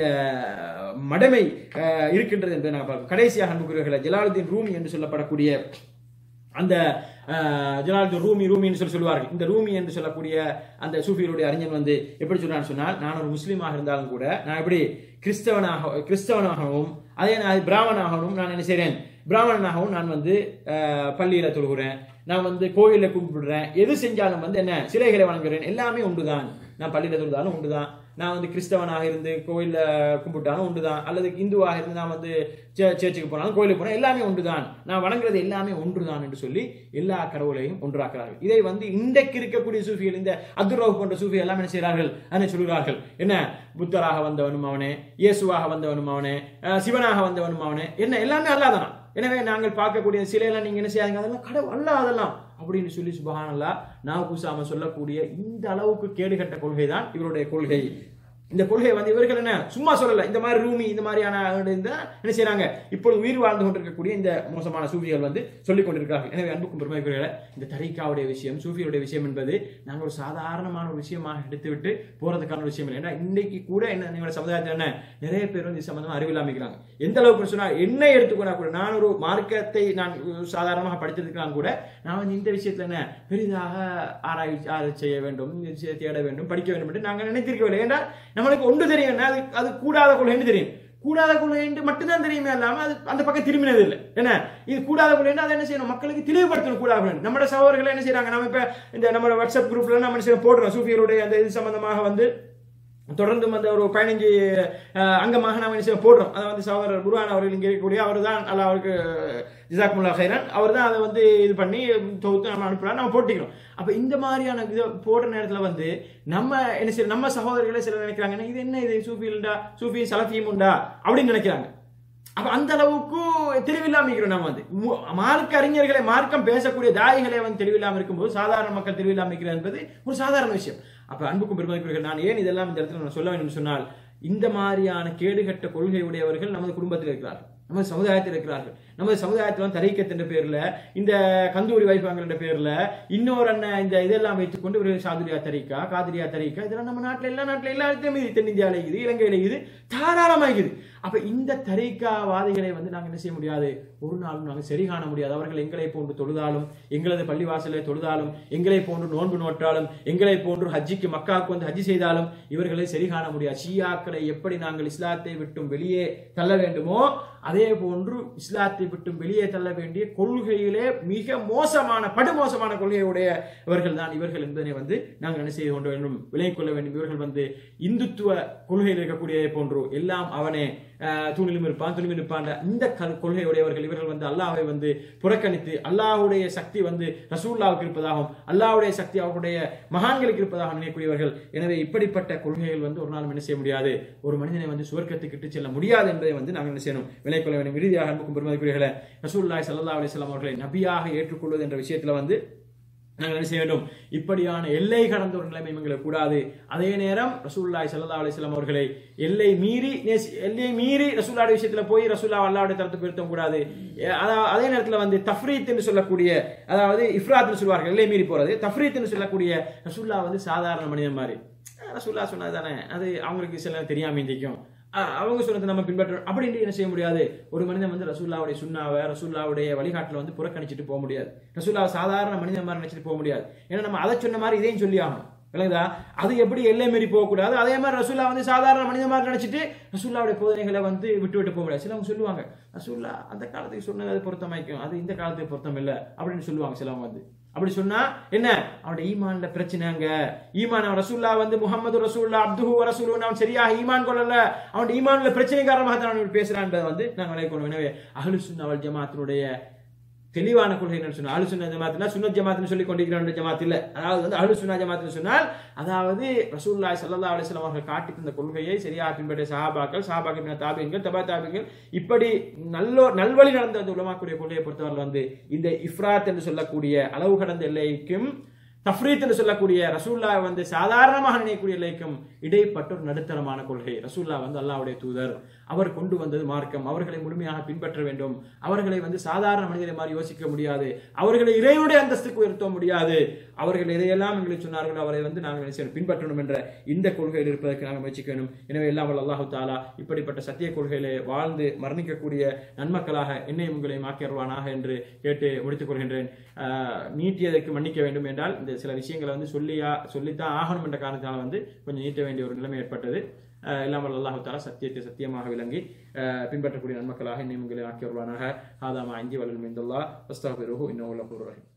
மடமை அஹ், இருக்கின்றது என்பதை நாங்கள் பார்க்கிறோம் கடைசியாக அன்புக்குரியவர்களை ஜலாலுதீன் ரூமி என்று சொல்லப்படக்கூடிய அந்த அஹ், ஜலாலுதீன் ரூமி ரூமின்னு சொல்லி சொல்லுவார்கள் இந்த ரூமி என்று சொல்லக்கூடிய அந்த சூஃபியருடைய அறிஞன் வந்து எப்படி சொல்றான்னு சொன்னால் நான் ஒரு முஸ்லீமாக இருந்தாலும் கூட நான் எப்படி கிறிஸ்தவனாக கிறிஸ்தவனாகவும் அதே நான் பிராமணனாகவும் நான் என்ன செய்றேன் பிராமணனாகவும் நான் வந்து அஹ், பள்ளியில தொழுகிறேன் நான் வந்து கோயிலில் கும்பிடுறேன் எது செஞ்சாலும் வந்து என்ன சிலைகளை வணங்குறேன் எல்லாமே உண்டுதான் நான் பள்ளியில தொழுதாலும் உண்டுதான் நான் வந்து கிறிஸ்தவனாக இருந்து கோயில்ல கும்பிட்டாலும் உண்டுதான் அல்லது இந்துவாக இருந்து நான் வந்து சே- சேர்ச்சுக்கு போனாலும் கோயிலுக்கு போனா எல்லாமே ஒன்றுதான் நான் வணங்குறது எல்லாமே ஒன்றுதான் என்று சொல்லி எல்லா கடவுளையும் ஒன்றாக்குறார்கள் இதை வந்து இன்றைக்கு இருக்கக்கூடிய சூஃபிகள் இந்த அப்துல் ரவுப் போன்ற சூஃபி எல்லாம் என்ன செய்கிறார்கள் அதனை சொல்கிறார்கள் என்ன புத்தராக வந்தவனும் அவனே இயேசுவாக வந்தவனும் அவனே அஹ் சிவனாக வந்தவனும் அவனே என்ன எல்லாமே அல்லாதானா எனவே நாங்கள் பார்க்கக்கூடிய சிலையெல்லாம் நீங்க என்ன செய்யாதீங்க அதெல்லாம் கடவுள் அல்ல அதெல்லாம் அப்படின்னு சொல்லி சுபஹானல்லா நான் குசாம சொல்லக்கூடிய இந்த அளவுக்கு கேடுகட்ட கொள்கை தான் இவருடைய கொள்கை இந்த கொள்கையை வந்து இவர்கள் என்ன சும்மா சொல்லல இந்த மாதிரி ரூமி இந்த மாதிரியான இந்த என்ன செய்றாங்க இப்பொழுது உயிர் வாழ்ந்து கொண்டிருக்கக்கூடிய இந்த மோசமான சூஃபிகள் வந்து சொல்லிக் கொண்டிருக்கிறார்கள் எனவே அன்புக்கும் பெருமைக்குரியவர்களே இந்த தரிகாவுடைய விஷயம் சூஃபியுடைய விஷயம் என்பது நாங்கள் ஒரு சாதாரணமான ஒரு விஷயமாக எடுத்துவிட்டு போறதுக்கான ஒரு விஷயம் இல்லை ஏன்னா இன்னைக்கு கூட என்ன எங்களோட சமுதாயத்தில் என்ன நிறைய பேர் வந்து இது சம்பந்தமா அறிவில்லாமிக்கிறாங்க எந்த அளவுக்கு சொன்னா என்னை எடுத்துக்கொண்டா கூட நான் ஒரு மார்க்கத்தை நான் சாதாரணமாக படித்திருக்கலாம் கூட நான் வந்து இந்த விஷயத்துல என்ன பெரிதாக ஆராய்ச்சி ஆராய்ச்சி செய்ய வேண்டும் இந்த விஷயத்தை தேட வேண்டும் படிக்க வேண்டும் என்று நாங்கள் நினைத்திருக்கவில்லை ஏன்னா நம்மளுக்கு ஒன்று தெரியும் அது அது கூடாத கொள்கைன்னு தெரியும் கூடாத கொள்கை என்று மட்டும்தான் தெரியுமே இல்லாம அது அந்த பக்கம் திரும்பினது இல்லை என்ன இது கூடாத கொள்கை அதை என்ன செய்யணும் மக்களுக்கு தெளிவுபடுத்தணும் கூடாத கொள்கை நம்ம சகோதரர்கள் என்ன செய்றாங்க நம்ம இப்ப இந்த நம்ம வாட்ஸ்அப் குரூப்ல நம்ம என்ன செய்யறோம் போடுறோம் சூஃபியருடைய அந்த இது சம்பந்தமாக வந்து தொடர்ந்து அந்த ஒரு பதினஞ்சு அஹ், அங்கமாக நாம் என்ன செய்ய போடுறோம் அதை வந்து சகோதரர் குருவான் அவர்கள் இங்கே இருக்கக்கூடிய அவர் தான் அல்ல அவருக்கு ஜிசாக்முல்லா ஹைரன் அவர் தான் அதை வந்து இது பண்ணி தொகுத்து நம்ம அனுப்பலாம் நம்ம போட்டிக்கிறோம் அப்ப இந்த மாதிரியான இது போடுற நேரத்துல வந்து நம்ம என்ன செய்ய நம்ம சகோதரர்களே சிலர் நினைக்கிறாங்கன்னா இது என்ன இது சூஃபியுண்டா சூஃபி சலஃபியும் உண்டா அப்படின்னு நினைக்கிறாங்க அப்ப அந்த அளவுக்கு தெளிவில்லாம இருக்கிறோம் நம்ம வந்து மு- மார்க்க அறிஞர்களை மார்க்கம் பேசக்கூடிய தாயிகளை வந்து தெளிவில்லாம இருக்கும்போது சாதாரண மக்கள் தெளிவில்லாம இருக்கிறது என்பது ஒரு சாதாரண விஷயம் அப்ப அன்புக்கும் பெருமதிக்குரியவர்கள் நான் ஏன் இதெல்லாம் இந்த இடத்துல நான் சொல்ல வேண்டும் என்று சொன்னால் இந்த மாதிரியான கேடுகட்ட கொள்கை உடையவர்கள் நமது குடும்பத்தில் இருக்கிறார்கள் நமது சமுதாயத்தில் இருக்கிறார்கள் நமது சமுதாயத்தில் தரீக்கத் என்ற பேர்ல இந்த கந்தூரி வைப்பாங்கள் என்ற பேர்ல இன்னொரு அண்ணன் இந்த இதெல்லாம் வைத்துக்கொண்டு ஒரு சாதுரியா தரீக்கா காதிரியா தரீக்கா இதெல்லாம் நம்ம நாட்டில் எல்லா நாட்டில் எல்லா இடத்துலையும் இது தென்னிந்தியாவில் இருக்குது இலங்கையில் இது தாராளமாகுது அப்ப இந்த தரீக்காவாதிகளை வந்து நாங்க என்ன செய்ய முடியாது ஒரு நாளும் நாங்கள் சரி காண முடியாது அவர்கள் எங்களை போன்று தொழுதாலும் எங்களது பள்ளிவாசலை தொழுதாலும் எங்களை போன்று நோன்பு நோற்றாலும் எங்களை போன்று ஹஜ்ஜிக்கு மக்காவுக்கு வந்து ஹஜ்ஜி செய்தாலும் இவர்களை சரி காண முடியாது ஷியாக்களை எப்படி நாங்கள் இஸ்லாத்தை விட்டும் வெளியே தள்ள வேண்டுமோ அதே போன்று இஸ்லாத்தை விட்டும் வெளியே தள்ள வேண்டிய கொள்கையிலே மிக மோசமான படுமோசமான கொள்கையுடைய இவர்கள் தான் இவர்கள் என்பதனை வந்து நாங்கள் என்ன செய்து கொண்டு வேண்டும் விலகிக் கொள்ள வேண்டும் இவர்கள் வந்து இந்துத்துவ கொள்கையில் இருக்கக்கூடிய போன்று எல்லாம் அவனே ஆஹ், தூணிலும் இருப்பான் துணிலும் இருப்பான் இந்த கல்- கொள்கையுடையவர்கள் இவர்கள் வந்து அல்லாஹ்வை வந்து புறக்கணித்து அல்லாஹ்வுடைய சக்தி வந்து ரசூல்லாவுக்கு இருப்பதாகவும் அல்லாஹ்வுடைய சக்தி அவர்களுடைய மகான்களுக்கு இருப்பதாக நினைக்கக்கூடியவர்கள் எனவே இப்படிப்பட்ட கொள்கைகள் வந்து ஒரு நாளும் என்ன செய்ய முடியாது ஒரு மனிதனை வந்து சுவர்க்கத்துக்கு இட்டு செல்ல முடியாது என்பதை வந்து நாங்கள் என்ன செய்யணும் விலை கொள்ள வேண்டும் இறுதியாக அன்புக்கும் பெருமதிக்குரியவர்களே ரசூல்லாய் சல்லா அலிஸ்லாம் அவர்களை நபியாக ஏற்றுக்கொள்வது என்ற விஷயத்துல வந்து நாங்கள் என்ன செய்ய வேண்டும் இப்படியான எல்லை கடந்த ஒரு நிலைமை எங்களுக்கு கூடாது அதே நேரம் ரசூல்லாய் சல்லா அலிஸ்லாம் அவர்களை எல்லை மீறி நேசி எல்லை மீறி ரசூல்லாட விஷயத்துல போய் ரசூல்லா அல்லாவுடைய தரத்துக்கு உயர்த்தவும் கூடாது எ- அதா- அதே நேரத்துல வந்து தஃப்ரீத் என்று சொல்லக்கூடிய அதாவது இஃப்ராத்னு சொல்வார்கள் எல்லை மீறி போறது தஃப்ரீத் என்று சொல்லக்கூடிய ரசூல்லா வந்து சாதாரண மனிதன் மாதிரி ரசூல்லா சொன்னது தானே அது அவங்களுக்கு சில நேரம் தெரியாம இருந்திக்கும் அஹ் அவங்க சொன்னதை நம்ம பின்பற்றணும் அப்படின்னு என்ன செய்ய முடியாது ஒரு மனிதன் வந்து ரசூல்லாவுடைய சுண்ணாவை ரசூல்லாவுடைய வழிகாட்டில் வந்து புறக்கணிச்சிட்டு போக முடியாது ரசூல்லாவை சாதாரண மனிதன் மாதிரி நினைச்சிட்டு போக முடியாது ஏன்னா நம்ம அதை சொன்ன மாதிரி இதையும் சொல்லி ஆகணும் விளங்குதா அது எப்படி எல்லை மீறி போகக்கூடாது அதே மாதிரி ரசூல்லா வந்து சாதாரண மனிதன் மாதிரி நினைச்சிட்டு ரசூல்லாவுடைய போதனைகளை வந்து விட்டு விட்டு போக முடியாது சிலவங்க சொல்லுவாங்க ரசூல்லா அந்த காலத்துக்கு சொன்னது அது பொருத்தமாய்க்கும் அது இந்த காலத்துக்கு பொருத்தம் இல்லை அப்படின்னு சொல்லுவாங்க சிலவங்க வந்து அப்படி சொன்னா என்ன அவனோட ஈமான்ல பிரச்சனைங்க ஈமான் அவன் ரசூல்லா வந்து முகமது ரசூல்லா அப்துஹு ரசூலுன்னு அவன் சரியாக ஈமான் கொள்ளல அவன் ஈமான்ல பிரச்சனை காரணமாக தான் அவன் பேசுறான்றதை வந்து நாங்கள் விளைக்கணும் எனவே அஹ்லு சுன்னா வல் ஜமாத்தினுடைய தெளிவான கொள்கை என்ன சொன்னால் அஹ்லு சுன்னா ஜமாத்னா சுன்னத் ஜமாத்னு சொல்லி கொண்டிருக்கிற ஜமாத் இல்ல அதாவது வந்து அஹ்லு சுன்னா ஜமாத்னு சொன்னால் அதாவது ரசூலுல்லாஹி ஸல்லல்லாஹு அலைஹி வஸல்லம் அவர்கள் காட்டி தந்த கொள்கையை சரியாக பின்பற்றிய சஹாபாக்கள் சஹாபாக்கள் தாபியங்கள் தபா தாபியங்கள் இப்படி நல்லோ நல்வழி நடந்த அந்த உலமாக்குடைய கொள்கையை பொறுத்தவரை வந்து இந்த இஃப்ராத் என்று சொல்லக்கூடிய அளவு கடந்த எல்லைக்கும் தஃப்ரீத் என்று சொல்லக்கூடிய ரசூல்லா வந்து சாதாரணமாக நினைக்கக்கூடிய எல்லைக்கும் இடைப்பட்ட ஒரு நடுத்தரமான கொள்கை ரசூல்லா வந்து அல்லாஹ்வுடைய தூதர் அவர் கொண்டு வந்தது மார்க்கம் அவர்களை முழுமையாக பின்பற்ற வேண்டும் அவர்களை வந்து சாதாரண மனிதரை மாதிரி யோசிக்க முடியாது அவர்களை இறைவனுடைய அந்தஸ்துக்கு உயர்த்த முடியாது அவர்கள் எதையெல்லாம் எங்களுக்கு சொன்னார்களோ அவரை வந்து நாங்கள் என்ன செய்யணும் பின்பற்றணும் என்ற இந்த கொள்கையில் இருப்பதற்கு நாங்கள் முயற்சிக்க வேண்டும் எனவே எல்லாம் வல்ல அல்லாஹு தாலா இப்படிப்பட்ட சத்திய கொள்கையிலே வாழ்ந்து மரணிக்கக்கூடிய நன்மக்களாக என்னையும் உங்களையும் ஆக்கியருவானாக என்று கேட்டு முடித்துக் கொள்கின்றேன் ஆஹ் நீட்டியதற்கு மன்னிக்க வேண்டும் என்றால் இந்த சில விஷயங்களை வந்து சொல்லியா சொல்லித்தான் ஆகணும் என்ற காரணத்தால் வந்து கொஞ்சம் நீட்ட வேண்டிய ஒரு நிலைமை ஏற்பட்டது ஆஹ் எல்லாம் வல்ல அல்லாஹு தாலா சத்தியத்தை சத்தியமாக விளங்கி ஆஹ் பின்பற்றக்கூடிய நன்மக்களாக என்னையும் உங்களை ஆக்கியருவானாக ஆதாமா அஞ்சி வல்லல் மிந்தல்லா அஸ்தாபிருஹு இன்னும் ரஹீம்